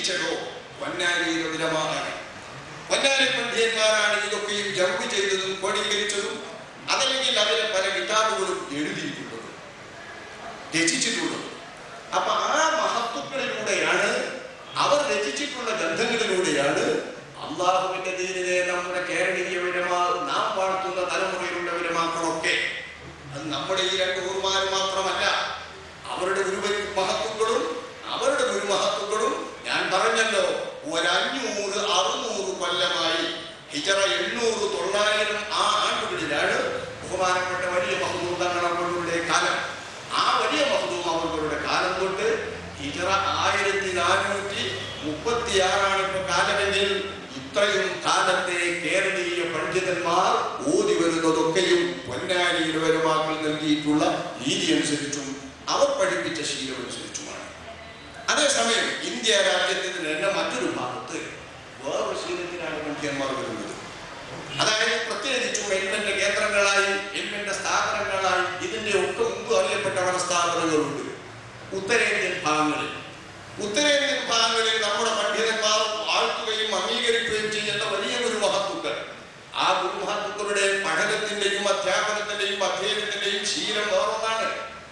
രചിച്ചതോ പൊന്നാരിയിലെ ഉലമാകാണ് പൊന്നാരി പണ്ഡിതന്മാരാണ് ഇതൊക്കെയും ജമ്പ് ചെയ്തതും ക്രോഡീകരിച്ചതും അതല്ലെങ്കിൽ അതിലെ പല കിതാബുകളും എഴുതിയിട്ടുള്ളതും രചിച്ചിട്ടുള്ളതും അപ്പൊ ആ മഹത്വങ്ങളിലൂടെയാണ് അവർ രചിച്ചിട്ടുള്ള ഗ്രന്ഥങ്ങളിലൂടെയാണ് അള്ളാഹുവിന്റെ ദീനിനെ നമ്മുടെ കേരളീയ വിരമാ നാം വാഴ്ത്തുന്ന തലമുറയിലുള്ള വിരമാക്കളൊക്കെ അത് നമ്മുടെ ഈ രണ്ട് ഊർമാർ മാത്രമല്ല അവരുടെ ഗുരുവരി മഹത്വങ്ങളും അവരുടെ ഗുരുമഹത്വങ്ങളും ഞാൻ പറഞ്ഞല്ലോ ഒരഞ്ഞൂറ് അറുന്നൂറ് കൊല്ലമായി ഹിജറ എണ്ണൂറ് തൊള്ളായിരം ആ ആണ്ടുകളിലാണ് ബഹുമാനപ്പെട്ട വലിയ മഹദൂതങ്ങളുടെ കാലം ആ വലിയ മഹദൂം അവരുടെ കാലം തൊട്ട് ഹിജറ ആയിരത്തി നാനൂറ്റി മുപ്പത്തി ആറാണ് ഇപ്പൊ കാലമെങ്കിൽ ഇത്രയും കാലത്തെ കേരളീയ പണ്ഡിതന്മാർ ഓതി വരുന്നതൊക്കെയും പൊന്നാരിയിൽ വരുമാക്കൾ നൽകിയിട്ടുള്ള രീതി അനുസരിച്ചും അവർ പഠിപ്പിച്ച ശീലം അനുസരിച്ചുമാണ് അതേസമയം ഇന്ത്യ രാജ്യത്തിന് തന്നെ മറ്റൊരു ഭാഗത്ത് വേറൊരു ശീലത്തിനാണ് പണ്ഡിതന്മാർ വരുന്നത് അതായത് പ്രത്യേകിച്ചും എൽമെന്റെ കേന്ദ്രങ്ങളായി എൽമെന്റെ സ്ഥാപനങ്ങളായി ഇതിന്റെ ഒക്കെ മുമ്പ് അറിയപ്പെട്ട പല സ്ഥാപനങ്ങളുണ്ട് ഉത്തരേന്ത്യൻ ഭാഗങ്ങളിൽ ഉത്തരേന്ത്യൻ ഭാഗങ്ങളിൽ നമ്മുടെ പണ്ഡിതന്മാർ ആഴ്ത്തുകയും അംഗീകരിക്കുകയും ചെയ്യുന്ന വലിയ ഒരു മഹത്വക്കൾ ആ ഗുരുമഹത്വക്കളുടെ പഠനത്തിന്റെയും അധ്യാപനത്തിന്റെയും അധ്യയനത്തിന്റെയും ശീലം വേറൊന്നാണ്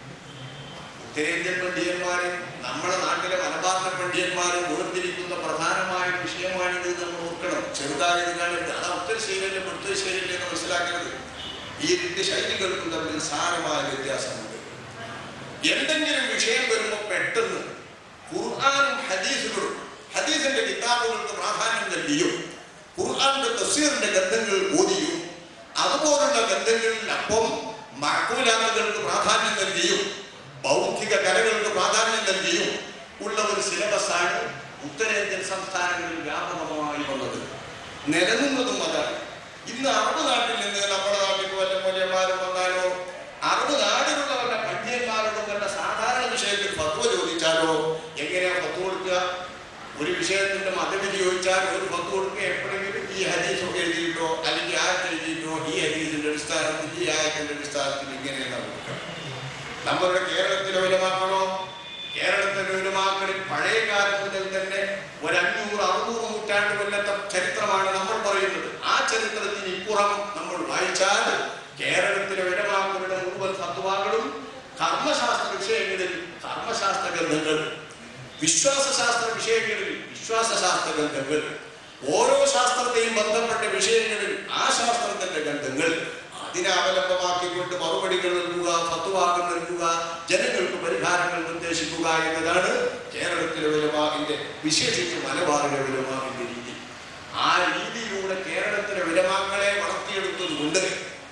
ഉത്തരേന്ത്യൻ പണ്ഡിതന്മാരും നമ്മുടെ നാട്ടിലെ മലബാറിലെ പണ്ഡിതന്മാരും വേർതിരിക്കുന്ന പ്രധാനമായ വിഷയമാണിത് എന്ന് നമ്മൾ ഓർക്കണം ചെറുതായത് കാണരുത് അതാ ഉത്തരശൈലിയിലും ഉത്തരശൈലിയിലും എന്ന് മനസ്സിലാക്കരുത് ഈ രണ്ട് ശൈലികൾക്കും തമ്മിൽ സാരമായ വ്യത്യാസമുണ്ട് എന്തെങ്കിലും വിഷയം വരുമ്പോൾ പെട്ടെന്ന് ഖുർആാനും ഹദീസുകളും ഹദീസിന്റെ കിതാബുകൾക്ക് പ്രാധാന്യം നൽകിയും ഖുർആാന്റെ തഫ്സീറിന്റെ ഗ്രന്ഥങ്ങൾ ഓതിയും അതുപോലുള്ള ഗ്രന്ഥങ്ങളിലപ്പം മഹക്കൂലാത്തുകൾക്ക് പ്രാധാന്യം നൽകിയും ബൗദ്ധിക കലകൾക്ക് പ്രാധാന്യം നൽകിയും ഉള്ള ഒരു സിലബസാണ് ഉത്തരേന്ത്യൻ സംസ്ഥാനങ്ങളിൽ വ്യാപകമായി വന്നത് നിലനിന്നതും അതാണ് ഇന്ന് അറബ് നാട്ടിൽ നിന്ന് നമ്മുടെ നാട്ടിൽ വല്ല മൂല്യന്മാരും വന്നാലോ അറബ് നാടിലുള്ള വല്ല പണ്ഡിതന്മാരോടും വല്ല സാധാരണ വിഷയത്തിൽ ഫത്വ ചോദിച്ചാലോ എങ്ങനെയാ ഫത്വ കൊടുക്കുക ഒരു വിഷയത്തിന്റെ മതവിധി ചോദിച്ചാൽ ഒരു ഫത്വ കൊടുക്കുക എപ്പോഴെങ്കിലും ഈ ഹദീസ് ഒക്കെ എഴുതിയിട്ടോ അല്ലെങ്കിൽ ആയത്ത് എഴുതിയിട്ടോ ഈ ഹദീസിന്റെ അടിസ്ഥാനത്തിൽ ഈ ആയത്തിന്റെ അടിസ്ഥാനത്തിൽ ഇങ്ങനെയാണ് കൊടുക്കുക നമ്മളുടെ കേരളത്തിലെ ഉലമാക്കളോ കേരളത്തിലെ ഉലമാക്കളിൽ പഴയ കാലം മുതൽ തന്നെ ഒരു അഞ്ഞൂറ് അറുന്നൂറ് നൂറ്റാണ്ട് കൊല്ലത്തെ ചരിത്രമാണ് നമ്മൾ പറയുന്നത് ആ ചരിത്രത്തിന് ഇപ്പുറം നമ്മൾ വായിച്ചാൽ കേരളത്തിലെ ഉലമാക്കളുടെ മുഴുവൻ ഫത്വാകളും കർമ്മശാസ്ത്ര വിഷയങ്ങളിൽ കർമ്മശാസ്ത്ര ഗ്രന്ഥങ്ങൾ വിശ്വാസശാസ്ത്ര വിഷയങ്ങളിൽ വിശ്വാസശാസ്ത്ര ഗ്രന്ഥങ്ങൾ ഓരോ ശാസ്ത്രത്തെയും ബന്ധപ്പെട്ട വിഷയങ്ങളിൽ ആ ശാസ്ത്രത്തിന്റെ ഗ്രന്ഥങ്ങൾ അതിനെ അവലംബമാക്കിക്കൊണ്ട് മറുപടികൾ നൽകുക ഫത്വാകൾ നൽകുക ജനങ്ങൾക്ക് പരിഹാരങ്ങൾ നിർദ്ദേശിക്കുക എന്നതാണ് കേരളത്തിലെ വിലമാവിന്റെ വിശേഷിച്ച് മലബാറിലെ വിലമാവിന്റെ രീതി ആ രീതിയിലൂടെ കേരളത്തിലെ വിലമാക്കളെ വളർത്തിയെടുത്തത് കൊണ്ട്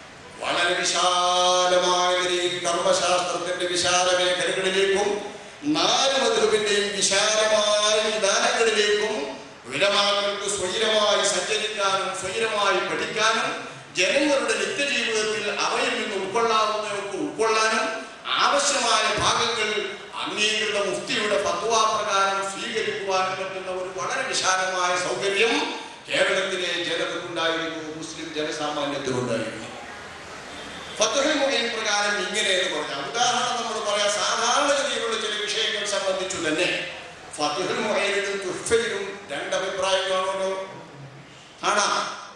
വളരെ വിശാലമായ നിലയിൽ കർമ്മശാസ്ത്രത്തിന്റെ വിശാല മേഖലകളിലേക്കും നാല് മധുവിന്റെയും വിശാലമായ വിധാനങ്ങളിലേക്കും വിലമാക്കൾക്ക് സ്വൈരമായി സഞ്ചരിക്കാനും സ്വൈരമായി പഠിക്കാനും ജനങ്ങളുടെ നിത്യജീവിതത്തിൽ അവയിൽ നിന്ന് ഉൾക്കൊള്ളാവുന്നതൊക്കെ ഉൾക്കൊള്ളാനും ആവശ്യമായ ഭാഗങ്ങൾ അംഗീകൃത മുഫ്തിയുടെ ഫത്വാ പ്രകാരം സ്വീകരിക്കുവാനും പറ്റുന്ന ഒരു വളരെ വിശാലമായ സൗകര്യം കേരളത്തിലെ ജനതക്കുണ്ടായിരുന്നു മുസ്ലിം ജനസാമാന്യത്തിനുണ്ടായിരുന്നു ഫത്തുഹൽ മുഖീൻ പ്രകാരം ഇങ്ങനെ എന്ന് പറഞ്ഞാൽ ഉദാഹരണം നമ്മൾ പറയാം സാധാരണഗതിയിലുള്ള ചില വിഷയങ്ങൾ സംബന്ധിച്ചു തന്നെ ഫത്തുഹൽ മുഹൈനിലും തുഫയിലും രണ്ടഭിപ്രായങ്ങളാണല്ലോ കാണാം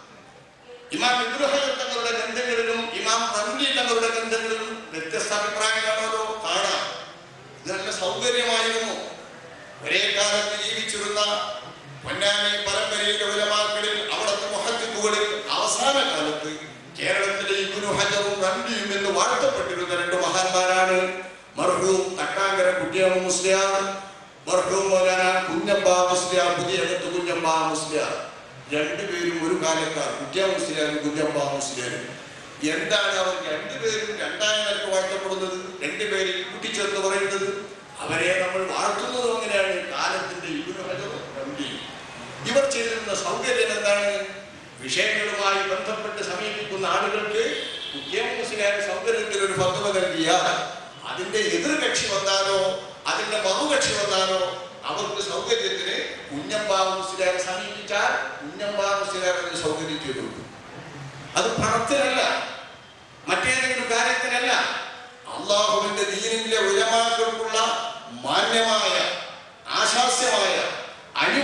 ഇമാം ഇബ്രാഹിം തങ്ങളുടെ ഗ്രന്ഥങ്ങളിലും ഇമാം റംലി തങ്ങളുടെ ഗ്രന്ഥങ്ങളിലും വ്യത്യസ്ത അഭിപ്രായങ്ങളാണല്ലോ കാണാം ഇത് നല്ല സൗകര്യമായിരുന്നു ഒരേ കാലത്ത് ജീവിച്ചിരുന്ന പൊന്നാനി പരമ്പരയിലെ ഉലമാക്കളിൽ അവിടുത്തെ മുഹദ്ദിഖുകളിൽ അവസാന കാലത്ത് കേരളത്തിലെ ഇബ്നു ഹജറും റംലിയും എന്ന് വാഴ്ത്തപ്പെട്ടിരുന്ന രണ്ട് മഹാന്മാരാണ് മർഹൂം തക്കാങ്കര കുട്ടിയാമ മുസ്ലിയാർ മർഹൂം മൗലാന കുഞ്ഞമ്പ മുസ്ലിയാർ പുതിയകത്ത് കുഞ്ഞമ്പ മുസ്ലിയാർ രണ്ടുപേരും ഒരു കാലക്കാർ കുട്ടിയാ മുസ്ലിയാരും കുഞ്ഞമ്പ മുസ്ലിയാരും എന്താണ് അവർ രണ്ടുപേരും രണ്ടായ നിലക്ക് വാഴ്ത്തപ്പെടുന്നത് രണ്ടുപേരും കൂട്ടിച്ചേർത്ത് പറയുന്നത് അവരെ നമ്മൾ വാഴ്ത്തുന്നത് അങ്ങനെയാണ് കാലത്തിന്റെ ഇബ്നു ഹജറും റംലിയും ഇവർ ചെയ്തിരുന്ന സൗകര്യം എന്താണ് വിഷയങ്ങളുമായി ബന്ധപ്പെട്ട് സമീപിക്കുന്ന ആളുകൾക്ക് മുസ്ലിം സൗകര്യത്തിൽ ഒരു ഫത്വ നൽകിയാൽ അതിന്റെ എതിർകക്ഷി വന്നാലോ അതിന്റെ മറുകക്ഷി വന്നാലോ അവർക്ക് സൗകര്യത്തിന് കുഞ്ഞമ്പാ മുസ്ലിയാരെ സമീപിച്ചാൽ കുഞ്ഞമ്പാ മുസ്ലിയാരെ സൗകര്യം ചെയ്തു കൊടുക്കും. അത് പണത്തിനല്ല മറ്റേതെങ്കിലും കാര്യത്തിനല്ല അള്ളാഹുവിന്റെ ദീനിന്റെ ഉലമാക്കൾക്കുള്ള മാന്യമായ ആശാസ്യമായ അനിവാര്യ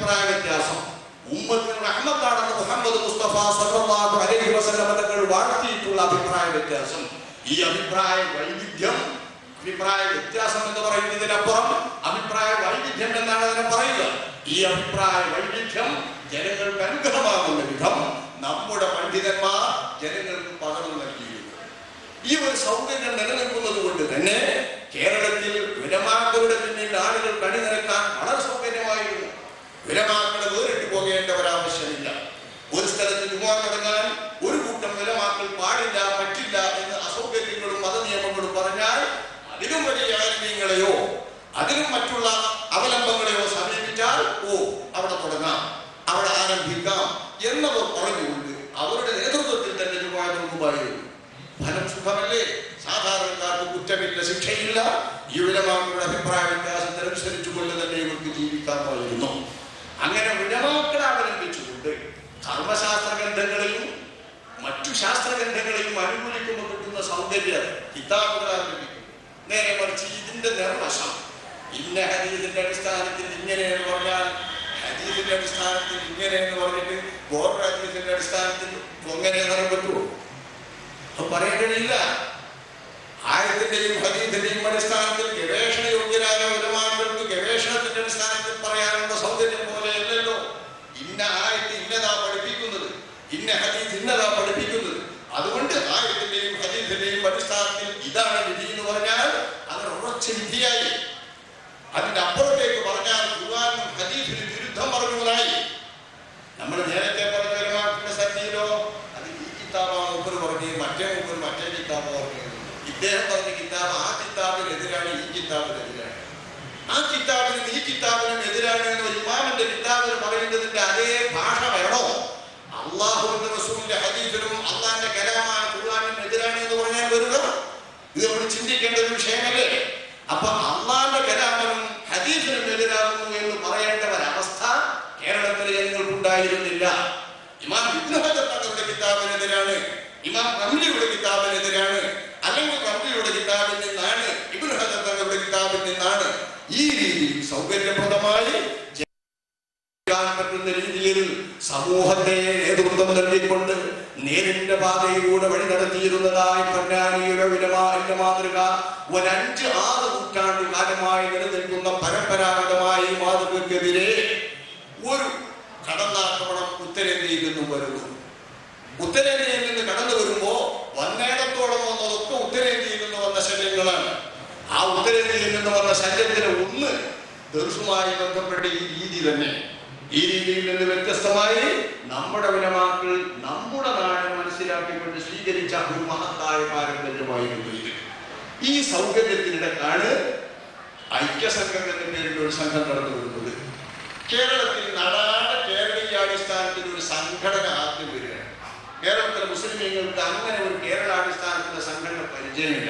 അഭിപ്രായ വ്യത്യാസം ഉമ്മത്തിന് റഹ്മത്താണെന്ന് മുഹമ്മദ് മുസ്തഫ സല്ലല്ലാഹു അലൈഹി വസല്ലം തങ്ങൾ വാഴ്ത്തിയിട്ടുള്ള അഭിപ്രായ വ്യത്യാസം ഈ അഭിപ്രായ വൈവിധ്യം അഭിപ്രായ വ്യത്യാസം എന്ന് പറയുന്നതിനപ്പുറം അഭിപ്രായ വൈവിധ്യം എന്നാണ് അതിനെ പറയുക ഈ അഭിപ്രായ വൈവിധ്യം ജനങ്ങൾക്ക് അനുഗ്രഹമാകുന്ന വിധം നമ്മുടെ പണ്ഡിതന്മാർ ജനങ്ങൾക്ക് പകർന്നു നൽകിയിരുന്നു ഈ ഒരു സൗകര്യം നിലനിൽക്കുന്നത് കൊണ്ട് തന്നെ കേരളത്തിൽ വിലമാക്കളുടെ പിന്നിൽ ആളുകൾ കണിനിരക്കാൻ വളരെ സൗകര്യമായിരുന്നു വിലമാക്കളെ വേറിട്ട് പോകേണ്ട ഒരാവശ്യമില്ല ഒരു സ്ഥലത്ത് ജുമാ തുടങ്ങാൻ ഒരു കൂട്ടം വിലമാക്കൾ പാടില്ല പറ്റില്ല എന്ന് അസൗകര്യങ്ങളും മതനിയമങ്ങളും പറഞ്ഞാൽ അതിലും വലിയ ആത്മീയങ്ങളെയോ അതിലും മറ്റുള്ള അവലംബങ്ങളെയോ സമീപിച്ചാൽ ഓ അവിടെ തുടങ്ങാം അവിടെ ആരംഭിക്കാം എന്നവർ പറഞ്ഞുകൊണ്ട് അവരുടെ നേതൃത്വത്തിൽ തന്നെ ജുമാ തുടങ്ങുമായിരുന്നു ഫലം സുഖമല്ലേ സാധാരണക്കാർക്ക് കുറ്റമില്ല ശിക്ഷയില്ല ഈ വിലമാക്കളുടെ അഭിപ്രായ വ്യത്യാസത്തിനനുസരിച്ചുകൊണ്ട് തന്നെ ഇവർക്ക് ജീവിക്കാമായിരുന്നു അങ്ങനെ വിലമാക്കളെ അവലംബിച്ചുകൊണ്ട് കർമ്മശാസ്ത്ര ഗ്രന്ഥങ്ങളെയും മറ്റു ശാസ്ത്ര ഗ്രന്ഥങ്ങളെയും അനുകൂലിക്കുമ്പോൾ കിട്ടുന്ന സൗന്ദര്യം കിതാബുകൾ ആരംഭിക്കും നേരെ മറിച്ച് ഇതിന്റെ നിർവശം ഇന്ന ഹദീസിന്റെ അടിസ്ഥാനത്തിൽ ഇങ്ങനെയെന്ന് പറഞ്ഞാൽ ഹദീസിന്റെ അടിസ്ഥാനത്തിൽ ഇങ്ങനെ എന്ന് പറഞ്ഞിട്ട് വേറൊരു ഹദീസിന്റെ അടിസ്ഥാനത്തിൽ അങ്ങനെ പറയാൻ പറ്റുമോ അത് പറയേണ്ടതില്ല ആയത്തിന്റെയും ഹദീസിന്റെയും അടിസ്ഥാനത്തിൽ ഗവേഷണ യോഗ്യരായ ഒരുമാർക്ക് ഗവേഷണത്തിന്റെ അടിസ്ഥാനത്തിൽ പറയാനുള്ള സൗകര്യം പോലെ അല്ലല്ലോ ഇന്ന ആയത്ത് ഇന്നതാ പഠിപ്പിക്കുന്നത് ഇന്ന ഹദീസ് ഇന്നതാ പഠിപ്പിക്കുന്നത് അതുകൊണ്ട് ആയത്തിന്റെയും ഹദീസിന്റെയും അടിസ്ഥാനത്തിൽ ഇതാണ് വിധി എന്ന് പറഞ്ഞാൽ അത് ഉറച്ച വിധിയായി അതിന്റെ അപ്പുറത്തേക്ക് പറഞ്ഞാൽ ഖുർആനും ഹദീസിന് വിരുദ്ധം പറഞ്ഞതായി നമ്മൾ നേരത്തെ പറഞ്ഞ ഒരുമാക്കിന്റെ സന്നിധിയിലോ അത് ഈ കിതാബാണ് മുപ്പര് പറഞ്ഞത് മറ്റേ മുപ്പര് മറ്റേ കിതാബ് പറഞ്ഞത് ഇദ്ദേഹം പറഞ്ഞ കിതാബ് ആ കിതാബിനെതിരാണ് ഈ കിതാബിനെതിരാണ് ആ കിതാബിനും ഈ കിതാബിനും എതിരാണ് എന്ന് ഒരു ഇമാമിന്റെ കിതാബിൽ പറയുന്നതിന്റെ അതേ ഭാഷ വേണോ അള്ളാഹുവിന്റെ റസൂലിന്റെ ഹദീസിനും അള്ളാഹിന്റെ കലാമായ ഖുർആാനും എതിരാണ് എന്ന് പറഞ്ഞാൽ വരിക ഇത് നമ്മൾ ചിന്തിക്കേണ്ട ഒരു വിഷയമല്ലേ അപ്പൊ അള്ളാഹിന്റെ കലാമനും ഹദീസിനും എതിരാകുന്നു എന്ന് പറയേണ്ട ഒരവസ്ഥ കേരളത്തിലെ ജനങ്ങൾക്കുണ്ടായിരുന്നില്ല ഇമാം ഇബ്നു ഹജർ തങ്ങളുടെ കിതാബിനെതിരാണ് ഇമാം റംലിയുടെ കിതാബിനെതിരാണ് അല്ലെങ്കിൽ റംലിയുടെ കിതാബിൽ നിന്നാണ് ഇബ്നു ഹജർ തങ്ങളുടെ കിതാബിൽ നിന്നാണ് ഈ രീതിയിൽ സൗകര്യപ്രദമായി ചെയ്യാൻ പറ്റുന്ന രീതിയിൽ സമൂഹത്തെ നേതൃത്വം നൽകിക്കൊണ്ട് നേരിന്റെ പാതയിലൂടെ വഴി നടത്തിയിരുന്നതായി പൊന്നാനിയുടെ വിലമാന്റെ മാതൃക ഒരഞ്ച് ആറ് നൂറ്റാണ്ട് കാലമായി നിലനിൽക്കുന്ന പരമ്പരാഗതമായ ഈ മാതൃകക്കെതിരെ ഒരു കടന്നാക്രമണം ഉത്തരേന്ത്യയിൽ നിന്നും വരുന്നു ഉത്തരേന്ത്യയിൽ നിന്ന് കടന്നു വരുമ്പോ വന്നേടത്തോളം വന്നതൊക്കെ ഉത്തരേന്ത്യയിൽ നിന്ന് വന്ന ശല്യങ്ങളാണ് ആ ഉത്തരേന്ത്യയിൽ നിന്ന് വന്ന ശല്യത്തിന് ഒന്ന് ദർശുമായി ബന്ധപ്പെട്ട ഈ രീതി തന്നെ ഈ രീതിയിൽ നിന്ന് വ്യത്യസ്തമായി നമ്മുടെ വിലമാക്കൾ നമ്മുടെ നാട് മനസ്സിലാക്കിക്കൊണ്ട് സ്വീകരിച്ച ഒരു മഹത്തായ പാരമ്പര്യമായിരുന്നു ഇത് ഈ സൗകര്യത്തിനിടക്കാണ് ഐക്യസംഘം എന്ന പേരിൽ ഒരു സംഘം നടന്നു വരുന്നത് കേരളത്തിൽ നടാട കേരളീയാടിസ്ഥാനത്തിൽ ഒരു സംഘടന ആദ്യം വരികയാണ് കേരളത്തിലെ മുസ്ലിമീങ്ങൾക്ക് അങ്ങനെ ഒരു കേരളാടിസ്ഥാനത്തിലെ സംഘടന പരിചയമില്ല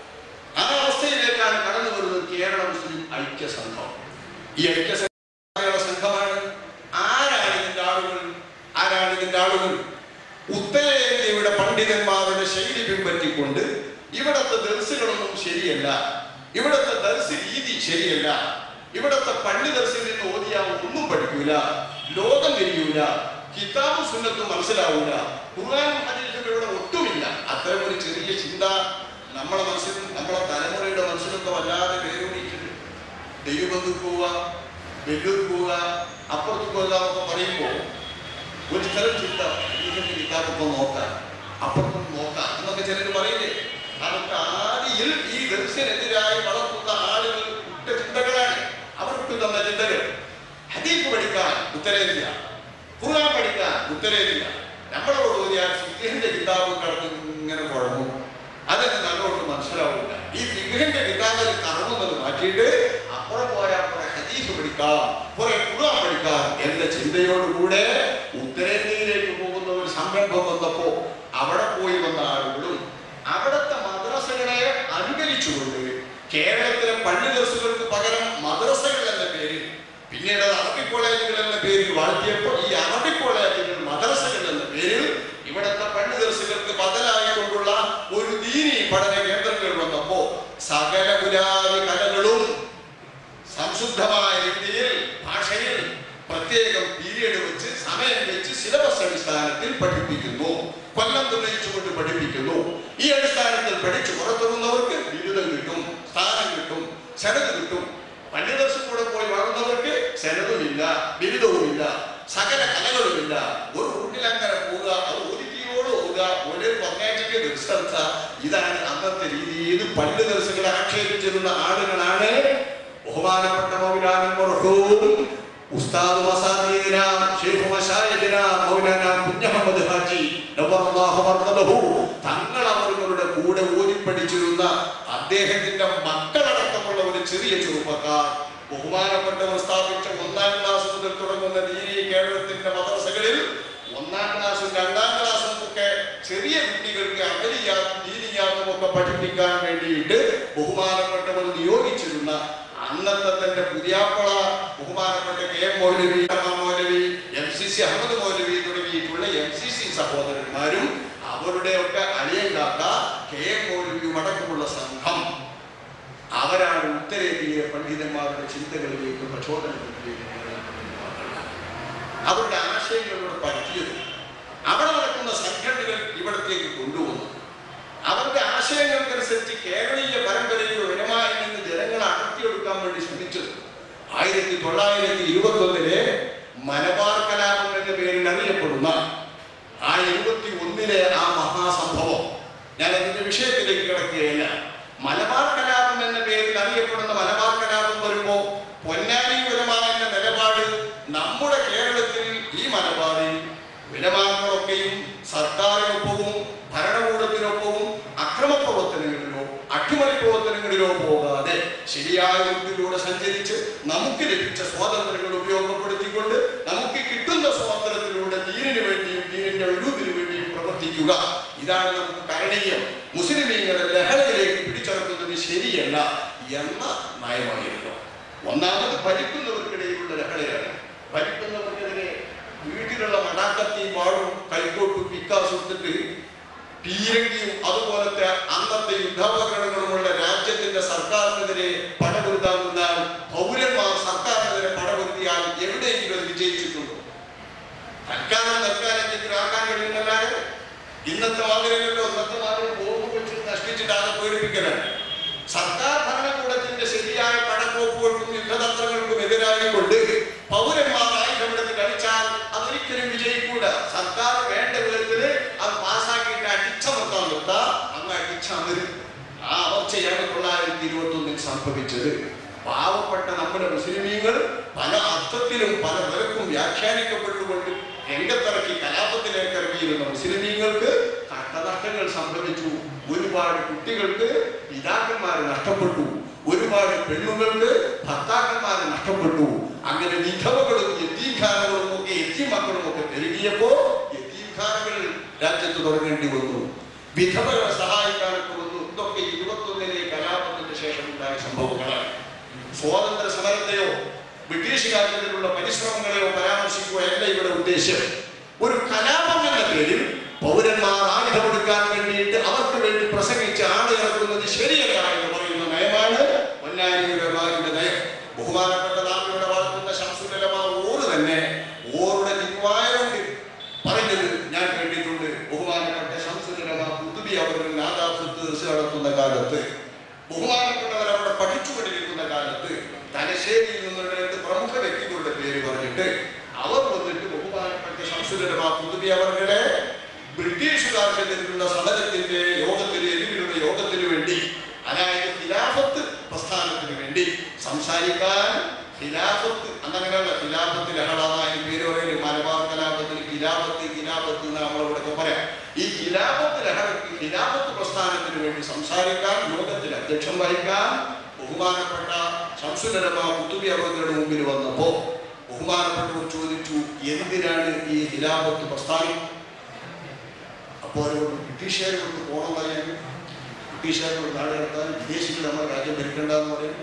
ആ അവസ്ഥയിലേക്കാണ് കടന്നു വരുന്നത് കേരള മുസ്ലിം ഐക്യ സംഘം ഈ ഐക്യ സംഘ- സംഘമാണ് ആരാണ് ഇതിന്റെ ആളുകൾ ആരാണ് ഇതിന്റെ ആളുകൾ ഉത്തരേന്ത്യയുടെ പണ്ഡിതന്മാരുടെ ശൈലി പിൻപറ്റിക്കൊണ്ട് ഇവിടത്തെ ദർസുകളൊന്നും ശരിയല്ല ഇവിടത്തെ ദർസ് രീതി ശരിയല്ല ഇവിടത്തെ പള്ളി ദർസിൽ നിന്ന് ഓതിയാ ഒന്നും പഠിക്കൂല ലോകം തിരിയൂല കിതാബും സുന്നത്തും മനസ്സിലാവൂല ഖുർആനും ഹദീസും ഇവിടെ ഒട്ടുമില്ല അത്തരം ഒരു ചെറിയ ചിന്ത നമ്മളെ മനസ്സിലും നമ്മളെ തലമുറയുടെ മനസ്സിലൊക്കെ വല്ലാതെ വേരൂണിയിട്ടുണ്ട് ദൈവബന്ധു പോവുക വെല്ലൂർ പോവുക അപ്പുറത്ത് പോവുക എന്നൊക്കെ പറയുമ്പോൾ ഒരു സ്ഥലം ചിന്ത ഇതിന്റെ കിതാബൊക്കെ നോക്കാം അപ്പുറത്തും നോക്കാം എന്നൊക്കെ ചിലർ പറയില്ലേ അതൊക്കെ ആദിയിൽ ഈ ദർശനെതിരായി വളർത്തുന്ന ആളുകൾ കുറ്റ ചിന്തകളാണ് അവർക്ക് തന്ന ചിന്തകൾ ഹദീഫ് പഠിക്കാൻ ഉത്തരേന്ത്യ ഖുർആൻ പഠിക്കാൻ ഉത്തരേന്ത്യ നമ്മളോട് ഓതിയാൽ ഫിഖിന്റെ കിതാബ് കടന്ന് ഇങ്ങനെ കുഴങ്ങും അതൊക്കെ നല്ലോട്ട് മനസ്സിലാവില്ല ഈ ഫിഖിന്റെ കിതാബിൽ കറങ്ങുന്നത് മാറ്റിയിട്ട് അപ്പുറം പോയാൽ കുറെ ഹദീഫ് പഠിക്കാം കുറെ ഖുർആൻ പഠിക്കാം എന്ന ചിന്തയോടുകൂടെ ഉത്തരേന്ത്യയിലേക്ക് പോകുന്ന ഒരു സംരംഭം വന്നപ്പോ അവിടെ പോയി വന്ന ആളുകളും അവിടുത്തെ മദ്രസകളെ അനുകരിച്ചുകൊണ്ട് കേരളത്തിലെ പള്ളി ദർസുകൾക്ക് പകരം മദ്രസകൾ എന്ന പേരിൽ പിന്നീട് അത് അറബി കോളേജുകൾ എന്ന പേരിൽ വാഴ്ത്തിയപ്പോൾ ഈ അറബി കോളേജുകൾ മദ്രസകൾ എന്ന പേരിൽ ഇവിടുത്തെ പള്ളി ദർസുകൾക്ക് ബദലായിക്കൊണ്ടുള്ള ഒരു ദീനി പഠന കേന്ദ്രങ്ങൾ വന്നപ്പോ സകല പുരാതി കലകളും സംശുദ്ധമായ രീതിയിൽ ഭാഷയിൽ പ്രത്യേക പ്രത്യേകം പീരീഡ് വെച്ച് സമയം വെച്ച് സിലബസ് അടിസ്ഥാനത്തിൽ പഠിപ്പിക്കുന്നു കൊല്ലം നിർണയിച്ചുകൊണ്ട് പഠിപ്പിക്കുന്നു ഈ അടിസ്ഥാനത്തിൽ പഠിച്ചു പുറത്തിറങ്ങുന്നവർക്ക് ബിരുദം കിട്ടും സ്ഥാനം കിട്ടും സെനത് കിട്ടും പണ്ഡിതർസ് കൂടെ പോയി വളർന്നവർക്ക് സെനതുമില്ല ബിരുദവുമില്ല സകല കലകളുമില്ല ഒരു റൂട്ടിൽ അങ്ങനെ പോവുക അത് ഒതുക്കിയോട് പോവുക ഒരു പങ്ങേറ്റയ്ക്ക് ദൃഷ്ട ഇതാണ് അന്നത്തെ രീതി ഇത് പണ്ഡിതർസുകളെ ആക്ഷേപിച്ചിരുന്ന ആളുകളാണ് ബഹുമാനപ്പെട്ട മൗലാന മർഹൂം ഉസ്താദ് മസാദീന ഷെയ്ഖ് മശായിഖിന മൗലാന കുഞ്ഞഹമ്മദ് ഹാജി നവറല്ലാഹു മർക്കദഹു തങ്ങൾ അവരുടെ കൂടെ ഓതിപ്പടിച്ചിരുന്ന അദ്ദേഹത്തിന്റെ മക്കളടക്കമുള്ള ഒരു ചെറിയ ചെറുപ്പക്കാർ ബഹുമാനപ്പെട്ടവർ സ്ഥാപിച്ച ഒന്നാം ക്ലാസ് മുതൽ തുടങ്ങുന്ന ദീനി കേരളത്തിന്റെ മദ്രസകളിൽ ഒന്നാം ക്ലാസ്സും രണ്ടാം ക്ലാസ്സും ഒക്കെ ചെറിയ കുട്ടികൾക്ക് അമലിയാത്തും ദീനിയാത്തും ഒക്കെ പഠിപ്പിക്കാൻ വേണ്ടിയിട്ട് ബഹുമാനപ്പെട്ടവർ നിയോഗിച്ചിരുന്ന അന്നത്തെ തന്നെ പുതിയാപ്പള ബഹുമാനപ്പെട്ട K M Maulavi M M Maulavi M C C Ahammad Maulavi തുടങ്ങിയിട്ടുള്ള എം സി സി സഹോദരന്മാരും അവരുടെ ഒക്കെ അളിയങ്കാക്ക കെ എം മൗലവിയും അടക്കമുള്ള സംഘം അവരാണ് ഉത്തരേന്ത്യയിലെ പണ്ഡിതന്മാരുടെ ചിന്തകളിലേക്ക് പ്രചോദനത്തിലേക്ക് അവരുടെ ആശയങ്ങളോട് പറ്റിയത് അവിടെ നടക്കുന്ന സംഘടനകൾ ഇവിടത്തേക്ക് കൊണ്ടുവന്നു അവരുടെ ആശയങ്ങൾക്കനുസരിച്ച് കേരളീയ പരമ്പരയിലെ ഉരമായി നിന്ന് ജനങ്ങളെ അടർത്തിയെടുക്കാൻ വേണ്ടി ശ്രമിച്ചത് ആയിരത്തി തൊള്ളായിരത്തി ഇരുപത്തി ഒന്നിലെ മലബാർ കലാപം എന്ന പേരിൽ അറിയപ്പെടുന്ന ആ ഇരുപത്തി ഒന്നിലെ ആ മഹാസംഭവം ഞാൻ അതിന്റെ വിഷയത്തിലേക്ക് കിടക്കുകയല്ല മലബാർ കലാപം എന്ന പേരിൽ അറിയപ്പെടുന്ന മലബാർ കലാപം വരുമ്പോ പൊന്നാനി ഉലമ എന്ന നിലപാട് നമ്മുടെ കേരളത്തിൽ ഈ മലബാറിൽ ഉലമാക്കളൊക്കെയും സർക്കാരിനൊപ്പവും ഭരണകൂടത്തിനൊപ്പവും അക്രമ പ്രവർത്തനങ്ങളിലോ അട്ടിമറി പ്രവർത്തനങ്ങളിലോ പോകാതെ ശരിയായ റൂട്ടിലൂടെ സഞ്ചരിച്ച് നമുക്ക് ലഭിച്ച സ്വാതന്ത്ര്യങ്ങൾ ഉപയോഗപ്പെടുത്തിക്കൊണ്ട് നമുക്ക് കിട്ടുന്ന സ്വാതന്ത്ര്യത്തിലൂടെ ദീനിന് വേണ്ടിയും ദീനിന്റെ ഒഴുവിന് വേണ്ടിയും പ്രവർത്തിക്കുക ഇതാണ് നമുക്ക് കരണീയം മുസ്ലിമീങ്ങളെ ലഹളയിലേക്ക് പിടിച്ചടക്കുന്നത് ശരിയല്ല എന്ന നയമായിരുന്നു ഒന്നാമത് ഭരിക്കുന്നവർക്കിടയിലുള്ള ലഹളയാണ് ഭരിക്കുന്നവർക്കെതിരെ വീട്ടിലുള്ള മടാക്കത്തി വാളും കൈക്കോട്ടും പിക്കാസും എടുത്തിട്ട് പീരങ്കിയും അതുപോലത്തെ അന്നത്തെ യുദ്ധോപകരണങ്ങളുമുള്ള രാജ്യത്തിന്റെ സർക്കാരിനെതിരെ പടപൊരുത്താൻ നിന്നാൽ പൗരന്മാർ സർക്കാരിനെതിരെ പടപൊരുത്തിയാൽ എവിടെയെങ്കിലും അത് വിജയിച്ചിട്ടുണ്ടോ തൽക്കാലം തൽക്കാലം എന്തെങ്കിലും ആക്കാൻ കഴിയുന്നല്ലാതെ ഇന്നത്തെ മാതിരിയല്ലോ ഇന്നത്തെ മാതിരി ബോംബ് വെച്ച് നശിപ്പിച്ചിട്ട് ആകെ പേടിപ്പിക്കലാണ് സർക്കാർ ഭരണകൂടത്തിന്റെ ശരിയായ പടക്കോപ്പുകൾക്കും യുദ്ധതന്ത്രങ്ങൾക്കും എതിരായി കൊണ്ട് പൗരന്മാർ ആയുധമെടുത്ത് കളിച്ചാൽ അതൊരിക്കലും വിജയിക്കൂല സർക്കാർ വേണ്ട വിധത്തില് അത് പാസ്സാക്കിയിട്ട് അടിച്ചമർത്താൻ നിർത്താം അങ്ങ് അടിച്ചമരും ആ അവർച്ചയാണ് തൊള്ളായിരത്തി ഇരുപത്തി ഒന്നിൽ സംഭവിച്ചത് പാവപ്പെട്ട നമ്മുടെ മുസ്ലിമീങ്ങൾ പല അർത്ഥത്തിലും പല നിരക്കും വ്യാഖ്യാനിക്കപ്പെട്ടുകൊണ്ട് രംഗത്തിറക്കി കലാപത്തിലേക്ക് ഇറങ്ങിയിരുന്ന മുസ്ലിമീങ്ങൾക്ക് കഷ്ടനഷ്ടങ്ങൾ സംഭവിച്ചു ഒരുപാട് കുട്ടികൾക്ക് പിതാക്കന്മാരെ നഷ്ടപ്പെട്ടു ഒരുപാട് പെണ്ണുങ്ങൾക്ക് ഭർത്താക്കന്മാരെ നഷ്ടപ്പെട്ടു അങ്ങനെ വിധവകളും യത്തീംഖാനകളും ഒക്കെ എത്തിമക്കളും ഒക്കെ പെരുകിയപ്പോ യത്തീംഖാനകൾ രാജ്യത്ത് തുടങ്ങേണ്ടി വന്നു വിധവകളെ സഹായിക്കാനൊക്കെ വന്നു ഇതൊക്കെ ഇരുപത്തൊന്നിലെ കലാപത്തിന്റെ ശേഷം ഉണ്ടായ സംഭവങ്ങളാണ് സ്വാതന്ത്ര്യ സമരത്തെയോ ബ്രിട്ടീഷുകാർക്കെതിരെയുള്ള പരിശ്രമങ്ങളെയോ പരാമർശിക്കുകയല്ല ഇവിടെ ഉദ്ദേശ്യം ഒരു കലാപം എന്ന പേരിൽ പൗരന്മാർ ആയുധമെടുക്കാൻ വേണ്ടിയിട്ട് അവർക്ക് വേണ്ടി പ്രസംഗിച്ച് ആട് ഇറക്കുന്നത് ശരിയല്ല എന്ന് പറയുന്ന നയമാണ് പൊന്നാനിയുടെ നയം ബഹുമാനപ്പെട്ട നാമിയുടെ വളർത്തുന്ന ശംസുലമ ഓറ് തന്നെ ഓറുടെ തിരുവായതുകൊണ്ട് പറഞ്ഞത് ഞാൻ കേട്ടിട്ടുണ്ട് ബഹുമാനപ്പെട്ട ശംസുലമ കുത്തുബി അവരുടെ നാദാസുത്ത് നടത്തുന്ന കാലത്ത് ബഹുമാനപ്പെട്ടവർ അവിടെ പഠിച്ചുകൊണ്ടിരിക്കുന്ന കാലത്ത് തലശ്ശേരിയിൽ നിന്നുള്ള രണ്ട് പ്രമുഖ വ്യക്തികളുടെ പേര് പറഞ്ഞിട്ട് അവർ വന്നിട്ട് ബഹുമാനപ്പെട്ട ശംസുലമ കുത്തുബി അവരുടെ ബ്രിട്ടീഷുകാർക്കെതിരെയുള്ള സമരത്തിന്റെ യോഗത്തിന് എതിരിലുള്ള യോഗത്തിന് വേണ്ടി അതായത് ഖിലാഫത്ത് പ്രസ്ഥാനത്തിന് വേണ്ടി സംസാരിക്കാൻ ഖിലാഫത്ത് അന്നങ്ങനെയുള്ള ഖിലാഫത്ത് ലഹളായ പേര് പറയുന്നത് മലബാർ കലാപത്തിന് ഖിലാഫത്ത് ഖിലാഫത്ത് എന്ന് നമ്മളിവിടെ പറയാം ഈ ഖിലാഫത്ത് ലഹളക്ക് ഖിലാഫത്ത് പ്രസ്ഥാനത്തിന് വേണ്ടി സംസാരിക്കാൻ യോഗത്തിൽ അധ്യക്ഷം വഹിക്കാൻ ബഹുമാനപ്പെട്ട ശംസുലരമ കുത്തുബി അവരുടെ മുമ്പിൽ വന്നപ്പോ ബഹുമാനപ്പെട്ടവർ ചോദിച്ചു എന്തിനാണ് ഈ ഖിലാഫത്ത് പ്രസ്ഥാനം അപ്പോൾ അവരോട് ബ്രിട്ടീഷുകാരോട് പോകണം പറയാൻ ബ്രിട്ടീഷുകാരോട് നാട് കടത്താൻ വിദേശികൾ നമ്മുടെ രാജ്യം ഭരിക്കണ്ടെന്ന് പറയുന്നു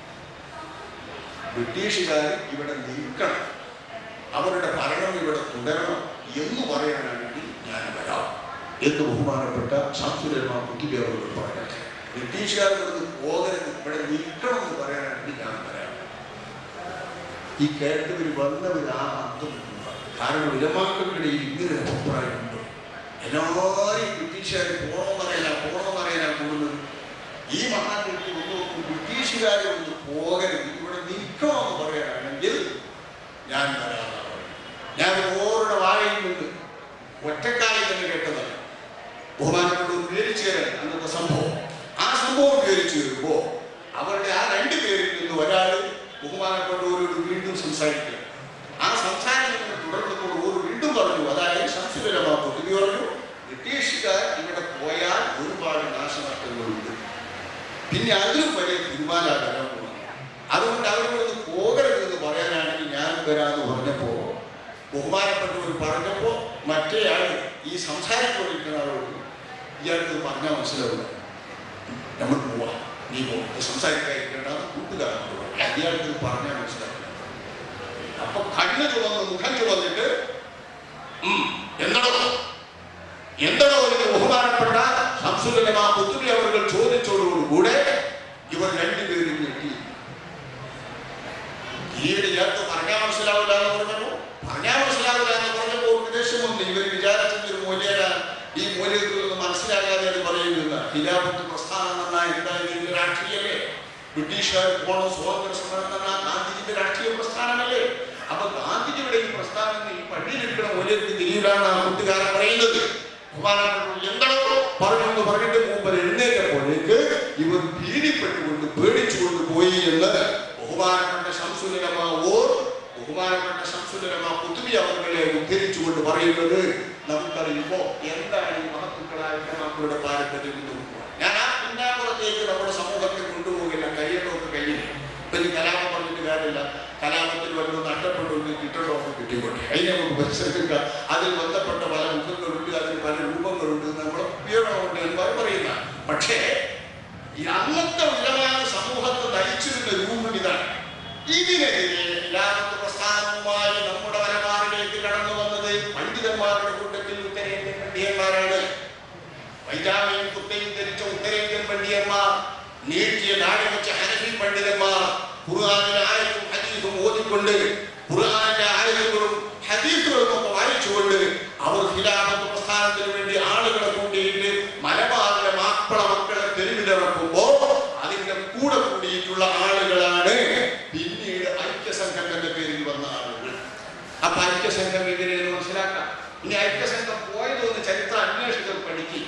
ബ്രിട്ടീഷുകാർ ഇവിടെ നിൽക്കണം അവരുടെ ഭരണം ഇവിടെ തുടരണം എന്ന് പറയാനാണെങ്കിൽ ഞാൻ വരാം എന്ന് ബഹുമാനപ്പെട്ട ശാസ്ത്രമാ കുട്ടിബി അവരോട് പറയാം ബ്രിട്ടീഷുകാരോട് പോകരുത് ഇവിടെ നിൽക്കണം എന്ന് പറയാനാണെങ്കിൽ ഞാൻ വരാം ഈ കേട്ടവർ വന്നവർ ആ അർത്ഥം കാരണം ഉലമാക്കളുടെ ഇങ്ങനെ ഒരു അഭിപ്രായമുണ്ട് എല്ലാവരും ബ്രിട്ടീഷുകാർ പോണമെന്നറിയാനാ പോണമെന്നറിയാനാ കൂടുന്നത് ഈ മഹാന്മാർക്ക് ഒന്ന് നോക്കും ബ്രിട്ടീഷുകാരെ ഒന്ന് പോകരുത് ഇവിടെ നിൽക്കണമെന്ന് പറയാനാണെങ്കിൽ ഞാൻ വരാമെന്നാണ് പറയുന്നത്. ഞാൻ ഓരുടെ വാഴയിൽ നിന്ന് ഒറ്റക്കാലിൽ തന്നെ കേട്ടതല്ല ബഹുമാനപ്പെട്ട ഒരു വിവരിച്ചേരാൻ അന്നത്തെ സംഭവം ആ സംഭവം വിവരിച്ചു വരുമ്പോ അവരുടെ ആ രണ്ട് പേരിൽ നിന്ന് ഒരാൾ ബഹുമാനപ്പെട്ടവരോട് വീണ്ടും സംസാരിക്കുക ആ സംസാരത്തിന് തുടർന്നപ്പോൾ ഒരു വീണ്ടും പറഞ്ഞു അതായത് ശംസുലമാക്കും ഇത് പറഞ്ഞു ബ്രിട്ടീഷുകാർ ഇവിടെ പോയാൽ ഒരുപാട് നാശനഷ്ടങ്ങളുണ്ട് പിന്നെ അതിലും വലിയ തീരുമാനം വരാൻ പോകുന്നു അതുകൊണ്ട് അവരോട് പോകരുതെന്ന് പറയാനാണെങ്കിൽ ഞാൻ വരാമെന്ന് പറഞ്ഞപ്പോ ബഹുമാനപ്പെട്ടവർ പറഞ്ഞപ്പോ മറ്റേ ആള് ഈ സംസാരിച്ചുകൊണ്ടിരിക്കുന്ന ആളോട് ഇയാൾക്ക് ഇത് പറഞ്ഞാൽ മനസ്സിലാവില്ല നമ്മൾ പോവാ നീ പോ ഇത് സംസാരിക്കാതിരിക്കേണ്ട കൂട്ടുകാരനോട് പറയാം ഇയാൾക്ക് ഇത് പറഞ്ഞാൽ മനസ്സിലാവില്ല അപ്പൊ കണ്ണ് ചുവന്ന് മുഖം ചുവന്നിട്ട് "ഉം, എന്താണോ എന്താണോ എന്ന് ബഹുമാനപ്പെട്ട സംസ്കൃതമാ പുത്തുരി അവർ ചോദിച്ചതോടുകൂടെ ഇവർ രണ്ടുപേരും ഞെട്ടി ഈയിടെ ഇയാൾക്ക് പറഞ്ഞാൽ മനസ്സിലാവില്ല എന്ന് പറഞ്ഞു പറഞ്ഞാൽ മനസ്സിലാവില്ല എന്ന് പറഞ്ഞപ്പോൾ ഒരു ഉദ്ദേശം വന്നു ഇവർ വിചാരിച്ചത് ഒരു മൂല്യരാൻ ഈ മൂല്യത്തിൽ നിന്ന് മനസ്സിലാകാതെ അത് പറയുന്നില്ല ഖിലാഫത്ത് പ്രസ്ഥാനം എന്നാ എന്തായാലും ഇതിന്റെ രാഷ്ട്രീയമല്ലേ ബ്രിട്ടീഷുകാർ പോണം സ്വാതന്ത്ര്യ സമരം എന്നാ ഗാന്ധിജിന്റെ രാഷ്ട്രീയ പ്രസ്ഥാനമല്ലേ അപ്പൊ ഗാന്ധിജിയുടെ ഈ പ്രസ്ഥാനം ഈ പള്ളിയിലിരിക്കുന്ന മൂല്യത്തിൽ തിരിയിലാണ് ആ കൂട്ടുകാരൻ പറയുന്നത് ബഹുമാനപ്പെട്ട എന്താണോ പറഞ്ഞു എന്ന് പറഞ്ഞിട്ട് മൂപ്പർ എഴുന്നേറ്റപ്പോഴേക്ക് ഇവർ ഭീതിപ്പെട്ടുകൊണ്ട് പേടിച്ചുകൊണ്ട് പോയി എന്ന് ബഹുമാനപ്പെട്ട ശംസുലമാവോർ ബഹുമാനപ്പെട്ട ശംസുലമാ കുത്തുബി അവர்களെ ഉദ്ധരിച്ചുകൊണ്ട് പറയുന്നത് നമുക്കറിയുമ്പോ എന്താണ് ഈ മഹത്തുക്കളായ മക്കളുടെ പാരമ്പര്യം എന്ന് നോക്കുക. ഞാൻ ആ പിന്നാമ്പുറത്തേക്ക് നമ്മുടെ സമൂഹത്തെ കൊണ്ടുപോകില്ല കയ്യടൊക്കെ കയ്യിൽ ഇപ്പൊ ഈ കലാപം പറഞ്ഞിട്ട് കാര്യമില്ല കലാപത്തിൽ വല്ലതും നഷ്ടപ്പെട്ടു കിട്ടണോ കിട്ടിക്കോട്ടെ അതിനെ നമുക്ക് പരിശ്രമിക്കാം അതിൽ ബന്ധപ്പെട്ട പല മുഖങ്ങളുണ്ട് അതിൽ പല രൂപങ്ങളുണ്ട് നമ്മൾ ഉപയോഗമുണ്ട് എന്ന് പറയുന്ന പക്ഷേ ഈ അന്നത്തെ ഉലമായ സമൂഹത്തെ നയിച്ചിരുന്ന രൂപം ഇതാണ് ഇതിനെതിരെ ഖിലാഫത്ത് പ്രസ്ഥാനവുമായി നമ്മുടെ മലബാറിലേക്ക് കടന്നു വന്നത് പണ്ഡിതന്മാരുടെ കൂട്ടത്തിൽ ഉത്തരേന്ത്യൻ പണ്ഡിതന്മാരാണ് പൈജാമയും കുത്തയും ധരിച്ച ഉത്തരേന്ത്യൻ പണ്ഡിതന്മാർ നീട്ടിയ നാടി വെച്ച ഹനഫി പണ്ഡിതന്മാർ ഖുർആാനിലെ ആയത്തും ഹദീസും ഓതിക്കൊണ്ട് ഖുർആാനിലെ ആയത്തുകളും ഹദീസുകളും ഒക്കെ വായിച്ചുകൊണ്ട് അവർ ഖിലാഫത്ത് പ്രസ്ഥാനത്തിന് വേണ്ടി ആളുകളെ കൂട്ടിയിട്ട് മലബാറിലെ മാപ്പിള മക്കളെ തെരുവിലിറക്കുമ്പോ അതിന്റെ കൂടെ കൂടിയിട്ടുള്ള ആളുകളാണ് പിന്നീട് ഐക്യസംഘത്തിന്റെ പേരിൽ വന്ന ആളുകൾ അപ്പൊ ഐക്യസംഘം എങ്ങനെയെന്ന് മനസ്സിലാക്കാം ഇനി ഐക്യസംഘം പോയതൊന്ന് ചരിത്ര അന്വേഷകർ പഠിക്കും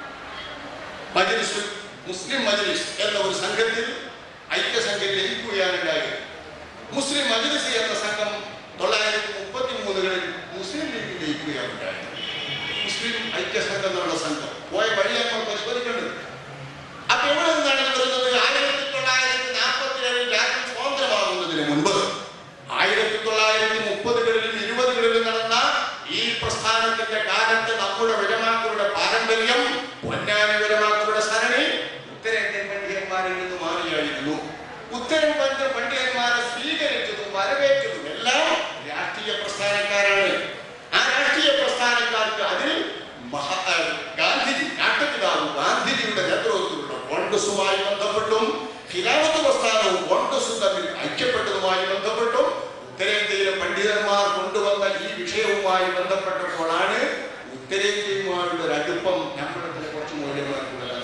മജ്ലിസ് മുസ്ലിം മജ്ലിസ് എന്ന ഒരു സംഘത്തിൽ ഐക്യസംഘം ലയിക്കുകയാണുണ്ടായത് മുസ്ലിം മജ്ലിസ് എന്ന സംഘം തൊള്ളായിരത്തി മുപ്പത്തി മൂന്നുകളിൽ മുസ്ലിം ലീഗ് ലയിക്കുകയാണുണ്ടായത് മുസ്ലിം ഐക്യസംഘം എന്നുള്ള സംഘം പോയ വഴി നമ്മൾ പരിശോധിക്കേണ്ടത് അപ്പൊ എവിടെ നിന്നാണ് ഇത് വരുന്നത് ആയിരത്തി തൊള്ളായിരത്തി നാൽപ്പത്തി ഏഴിൽ രാജ്യം സ്വതന്ത്രമാകുന്നതിന് മുൻപ് ആയിരത്തി തൊള്ളായിരത്തി മുപ്പതുകളിലും ഇരുപതുകളിലും നടന്ന ഈ പ്രസ്ഥാനത്തിന്റെ കാലത്ത് നമ്മുടെ വിരമാക്കളുടെ പാരമ്പര്യം പൊന്നാനി വിരമാക്കളുടെ സരണി ഉത്തരേന്ത്യൻ പണ്ഡിതന്മാരിൽ നിന്ന് മാറിയായിരുന്നു ഉത്തരേന്ത്യൻ പണ്ഡിതന്മാരെ സ്വീകരിച്ചതും വരവേറ്റതും എല്ലാം രാഷ്ട്രീയ പ്രസ്ഥാനക്കാരാണ് ആ രാഷ്ട്രീയ പ്രസ്ഥാനക്കാർക്ക് അതിൽ മഹാ ആ, ഗാന്ധിജി നാട്ടുപിതാവ് ഗാന്ധിജിയുടെ നേതൃത്വത്തിലുള്ള കോൺഗ്രസുമായി ബന്ധപ്പെട്ടും ഖിലാഫത്ത് പ്രസ്ഥാനവും കോൺഗ്രസും തമ്മിൽ ഐക്യപ്പെട്ടതുമായി ബന്ധപ്പെട്ടും ഉത്തരേന്ത്യയിലെ പണ്ഡിതന്മാർ കൊണ്ടുവന്ന ഈ വിഷയവുമായി ബന്ധപ്പെട്ടപ്പോഴാണ് ഉത്തരേന്ത്യയുമായുള്ള ഒരു അടുപ്പം നമ്മുടെ ചില കുറച്ച് മൂല്യങ്ങളായിട്ടുള്ളതാണ്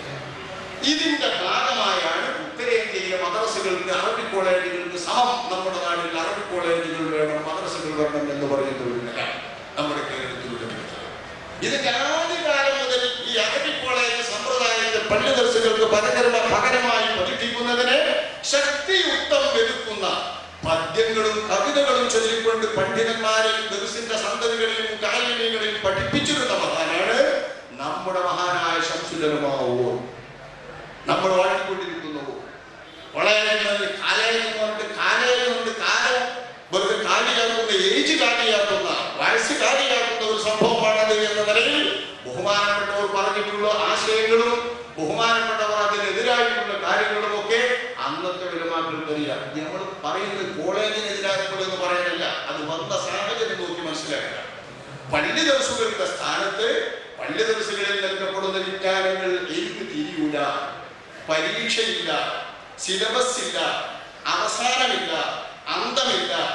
ഇതിന്റെ ഭാഗമായാണ് ഉത്തരേന്ത്യയിലെ മദ്രസകൾക്ക് അറബി കോളേജുകൾക്ക് സമം നമ്മുടെ നാട്ടിൽ അറബി കോളേജുകൾ വേണം മദ്രസകൾ വേണം എന്ന് പറയുന്നവരുണ്ട് നമ്മുടെ കേരളത്തിലൂടെ ഇതിന്റെ ആദ്യകാലം മുതൽ ഈ അറബി കോളേജ് സമ്പ്രദായത്തെ പള്ളി ദർശകർക്ക് പകരമ പകരമായി പഠിപ്പിക്കുന്നതിന് ശക്തിയുക്തം വെതുക്കുന്ന പദ്യങ്ങളും കവിതകളും ചൊല്ലിക്കൊണ്ട് പണ്ഡിതന്മാരെ ദർശിന്റെ സന്തതികളിലും കാലിനികളിൽ പഠിപ്പിച്ചിരുന്ന മഹാനാണ് നമ്മുടെ മഹാനായ ശംസുലമാവോ നമ്മൾ വാഴ്ത്തിക്കൊണ്ടിരിക്കുന്നു വളരുന്നത് കാലയിൽ കൊണ്ട് കാലയിൽ കൊണ്ട് കാലം വെറുതെ കാലിയാക്കുന്ന ഏജ് കാലിയാക്കുന്ന വയസ്സ് കാലിയാക്കുന്ന ഒരു സംഭവമാണത് എന്ന നിലയിൽ ബഹുമാനപ്പെട്ടവർ പറഞ്ഞിട്ടുള്ള ആശയങ്ങളും ബഹുമാനപ്പെട്ടവർ അതിനെതിരായിട്ടുള്ള കാര്യങ്ങളും ഒക്കെ അന്നത്തെ വിലമാക്കൾക്ക് അറിയാം നമ്മൾ പറയുന്നത് കോളേജിനെതിരാകുമ്പോൾ പറയാനല്ല അത് വന്ന സാഹചര്യം നോക്കി മനസ്സിലാക്കുക പള്ളി ദിവസങ്ങളുടെ സ്ഥാനത്ത് പള്ളി ദിവസങ്ങളിൽ നൽകപ്പെടുന്ന വിജ്ഞാനങ്ങൾ എനിക്ക് തിരിയൂല പരീക്ഷയില്ല സിലബസ് ഇല്ല അവസാനമില്ല അന്തമില്ല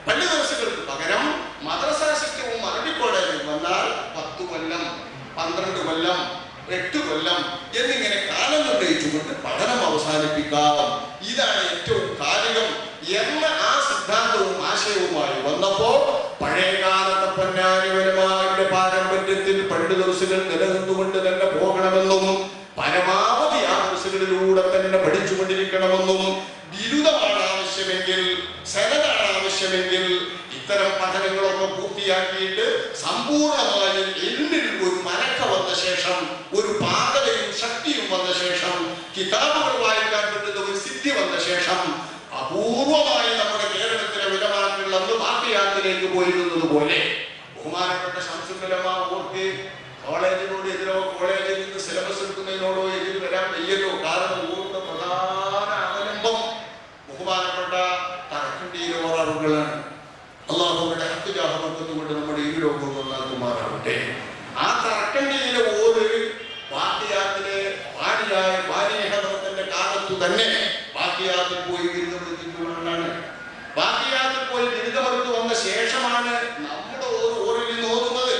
പള്ളി ദിവസങ്ങൾക്ക് പകരം മദ്രസ സിസ്റ്റവും അറബി കോളേജും വന്നാൽ പത്ത് കൊല്ലം പന്ത്രണ്ട് കൊല്ലം എട്ട് കൊല്ലം എന്നിങ്ങനെ കാലം നിർണ്ണയിച്ചുകൊണ്ട് പഠനം അവസാനിപ്പിക്കാം ഇതാണ് ഏറ്റവും കാലികം എന്ന ആ സിദ്ധാന്തവും ആശയവുമായി വന്നപ്പോ പഴയകാലത്തെ പൊന്നാനിപരമാരുടെ പാരമ്പര്യത്തിൽ പണ്ട് ദിവസങ്ങൾ നിലനിന്നുകൊണ്ട് തന്നെ പോകണമെന്നും പരമാവധി ആ ദിവസങ്ങളിലൂടെ തന്നെ പഠിച്ചുകൊണ്ടിരിക്കണമെന്നും ബിരുദമാണ് ആവശ്യമെങ്കിൽ സനതാണ് ആവശ്യമെങ്കിൽ ഇത്തരം പഠനങ്ങളൊക്കെ പൂർത്തിയാക്കിയിട്ട് സമ്പൂർണമായി എന്നിൽ ഒരു മനക്ക വന്ന ശേഷം ഒരു പാകതയും ശക്തിയും വന്ന ശേഷം കിതാബുകൾ വായിക്കാൻ പറ്റുന്ന ഒരു സിദ്ധി വന്ന ശേഷം അപൂർവമായി നമ്മുടെ കേരളത്തിലെ വിലമാക്കൾ അന്ന് പാർട്ടിയാത്തിലേക്ക് പോയിരുന്നത് പോലെ ബഹുമാനപ്പെട്ട ശംസുലമ ഓർക്ക് കോളേജിനോട് എതിരോ കോളേജിൽ നിന്ന് സിലബസ് എടുക്കുന്നതിനോടോ എതിര് വരാൻ വയ്യല്ലോ കാരണം ഊരുടെ പ്രധാന അവലംബം ബഹുമാനപ്പെട്ട തറക്കണ്ടിയിലെ ഓറാറുകളാണ് അള്ളാഹുവിടെ ഹത്തുജാഹമത്തുകൊണ്ട് നമ്മുടെ ഈ ലോകം നന്നാക്കുമാറാവട്ടെ ആ തറക്കണ്ടിയിലെ ഓര് വാദ്യാത്തിലെ വാണിയായ വാരിയഹത്തിന്റെ കാലത്തു തന്നെ വാദ്യാത്തിൽ പോയി ബിരുദമെടുത്തിട്ടുള്ളതാണ് വാദ്യാത്തിൽ പോയി ബിരുദമെടുത്ത് വന്ന ശേഷമാണ് നമ്മുടെ ഓർ ഓറിൽ നിന്ന് ഓതുന്നത്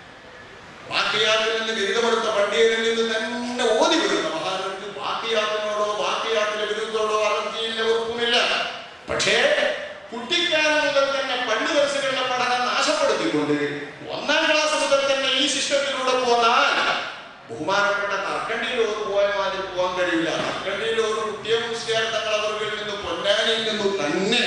വാക്യാത്തിൽ നിന്ന് ബിരുദമെടുത്ത പണ്ഡിതരിൽ നിന്ന് തന്നെ ഓതി വരുന്ന മഹാനർക്ക് വാക്യാത്തിനോടോ വാക്യാത്തിലെ ബിരുദത്തോടോ അർജിയില്ല ഉറപ്പുമില്ല പക്ഷേ കുട്ടിക്കാലം മുതൽ തന്നെ പണ്ട് ദിവസങ്ങളിലെ പഠനം നാശപ്പെടുത്തിക്കൊണ്ട് ഒന്നാം ക്ലാസ് മുതൽ തന്നെ ഈ സിസ്റ്റത്തിലൂടെ പോന്നാൽ ബഹുമാനപ്പെട്ട തർക്കണ്ടിയിൽ ഒരു പോയ മാതിരി പോകാൻ കഴിയില്ല തർക്കണ്ടിയിൽ ഒരു കുട്ടിയെ മുസ്ലിയാർ തങ്ങൾ അവർക്ക് നിന്ന് പൊന്നാനിയിൽ നിന്നും തന്നെ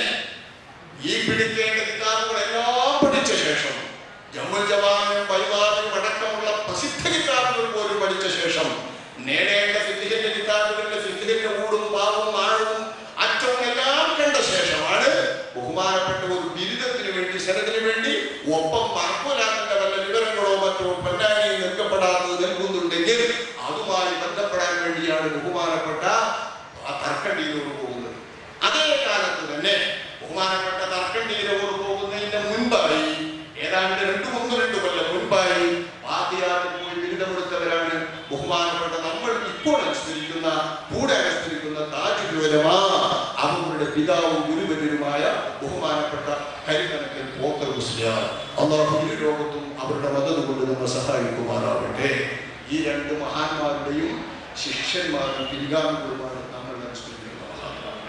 ഈ പിടിക്കേണ്ട കിതാബുകളെല്ലാം പഠിച്ച ശേഷം ജമ്മുൽ ജവാനും ബൈവാനും അടക്കമുള്ള പ്രസിദ്ധ കിതാബുകൾ പോലും പഠിച്ച ശേഷം നേടേണ്ട ഫിദ്ഹിന്റെ കിതാബുകളിലെ ഫിദ്ഹിന്റെ ഊടും പാവും ആഴവും അറ്റവും എല്ലാം കണ്ട ശേഷമാണ് ബഹുമാനപ്പെട്ട ഒരു ബിരുദത്തിന് വേണ്ടി സനത്തിന് വേണ്ടി ഒപ്പം മറക്കൂലാക്കേണ്ട വല്ല വിവരങ്ങളോ മറ്റോ പൊന്നാനിയിൽ നിൽക്കപ്പെടാത്തത് നൽകുന്നുണ്ടെങ്കിൽ അതുമായി ബന്ധപ്പെടാൻ വേണ്ടിയാണ് ബഹുമാനപ്പെട്ട ആ തർക്കണ്ടിയിലോട് പോകുന്നത് അതേ കാലത്ത് തന്നെ ബഹുമാനപ്പെട്ട തർക്കണ്ടിയിലോട് പോകുന്നതിന്റെ മുൻപായി ഏതാണ്ട് രണ്ടു മൂന്ന് രണ്ട് കൊല്ലം മുൻപായി ആദ്യാത്തിൽ പോയി ബിരുദമെടുത്തവരാണ് ബഹുമാനപ്പെട്ട നമ്മൾ ഇപ്പോൾ അനുസ്മരിക്കുന്ന കൂടെ അനുസ്മരിക്കുന്ന താജുലുലമാ അവരുടെ പിതാവും ഗുരുവര്യരുമായ ബഹുമാനപ്പെട്ട കരിമനക്കൽ പോക്കർ മുസ്ലിയാർ അള്ളാഹു ഇരു ലോകത്തും അവരുടെ മദത് കൊണ്ട് നമ്മൾ സഹായിക്കുമാറാവട്ടെ ഈ രണ്ട് മഹാന്മാരുടെയും ശിഷ്യന്മാരും പിൻഗാമികളുമാണ് നമ്മൾ അനുസ്മരിക്കുന്ന മഹാന്മാർ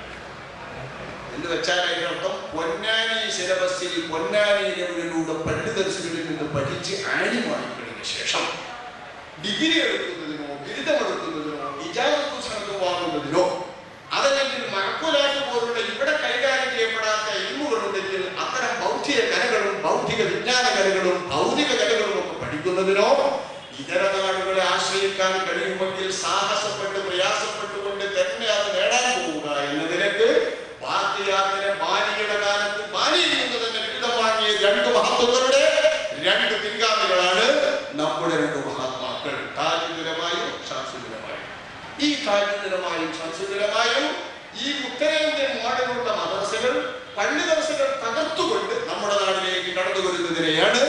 എന്ന് വെച്ചാൽ അതിനർത്ഥം പൊന്നാനി സിലബസിൽ പൊന്നാനി ലെവലിലൂടെ പണ്ട് ദർശകളിൽ നിന്ന് പഠിച്ച് ആര്യമായി കഴിഞ്ഞ ശേഷം ഡിഗ്രി എടുക്കുന്നതിനോ ബിരുദമെടുക്കുന്നതിനോ ഇജാസത്ത് പുസ്തകം വാങ്ങുന്നതിനോ അതല്ലെങ്കിൽ മഴക്കുലാറ്റ് പോലുള്ള ഇവിടെ കൈകാര്യം ചെയ്യപ്പെടാത്ത ഇൽമുകളുണ്ടെങ്കിൽ അത്തരം ബൗദ്ധിക കലകളും ബൗദ്ധിക വിജ്ഞാന കലകളും ഭൗതിക കലകളും ഒക്കെ പഠിക്കുന്നതിനോ ഇതര നാടുകളെ ആശ്രയിക്കാൻ കഴിയുമെങ്കിൽ സാഹസപ്പെട്ട് പ്രയാസപ്പെട്ടുകൊണ്ട് തന്നെ അത് നേടാൻ പോവുക എന്ന നിലക്ക് വാർത്തയാത്തിലെ ബാലിയുടെ കാലത്ത് ബാലിയിൽ നിന്ന് തന്നെ ബിരുദം വാങ്ങിയ രണ്ട് മഹത്വങ്ങളുടെ രണ്ട് പിൻഗാമികളാണ് നമ്മുടെ രണ്ട് മഹാത്മാക്കൾ താജുദുരമായും ശാസ്ത്രീയമായും ഈ താജുദുരമായും ശാസ്ത്രീയമായും ഈ ഉത്തരേന്ത്യൻ മോഡലുള്ള മദ്രസകൾ പള്ളി ദിവസങ്ങൾ തകർത്തുകൊണ്ട് നമ്മുടെ നാട്ടിലേക്ക് കടന്നു വരുന്നതിനെയാണ്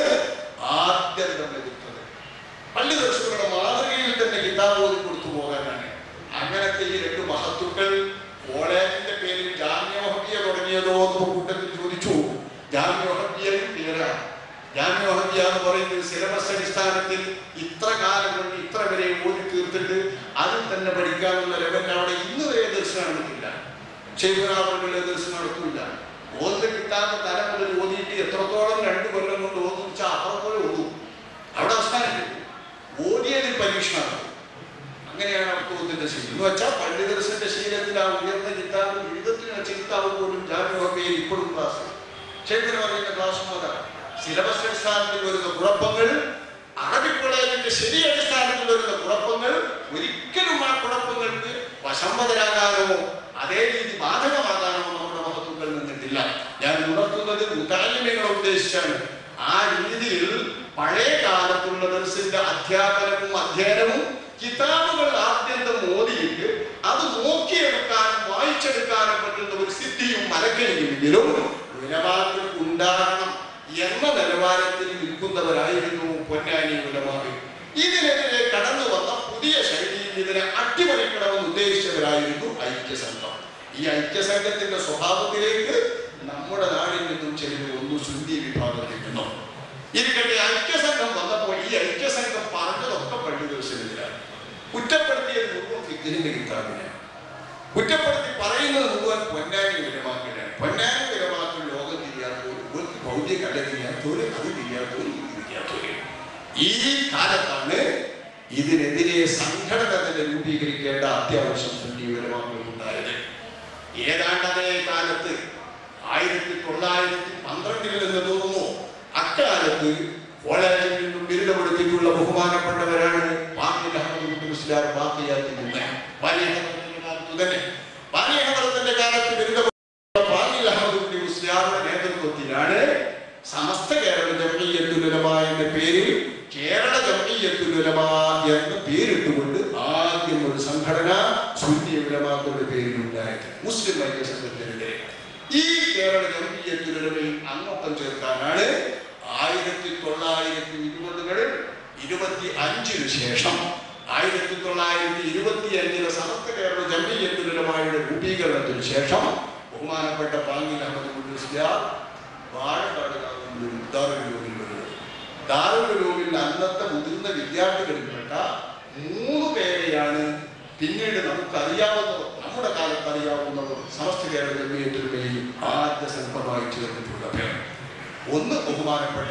ആദ്യം നമ്മൾ എതിർത്തത് പള്ളി ദിവസങ്ങളുടെ മാതൃകയിൽ തന്നെ കിതാബ് ഓതി കൊടുത്തു പോകാനാണ് അങ്ങനത്തെ ഈ രണ്ട് മഹത്തുക്കൾ കോളേജിന്റെ പേരിൽ ജാമ്യോഹബിയ തുടങ്ങിയതോ എന്ന് കൂട്ടത്തിൽ ചോദിച്ചു ജാമ്യോഹബിയയും പേരാണ് ജാമ്യോഹബിയ എന്ന് പറയുന്നത് സിലബസ് അടിസ്ഥാനത്തിൽ ഇത്ര കാലം കൊണ്ട് ഇത്ര വരെ ഓതി തീർത്തിട്ട് അതിൽ തന്നെ പഠിക്കാനുള്ള ലെവലിൽ അവിടെ ഇന്ന് വരെ ദർശനം നടത്തില്ല ചെയ്തുരാവുകളുടെ ദർശനം നടത്തില്ല ഓന്ന് കിട്ടാത്ത തലം മുതൽ ഓതിയിട്ട് എത്രത്തോളം രണ്ട് കൊല്ലം കൊണ്ട് ഓതും വെച്ചാൽ അത്രത്തോളം ഓതും അവിടെ അവസാനിക്കും ഓതിയതിൽ പരീക്ഷണം അങ്ങനെയാണ് അർത്ഥത്തിന്റെ ശീലം എന്ന് വെച്ചാൽ പണ്ഡിതരസന്റെ ശീലത്തിൽ ആ ഉയർന്ന കിതാബ് എഴുതത്തിന് വെച്ച കിതാബ് പോലും ജാമ്യഹോമയിൽ ഇപ്പോഴും ക്ലാസ് ക്ഷേത്രം പറയുന്ന ക്ലാസ് മുതൽ സിലബസ് അടിസ്ഥാനത്തിൽ വരുന്ന കുഴപ്പങ്ങൾ അറബി കോളേജിന്റെ ശരി അടിസ്ഥാനത്തിൽ വരുന്ന കുഴപ്പങ്ങൾ ഒരിക്കലും ആ കുഴപ്പങ്ങൾക്ക് വശംവതരാകാനോ അതേ രീതി ബാധകമാകാനോ നമ്മുടെ മഹത്വങ്ങൾ നിന്നിട്ടില്ല ഞാൻ ഉണർത്തുന്നത് മുതാലിമ്യങ്ങളെ ഉദ്ദേശിച്ചാണ് ആ രീതിയിൽ പഴയ കാലത്തുള്ള ദർശന്റെ അധ്യാപനവും അധ്യയനവും കിതാബുകൾ ആദ്യന്തം മോദിയിട്ട് അത് നോക്കിയെടുക്കാനും വായിച്ചെടുക്കാനും പറ്റുന്ന ഒരു സിദ്ധിയും മലക്കലിയുമെങ്കിലും ഉലമാക്കൾക്ക് ഉണ്ടാകണം എന്ന നിലവാരത്തിൽ നിൽക്കുന്നവരായിരുന്നു പൊന്നാനി ഉലമാവ് ഇതിനെതിരെ കടന്നു വന്ന പുതിയ ശൈലിയിൽ ഇതിനെ അട്ടിമറിക്കണമെന്ന് ഉദ്ദേശിച്ചവരായിരുന്നു ഐക്യസംഘം ഈ ഐക്യസംഘത്തിന്റെ സ്വഭാവത്തിലേക്ക് നമ്മുടെ നാടിൽ നിന്നും ചിലർ ഒന്ന് സുന്നി വിഭാഗത്തിൽ നിന്നും ഇരിക്കട്ടെ ഐക്യസംഘം വന്നപ്പോൾ ഈ ഐക്യസംഘം പറഞ്ഞതൊക്കെ പള്ളി ദിവസത്തിലാണ് കുറ്റപ്പെടുത്തിയത് മുഴുവൻ ഫിഖിന്റെ കിതാബിനെ കുറ്റപ്പെടുത്തി പറയുന്നത് മുഴുവൻ പൊന്നാനി വിലമാക്കലാണ് പൊന്നാനി വിലമാക്കൽ ലോകം തിരിയാത്തവർ ഒരു ഭൗതിക കല തിരിയാത്തവര് അത് തിരിയാത്തവര് ഇത് തിരിയാത്തവര് ഈ കാലത്താണ് ഇതിനെതിരെ സംഘടന തന്നെ രൂപീകരിക്കേണ്ട അത്യാവശ്യം സുന്നി വിലമാക്കൾ ഉണ്ടായത് ഏതാണ്ട് അതേ കാലത്ത് ആയിരത്തി തൊള്ളായിരത്തി പന്ത്രണ്ടിൽ നിന്ന് തോന്നുന്നു അക്കാലത്ത് കോളേജിൽ നിന്നും ബിരുദമെടുത്തിട്ടുള്ള ബഹുമാനപ്പെട്ടവരാണ് പാർട്ടിയിൽ അഹമ്മദ് കുട്ടി മുസ്ലിയാർ ബാക്കിയാത്തിൽ നിന്ന് പാലിയഹത്തിന്റെ കാലത്ത് തന്നെ പാലിയഹത്തിന്റെ കാലത്ത് ബിരുദമെടുത്ത പാർട്ടിയിൽ അഹമ്മദ് കുട്ടി മുസ്ലിയാറുടെ നേതൃത്വത്തിലാണ് സമസ്ത കേരള ജമീയത്തുലമ എന്ന പേരിൽ കേരള ജമീയത്തുലമ എന്ന പേരിട്ടുകൊണ്ട് ആദ്യം ഒരു സംഘടന സുന്നി ഉലമാക്കളുടെ പേരിലുണ്ടായത് മുസ്ലിം ഐക്യ സംഘത്തിനെതിരെ ഈ കേരള ജമീയത്തുലമയിൽ അംഗത്വം ചേർക്കാനാണ് ആയിരത്തി തൊള്ളായിരത്തി ഇരുപതുകളിൽ ഇരുപത്തി അഞ്ചിനു ശേഷം ആയിരത്തി തൊള്ളായിരത്തി ഇരുപത്തി അഞ്ചിലെ സമസ്ത കേരള ജമീയത്തുലമായുടെ രൂപീകരണത്തിന് ശേഷം ബഹുമാനപ്പെട്ട പാങ്ങിൽ അഹമ്മദ് മുസ്ലിയാർ വാഴക്കാട് ദാറുലൂരിൽ വരുന്നത് ദാറുലൂരിൽ അന്നത്തെ മുതിർന്ന വിദ്യാർത്ഥികളിൽപ്പെട്ട മൂന്ന് പേരെയാണ് പിന്നീട് നമുക്ക് അറിയാവുന്നവർ നമ്മുടെ കാലത്ത് അറിയാവുന്നവർ സമസ്ത കേരള ജമീയത്തിലുമേയും ആദ്യ സംഘമായി ചേർന്നിട്ടുള്ള പേർ ഒന്ന് ബഹുമാനപ്പെട്ട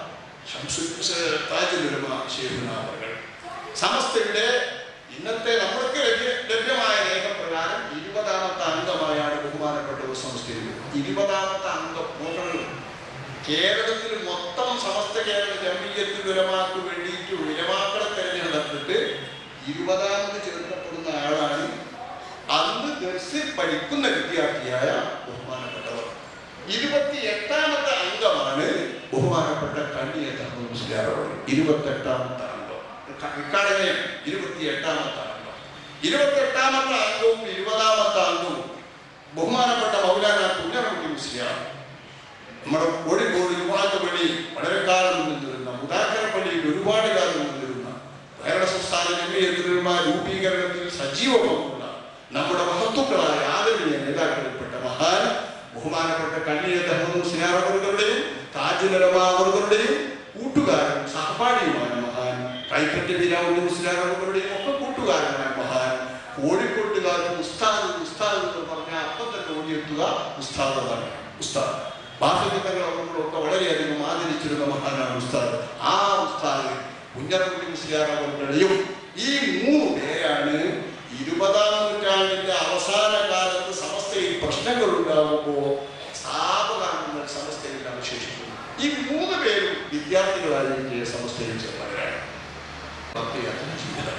താജുലുലമ ശേഖുനാഥകൾ സമസ്തയുടെ ഇന്നത്തെ നമ്മൾക്ക് ലഭ്യ- ലഭ്യമായ രേഖപ്രകാരം ഇരുപതാമത്തെ അംഗമായാണ് ബഹുമാനപ്പെട്ടവർ സംസ്ഥയിൽ ഇരുപതാമത്തെ അംഗം നോക്കണം കേരളത്തിൽ മൊത്തം സമസ്ത കേരള ജമീയത്തിൽ ഉലമാക്ക് വേണ്ടിയിട്ട് ഉലമാക്കളെ തെരഞ്ഞെടുത്തിട്ട് ഇരുപതാമത് ചേർക്കപ്പെടുന്ന ആളാണ് അന്ന് ദർസിൽ പഠിക്കുന്ന വിദ്യാർത്ഥിയായ ബഹുമാനപ്പെട്ടവർ ഇരുപത്തി എട്ടാമത്തെ അംഗമാണ് ബഹുമാനപ്പെട്ട കണ്ണിയത്ത് അഹമ്മദ് മുസ്ലിയാർ അവർ ഇരുപത്തി എട്ടാമത്തെ അംഗം ഇക്കാലമേ ഇരുപത്തി എട്ടാമത്തെ അംഗം ഇരുപത്തി എട്ടാമത്തെ അംഗവും ഇരുപതാമത്തെ അംഗവും ബഹുമാനപ്പെട്ട മൗലാന കുഞ്ഞറക്കുട്ടി മുസ്ലിയാർ നമ്മുടെ കോഴിക്കോട് യുവാക്കപ്പള്ളി വളരെ കാലം നിന്നിരുന്ന മുതാക്കരപ്പള്ളിയിൽ ഒരുപാട് കാലം നിന്നിരുന്ന കേരള സംസ്ഥാന ജമീയത്തിലുള്ള രൂപീകരണത്തിൽ സജീവമുള്ള നമ്മുടെ മഹത്വക്കളായ ആദരണീയ നേതാക്കളിൽപ്പെട്ട മഹാൻ ബഹുമാനപ്പെട്ട കണ്ണിയത്ത് അഹമ്മദ് സിനാറവറുകളുടെയും താജുലമാവറുകളുടെയും കൂട്ടുകാരൻ സഹപാഠിയുമായ മഹാൻ കൈപ്പറ്റ ബിരാവുണ്ടി മുസ്ലിയാറവറുകളുടെയും ഒക്കെ കൂട്ടുകാരനായ മഹാൻ കോഴിക്കോട്ടുകാർക്ക് ഉസ്താദ് ഉസ്താദ് എന്ന് പറഞ്ഞാൽ അപ്പം തന്നെ ഓടിയെത്തുക ഉസ്താദാണ് ഉസ്താദ് ബാഹ്യതകൾ അവர்களൊക്കെ വളരെയധികം ആദരിച്ചിരുന്ന മഹാനാണ് ഉസ്താദ് ആ ഉസ്താദ് കുഞ്ഞറക്കുട്ടി മുസ്ലിയാർ അവരുടെയും ഈ മൂന്ന് പേരാണ് ഇരുപതാം നൂറ്റാണ്ടിന്റെ അവസാന കാലത്ത് സമസ്തയിൽ പ്രശ്നങ്ങൾ ഉണ്ടാകുമ്പോൾ സ്ഥാപകാംഗങ്ങൾ സമസ്തയിൽ അവശേഷിക്കുന്നു ഈ മൂന്ന് പേരും വിദ്യാർത്ഥികളായിരിക്കെ സമസ്തയിൽ ചേർന്നവരാണ് ഭക്തിയാത്ര ജീവിതം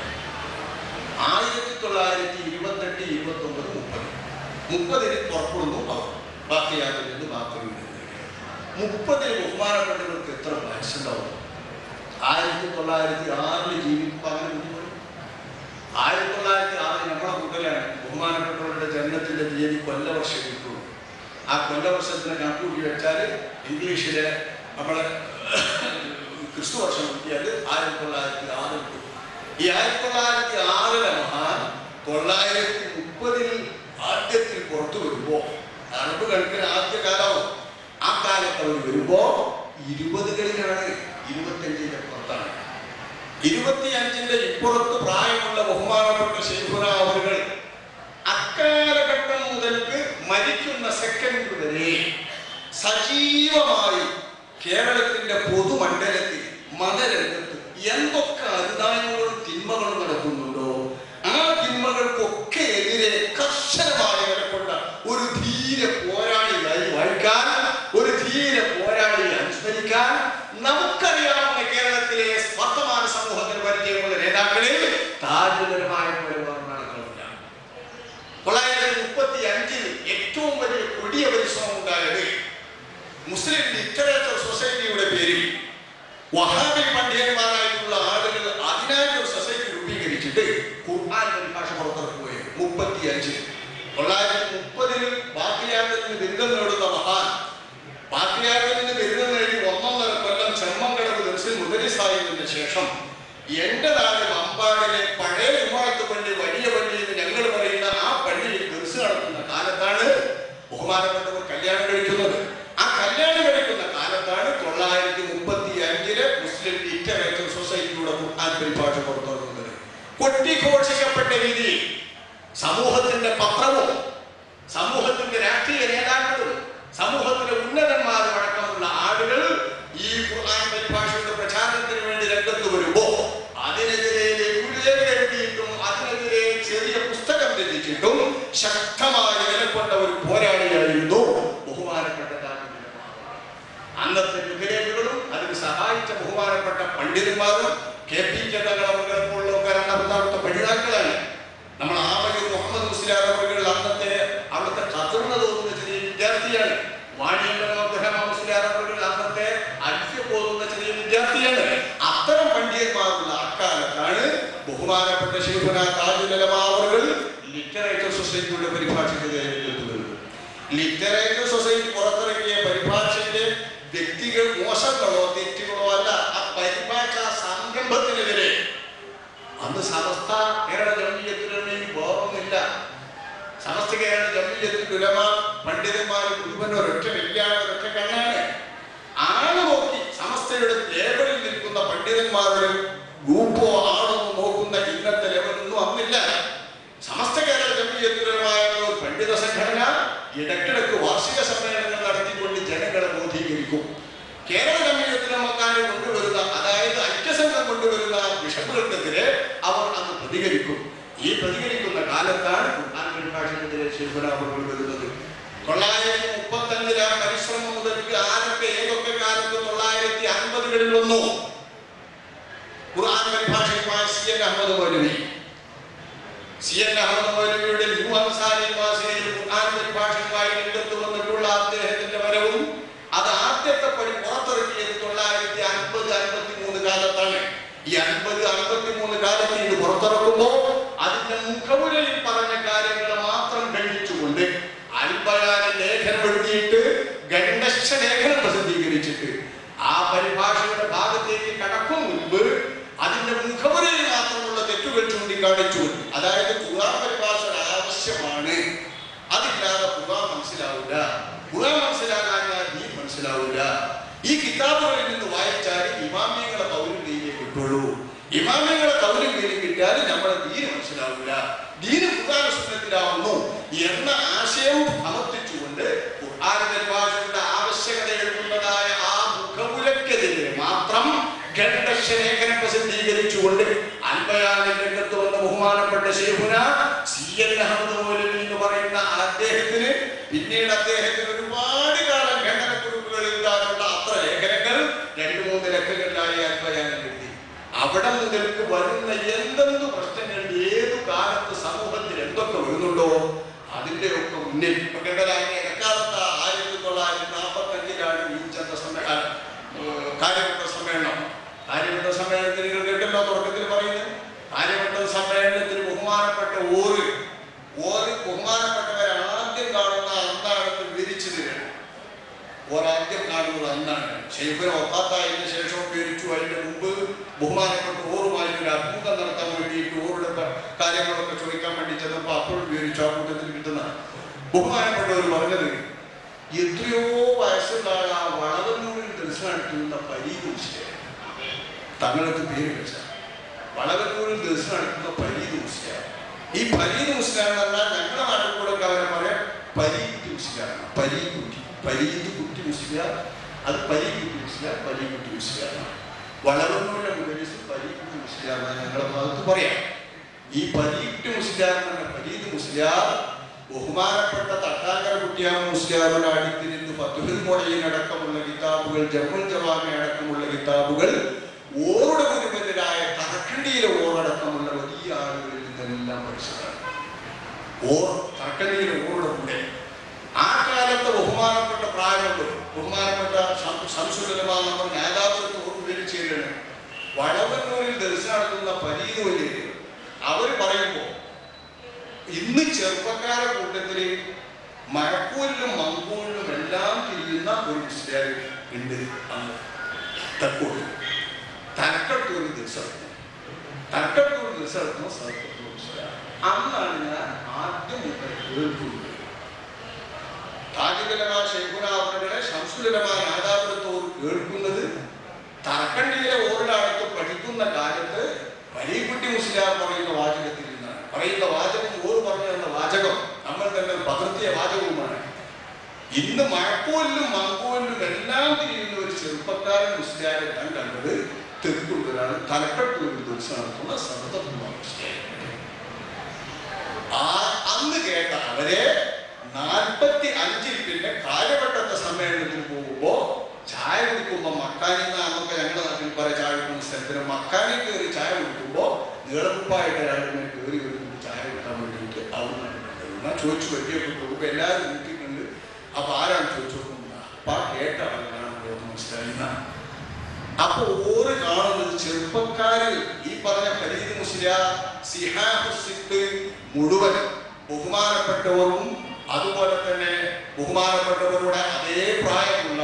ആയിരത്തി തൊള്ളായിരത്തി ഇരുപത്തെട്ട് ഇരുപത്തി ഒമ്പത് മുപ്പത് മുപ്പതിന് പുറപ്പെടുന്നു അവർ ബാക്കിയാത്തിൽ നിന്ന് ബാക്കി മുപ്പതിന് ബഹുമാനപ്പെട്ടവർക്ക് എത്ര വയസ്സുണ്ടാവും ആയിരത്തി തൊള്ളായിരത്തി ആറിൽ ജീവിക്കുമ്പോൾ അങ്ങനെ ബുദ്ധിമുട്ട് ആയിരത്തി തൊള്ളായിരത്തി ആറിൽ നമ്മളെ കൂട്ടലാണ് ബഹുമാനപ്പെട്ടവരുടെ ജനനത്തിന്റെ തീയതി കൊല്ലവർഷം കിട്ടുള്ളൂ ആ കൊല്ലവർഷത്തിന് കണക്കൂട്ടി വെച്ചാൽ ഇംഗ്ലീഷിലെ നമ്മളെ ക്രിസ്തു വർഷം കിട്ടിയാൽ ആയിരത്തി തൊള്ളായിരത്തി ആറിൽ കിട്ടും ഈ ആയിരത്തി തൊള്ളായിരത്തി ആറിലെ മഹാൻ തൊള്ളായിരത്തി മുപ്പതിൽ ആദ്യത്തിൽ പുറത്തു വരുമ്പോ അറബ് കണക്കിന് ആദ്യ കാലവും ആ കാലത്ത് അവർ വരുമ്പോ ഇരുപതുകളിലാണ് ഇരുപത്തഞ്ചിന്റെ പുറത്താണ് ഇരുപത്തിയഞ്ചിന്റെ ഇപ്പുറത്ത് പ്രായമുള്ള ബഹുമാനപ്പെട്ട ശേഖുന അവരുകൾ അക്കാലഘട്ടം മുതൽക്ക് മരിക്കുന്ന സെക്കൻഡ് വരെ സജീവമായി കേരളത്തിന്റെ പൊതുമണ്ഡലത്തിൽ മതരംഗത്ത് എന്തൊക്കെ അനുദാനങ്ങളും തിന്മകളും നടക്കുന്നുണ്ടോ ആ തിന്മകൾക്കൊക്കെ എതിരെ കർശനമായ നിലക്കൊണ്ട ഒരു ധീര പോരാളിയായി വാഴിക്കാൻ ഒരു ധീര പോരാളിയെ അനുസ്മരിക്കാൻ നമുക്കറിയാവുന്ന കേരളത്തിലെ വർത്തമാന സമൂഹത്തിന് പരിചയമുള്ള നേതാക്കളിൽ താജുലരമായ പരിപാടികളാണ് തൊള്ളായിരത്തി മുപ്പത്തി അഞ്ചിൽ ഏറ്റവും വലിയ കൊടിയ പരിശ്രമം ഉണ്ടായത് മുസ്ലിം ലിറ്ററേച്ചർ സൊസൈറ്റിയുടെ പേരിൽ വഹാബി പണ്ഡിതന്മാരായിട്ടുള്ള ആളുകൾ അതിനായി ഒരു സൊസൈറ്റി രൂപീകരിച്ചിട്ട് ഖുർആൻ പരിഭാഷ പുറത്തിറക്കുകയും മുപ്പത്തി അഞ്ചിൽ തൊള്ളായിരത്തി മുപ്പതിൽ ബാക്കിയാത്തിൽ നിന്ന് ബിരുദം നേടുന്ന മഹാൻ ബാക്കിയാത്തിൽ നിന്ന് ബിരുദം നേടി ഒന്നൊന്നര കൊല്ലം ചെമ്മങ്കടവ് ദർശൻ മുദരിസായതിനു ശേഷം എന്റെ നാട് അമ്പാടിലെ പഴയ ജുമാഅത്ത് പള്ളി വലിയ പള്ളി എന്ന് ഞങ്ങൾ പറയുന്ന ആ പള്ളിയിൽ ദർശനം നടത്തുന്ന കാലത്താണ് ബഹുമാനപ്പെട്ടവർ കല്യാണം കഴിക്കുന്നത് കൊട്ടിഘോഷിക്കപ്പെട്ട രീതിയിൽ സമൂഹത്തിന്റെ പത്രവും സമൂഹത്തിന്റെ രാഷ്ട്രീയ നേതാക്കളും സമൂഹത്തിലെ ഉന്നതന്മാരും അടക്കമുള്ള ആളുകൾ ഈ ഖുർആൻ പരിഭാഷയുടെ പ്രചാരണത്തിന് വേണ്ടി രംഗത്ത് വരുമ്പോ അതിനെതിരെ ലഘുലേഖ എഴുതിയിട്ടും അതിനെതിരെ ചെറിയ പുസ്തകം രചിച്ചിട്ടും ശക്തമായി നിലകൊണ്ട ഒരു പോരാളിയായിരുന്നു ബഹുമാനപ്പെട്ട താജുൽ ഉലമ. അന്നത്തെ ലഘുലേഖകളും അതിന് സഹായിച്ച ബഹുമാനപ്പെട്ട പണ്ഡിതന്മാരും കെ പി ചതകളെ പോലുള്ളവർ രണ്ടാമത്തെ പഠിതാക്കളാണ് നമ്മൾ ആമയൂർ മുഹമ്മദ് മുസ്ലിയാർ അവർ അന്നത്തെ അവിടുത്തെ കതിർന്ന തോന്നുന്ന ചെറിയ വിദ്യാർത്ഥിയാണ് വാണിയമ്പലം മുസ്ലിയാർ അവർ അന്നത്തെ അൽഫ്യ പോകുന്ന ചെറിയ വിദ്യാർത്ഥിയാണ് അത്തരം പണ്ഡിതന്മാരുള്ള അക്കാലത്താണ് ബഹുമാനപ്പെട്ട ശിവന താജുലമാവറുകൾ ലിറ്ററേച്ചർ സൊസൈറ്റിയുടെ പരിഭാഷയ്ക്ക് വരുന്നത് ലിറ്ററേച്ചർ സൊസൈറ്റി പുറത്തിറക്കിയ പരിഭാഷയിലെ വ്യക്തികൾ മോശങ്ങളോ തെറ്റുകളോ അല്ല ആ പരിഭാഷ സംരംഭത്തിനെതിരെ അന്ന് സമസ്ത കേരള ജമീയത്തിലൊന്നും ബോധമൊന്നുമില്ല സമസ്ത കേരള ജമീയത്തിൽ ഉലമ പണ്ഡിതന്മാർ മുഴുവൻ ഒരൊറ്റ വലിയാണ് ഒരൊറ്റ കണ്ണാണ് ആണ് നോക്കി സമസ്തയുടെ ലേബലിൽ നിൽക്കുന്ന പണ്ഡിതന്മാരുടെ ഗ്രൂപ്പോ ആണോ നോക്കുന്ന ഇന്നത്തെ ലെവലൊന്നും അന്നില്ല സമസ്ത കേരള ജമീയത്തിലുമായ ഒരു പണ്ഡിത സംഘടന ഇടക്കിടക്ക് വാർഷിക സമ്മേളനങ്ങൾ നടത്തിക്കൊണ്ട് ജനങ്ങളെ ബോധീകരിക്കും കേരള ജമീയത്തിലമക്കാർ കൊണ്ടുവരുന്ന അതായത് ഐക്യസംഘം കൊണ്ടുവരുന്ന ബിഷപ്പുകൾക്കെതിരെ അവർ അന്ന് പ്രതികരിക്കും ഈ പ്രതികരിക്കുന്ന കാലത്താണ് ഖുർആൻ പരിഭാഷക്കെതിരെ ശിവരാമങ്ങൾ വരുന്നത് തൊള്ളായിരത്തി മുപ്പത്തഞ്ചിലെ പരിശ്രമം മുതൽക്ക് ആരൊക്കെ ഏതൊക്കെ കാലത്ത് തൊള്ളായിരത്തി അൻപതുകളിൽ വന്നു ഖുർആൻ പരിഭാഷയുമായി C N Ahammad Maulavi C N Ahammad മൗലവിയുടെ ന്യൂ അൻസാരി മാസികയിൽ ഖുർആൻ പരിഭാഷയുമായി രംഗത്ത് വന്നിട്ടുള്ള അദ്ദേഹത്തിന്റെ വരവും അത് ആദ്യത്തെ പടി പുറത്തിറക്കിയത് തൊള്ളായിരത്തി അൻപത് അൻപത്തി മൂന്ന് കാലത്താണ് ഈ അൻപത് അൻപത്തി മൂന്ന് കാലത്ത് ഇത് പുറത്തിറക്കുമ്പോൾ അതിന്റെ മുഖമുരയിൽ പറഞ്ഞ കാര്യങ്ങൾ മാത്രം ഖണ്ഡിച്ചുകൊണ്ട് അൽബയാന ലേഖനം എഴുതിയിട്ട് ഗണ്ഡശ ലേഖനം പ്രസിദ്ധീകരിച്ചിട്ട് ആ പരിഭാഷയുടെ ഭാഗത്തേക്ക് കടക്കും മുൻപ് അതിന്റെ മുഖമുരയിൽ മാത്രമുള്ള തെറ്റുകൾ ചൂണ്ടിക്കാണിച്ചു അതായത് ഖുർആൻ പരിഭാഷ ആവശ്യമാണ് അതില്ലാതെ ഖുർആൻ മനസ്സിലാവില്ല ഖുർആൻ മനസ്സിലാകാൻ നീ മനസ്സിലാവില്ല ഈ കിതാബുകളിൽ നിന്ന് വായിച്ചാൽ ഇമാമ്യങ്ങളെ പൗരും കയ്യിലേ കിട്ടുള്ളൂ ഇമാമ്യങ്ങളെ പൗരും കയ്യിൽ കിട്ടിയാൽ നമ്മുടെ ദീന് മനസ്സിലാവില്ല ദീന് ഖുർആൻ സുന്നത്തിലാവുന്നു എന്ന ആശയം സമർത്ഥിച്ചുകൊണ്ട് ഖുർആൻ പരിഭാഷയുടെ ആവശ്യകത എഴുതുന്നതായ ആ മുഖമുലക്കെതിരെ മാത്രം ഖണ്ഡശ ലേഖനം പ്രസിദ്ധീകരിച്ചുകൊണ്ട് അൻപയാണ്ട് രംഗത്ത് വന്ന ബഹുമാനപ്പെട്ട ശേഖുന സി എൻ അഹമ്മദ് മൗലവി എന്ന് പറയുന്ന അദ്ദേഹത്തിന് പിന്നീട് അദ്ദേഹത്തിന് ഒരുപാട് കാലം ഖണ്ഡനക്കുറിപ്പുകൾ എഴുതാനുള്ള അത്ര ലേഖനങ്ങൾ രണ്ട് മൂന്ന് ലക്കങ്ങളിലായി അൻപയാനം എഴുതി അവിടെ മുതൽക്ക് വരുന്ന എന്തെന്ത് പ്രശ്നങ്ങൾ ഏതു കാലത്ത് സമൂഹത്തിൽ എന്തൊക്കെ വരുന്നുണ്ടോ അതിന്റെ ഒക്കെ മുന്നിൽ ഇപ്പൊ കേട്ടതായി എക്കാലത്ത് ആയിരത്തി തൊള്ളായിരത്തി നാൽപ്പത്തി അഞ്ചിലാണ് ഈ ചന്ത സമ്മേളനം കാര്യവട്ട സമ്മേളനം കാര്യവട്ട സമ്മേളനത്തിൽ നിങ്ങൾ കേട്ടല്ലോ തുടക്കത്തിൽ പറയുന്നത് കാര്യവട്ട സമ്മേളനത്തിൽ ബഹുമാനപ്പെട്ട ഓറ് ഓറ് ബഹുമാനപ്പെട്ടവർ ആദ്യം കാണുന്ന അന്നാണെന്ന് വിവരിച്ചു തരണം ഓരാദ്യം കാണുന്നത് അന്നാണ് ഷെയ്ഖിന് ഒപ്പാത്തായതിനു ശേഷം വിവരിച്ചു അതിന്റെ മുമ്പ് ബഹുമാനപ്പെട്ട ഓറുമായി ഒരു അഭിമുഖം നടത്താൻ വേണ്ടിയിട്ട് ഓറുടെ ക- കാര്യങ്ങളൊക്കെ ചോദിക്കാൻ വേണ്ടി ചെന്നപ്പോൾ അപ്പോൾ വിവരിച്ചു ആ കൂട്ടത്തിൽ കിട്ടുന്ന ബഹുമാനപ്പെട്ടവർ പറഞ്ഞത് എത്രയോ വയസ്സുള്ള ആൾ ആ വളവന്നൂരിൽ ദർശനം നടത്തുന്ന പരീത് മുസ്ലിം തങ്ങൾക്ക് പേര് വെച്ച വളവന്നൂരിൽ ദർശനം നടത്തുന്ന പരീത് മുസ്ലിം ഈ പരീത് മുസ്ലിം എന്ന് പറഞ്ഞാൽ ഞങ്ങളുടെ നാട്ടിൽ കൂടെ ഒക്കെ അവരെ പറയാം പരീകുട്ടി മുസ്ലിം പരീകുട്ടി പരീത് കുട്ടി മുസ്ലിം അത് പരീകുട്ടി മുസ്ലിം പരീകുട്ടി മുസ്ലിം വളവന്നൂരിലെ മുകളിൽ പരീകുട്ടി മുസ്ലിം ഞങ്ങളുടെ ഭാഗത്ത് പറയാം ഈ പരീകുട്ടി മുസ്ലിം എന്ന പരീത് മുസ്ലിം ബഹുമാനപ്പെട്ട തട്ടാങ്കര കുട്ടിയാമ മുസ്ലിയാരുടെ അടുത്തിരുന്ന് ഫത്തുഹിൽ മൊഴയിനടക്കമുള്ള കിതാബുകൾ ജമ്മുൽ ജവാമി അടക്കമുള്ള കിതാബുകൾ ഓരുടെ ഗുരുവരായ തറക്കണ്ടിയിലെ ഓറടക്കമുള്ള വലിയ ആളുകളിൽ നിന്നെല്ലാം പഠിച്ചതാണ് ഓർ തറക്കണ്ടിയിലെ ഓറുടെ കൂടെ ആ കാലത്ത് ബഹുമാനപ്പെട്ട പ്രായമുള്ളവർ ബഹുമാനപ്പെട്ട സംശുദ്ധമായ നമ്മൾ നേതാവിനത്ത് ഉപയോഗിച്ചിരുന്നു വളവന്നൂരിൽ ദർശനം നടത്തുന്ന പരീതുവല്ലിൽ അവർ പറയുമ്പോൾ ഇന്ന് ചെറുപ്പക്കാരെ കൂട്ടത്തിൽ മഴക്കൂരിലും മങ്കൂരിലും എല്ലാം തിരിയുന്ന ഒരു മുസ്ലിം ഉണ്ട് അന്ന് തെക്കോട്ട് തലക്കട്ടൂരിൽ ദിവസം തലക്കട്ടൂർ ദിവസം എടുക്കുന്ന സർക്കട്ടൂർ മുസ്ലിം അന്നാണ് ഞാൻ ആദ്യം മുതൽ കേൾക്കുന്നത് താജുലമ ഷെയ്ഖുന അവരുടെ ശംസുലമ നാദാപുരത്തോട് കേൾക്കുന്നത് തറക്കണ്ടിയിലെ ഓരിനടുത്ത് പഠിക്കുന്ന കാലത്ത് പരീക്കുട്ടി മുസ്ലിയാർ പറയുന്ന വാചകത്തിൽ നിന്നാണ് പറയുന്ന വാചകം ഓർ പറഞ്ഞു തന്ന വാചകം നമ്മൾ തന്നെ പകർത്തിയ വാചകവുമാണ് ഇന്ന് മഴക്കോലിലും മങ്കോലിലും എല്ലാം തിരിയുന്ന ഒരു ചെറുപ്പക്കാരൻ മുസ്ലിയാരെ ഞാൻ കണ്ടത് തെക്കുള്ളൊരാണ് തലക്കെട്ടൂരിൽ ദിവസം നടത്തുന്ന സർവതകുമാർ മുസ്ലിയാരെ ആ അന്ന് കേട്ട അവരെ നാൽപ്പത്തി അഞ്ചിൽ പിന്നെ കാലഘട്ടത്തെ സമ്മേളനത്തിന് പോകുമ്പോ ചായ കുടിക്കുമ്പോ മക്കാനി എന്നൊക്കെ ഞങ്ങളുടെ നാട്ടിൽ പല ചായ കുടിക്കുന്ന സ്ഥലത്തിന് മക്കാനി കയറി ചായ കുടിക്കുമ്പോ നീളക്കുപ്പായിട്ട് ഒരാളിങ്ങനെ കയറി വരുന്നുണ്ട് ചായ കുടിക്കാൻ വേണ്ടിയിട്ട് അവിടെ ഞാൻ ചോദിച്ചു പരിചയപ്പെട്ടു ഇപ്പൊ എല്ലാവരും വീട്ടിലുണ്ട് അപ്പൊ ആരാണ് ചോദിച്ചു നോക്കുന്നത് അപ്പൊ ആ കേട്ട ആളുകളാണ് ഇവിടെ മനസ്സിലായി അപ്പൊ ഓര് കാണുന്നത് ചെറുപ്പക്കാര് ഈ പറഞ്ഞ ഫരീദ് മുസ്ലിയാർ സിഹാബ് സിത്ത് മുഴുവൻ ബഹുമാനപ്പെട്ടവരും അതുപോലെ തന്നെ ബഹുമാനപ്പെട്ടവരുടെ അതേ പ്രായമുള്ള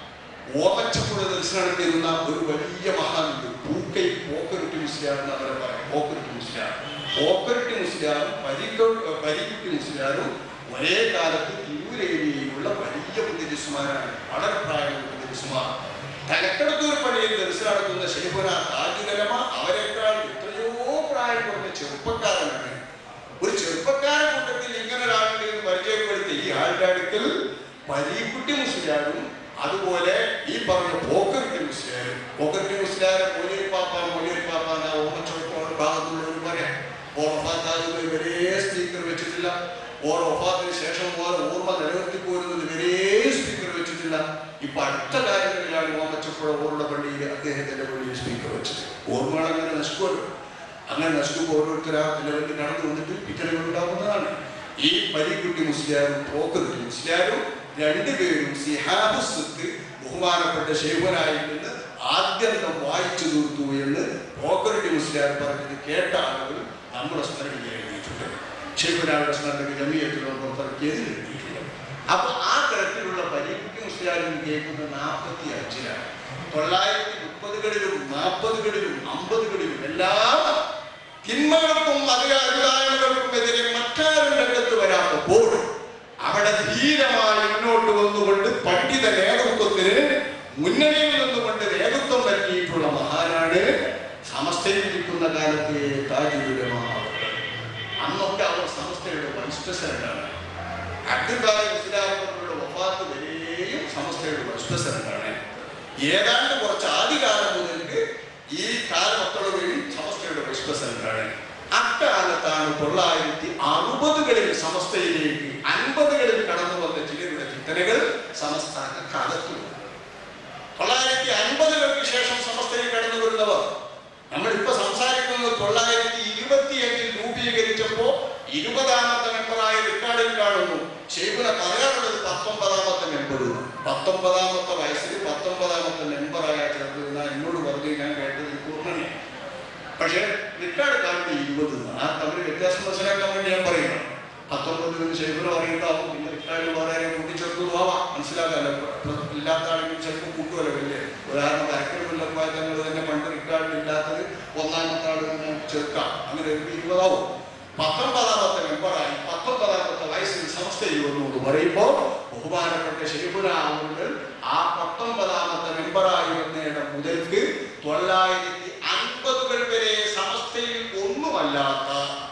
ഓമച്ചപ്പുഴ ദർശനം നടത്തിയിരുന്ന ഒരു വലിയ മഹാനുണ്ട് പൂക്കൈ പോക്കരുട്ടി മുസ്ലിയാർ എന്ന് അവരെ പറയാം പോക്കരുട്ടി മുസ്ലിയാർ പോക്കരുട്ടി മുസ്ലിയാറും പരിക്കോ പരിക്കുട്ടി മുസ്ലിയാറും ഒരേ കാലത്ത് തിരൂർ ഏരിയയിലുള്ള വലിയ പുതിരിസുമാരാണ് വളരെ പ്രായമുള്ള പുതിരിസുമാർ തലക്കെടുത്തൂർ പള്ളിയിൽ ദർശനം നടത്തുന്ന ശൈബുന താജുലമ അവരെക്കാൾ എത്രയോ പ്രായം കുറഞ്ഞ ചെറുപ്പക്കാരനാണ് ഒരു ചെറുപ്പക്കാര കൂട്ടത്തിൽ ഇങ്ങനെ ഒരാളുടെ എന്ന് പരിചയപ്പെടുത്തി ഈ ആളുടെ അടുക്കൽ പരീക്കുട്ടി മുസ്ലിയാരും അതുപോലെ ഈ പറഞ്ഞ പോക്കറിട്ടി മുസ്ലിയാരും പോക്കറിട്ടി മുസ്ലിയാരെ മൊലിയൽ പാപ്പ മൊലിയൽ പാപ്പ എന്ന ഓമച്ചോട്ടോട് ഭാഗത്തുള്ളവർ പറയാം ഓർഫാത്താജുകൾ വരെ സ്പീക്കർ വെച്ചിട്ടില്ല ഓർ ഒഫാത്തിന് ശേഷം ഓരോ ഓർമ്മ നിലനിർത്തി പോരുന്നത് വരെ സ്പീക്കർ വെച്ചിട്ടില്ല ഇപ്പൊ അടുത്ത കാര്യങ്ങളിലാണ് ഓമച്ചപ്പുഴ ഓറുടെ പള്ളിയിൽ അദ്ദേഹത്തിന്റെ പള്ളിയിൽ സ്പീക്കർ വെച്ചത് ഓർമ്മകൾ അങ്ങനെ നശിക്കുമല്ലോ അങ്ങനെ നശിക്കുമ്പോൾ ഓരോരുത്തരാ ലെവലിൽ നടന്നു വന്നിട്ട് പിറ്റലുകൾ ഉണ്ടാകുന്നതാണ് ഈ പരിക്കുട്ടി മുസ്ലിയാരും പോക്കുട്ടി മുസ്ലിയാരും രണ്ടുപേരും സിഹാബ് സിത്ത് ബഹുമാനപ്പെട്ട ഷെയ്ഖുനായിൽ നിന്ന് ആദ്യന്തം വായിച്ചു തീർത്തു എന്ന് പോക്കറുട്ടി മുസ്ലിയാർ പറഞ്ഞത് കേട്ട ആളുകൾ നമ്മുടെ സ്മരണയിൽ എഴുതിയിട്ടുണ്ട് ഷെയ്ഖുനാരുടെ സ്മരണ ജമിയത്തിലോ പുറത്തിറക്കിയതിൽ എഴുതിയിട്ടുണ്ട് അപ്പൊ ആ തരത്തിലുള്ള പരിക്കുട്ടി മുസ്ലിയാരും കേൾക്കുന്നത് നാൽപ്പത്തി അഞ്ചിലാണ് തൊള്ളായിരത്തി മുപ്പതുകളിലും നാൽപ്പതുകളിലും അമ്പതുകളിലും എല്ലാം തിന്മകൾക്കും അധികാരികൾക്കും എതിരെ മറ്റാരും രംഗത്ത് വരാത്തപ്പോൾ അവിടെ ധീരമായി മുന്നോട്ട് വന്നുകൊണ്ട് പണ്ഡിത നേതൃത്വത്തിന് മുന്നണിയിൽ നിന്നുകൊണ്ട് നേതൃത്വം നൽകിയിട്ടുള്ള മഹാനാണ് സമസ്തയിൽ ഇരിക്കുന്ന കാലത്തെ താജുലമാവർ അന്നൊക്കെ അവർ സമസ്തയുടെ വൈസ് പ്രസിഡന്റാണ് അബ്ദുൽഖാദർ മുസ്ലിയാരുടെ വഫാത്ത് വരെയും സമസ്തയുടെ വൈസ് പ്രസിഡന്റാണ് ഏതാണ്ട് കുറച്ച് ആദ്യകാലം മുതൽക്ക് ഈ കാലമൊത്തളവരും സമസ്തയുടെ വൈസ് പ്രസിഡന്റാണ് അക്കാലത്താണ് തൊള്ളായിരത്തി അറുപതുകളിൽ സമസ്തയിലേക്ക് അൻപതുകളിൽ കടന്നു വന്ന ചിലരുടെ ചിന്തനകൾ സമസ്ത കാലത്തു തൊള്ളായിരത്തി അൻപതുകൾക്ക് ശേഷം സമസ്തയിൽ കടന്നു വരുന്നവർ നമ്മളിപ്പോ സംസാരിക്കുന്നത് തൊള്ളായിരത്തി ഇരുപത്തിയഞ്ചിൽ രൂപീകരിച്ചപ്പോ ഇരുപതാമത്തെ മെമ്പറായ റിക്കാർഡിൽ കാണുന്നു ഷെയ്ഖുന പറയാറുള്ളത് പത്തൊമ്പതാമത്തെ മെമ്പർ പത്തൊമ്പതാമത്തെ വയസ്സിൽ പത്തൊമ്പതാമത്തെ മെമ്പറായ ചേർന്ന് എന്നോട് പറഞ്ഞു ഞാൻ കേട്ടത് എനിക്ക് ഓർമ്മയില്ല പക്ഷേ റിക്കാർഡ് കാണുന്നത് ഇരുപത് ആ തമ്മിൽ വ്യത്യാസം മനസ്സിലാക്കാൻ വേണ്ടി ഞാൻ പറയുന്നു പത്തൊമ്പതിന് ഷെയ്ഖുന പറയുന്നതാവും പിന്നെ റിക്കാർഡ് വളരെ കൂട്ടിച്ചേർത്തതുമാവാം മനസ്സിലാക്കാമല്ലോ ഇല്ലാത്ത ആണെങ്കിൽ ചിലപ്പോൾ കൂട്ടുമല്ലോ വലിയ ഉദാഹരണം വരക്കലുള്ളപ്പോൾ തങ്ങൾ തന്നെ പണ്ട് റിക്കാർഡിൽ ഇല്ലാത്തത് ഒന്നാമത്തെ ആൾ തന്നെ ചേർക്കാം അങ്ങനെ ഒരു ഇരുപതാവും പത്തൊമ്പതാമത്തെ മെമ്പറായി പത്തൊമ്പതാമത്തെ വയസ്സിൽ സംസ്ഥയിൽ വന്നു എന്ന് പറയുമ്പോൾ ബഹുമാനപ്പെട്ട ശരിപുരാവുകൾ ആ പത്തൊമ്പതാമത്തെ മെമ്പറായി വന്നേടം മുതൽക്ക് തൊള്ളായിരത്തി അൻപതുകൾ വരെ സമസ്തയിൽ ഒന്നുമല്ലാത്ത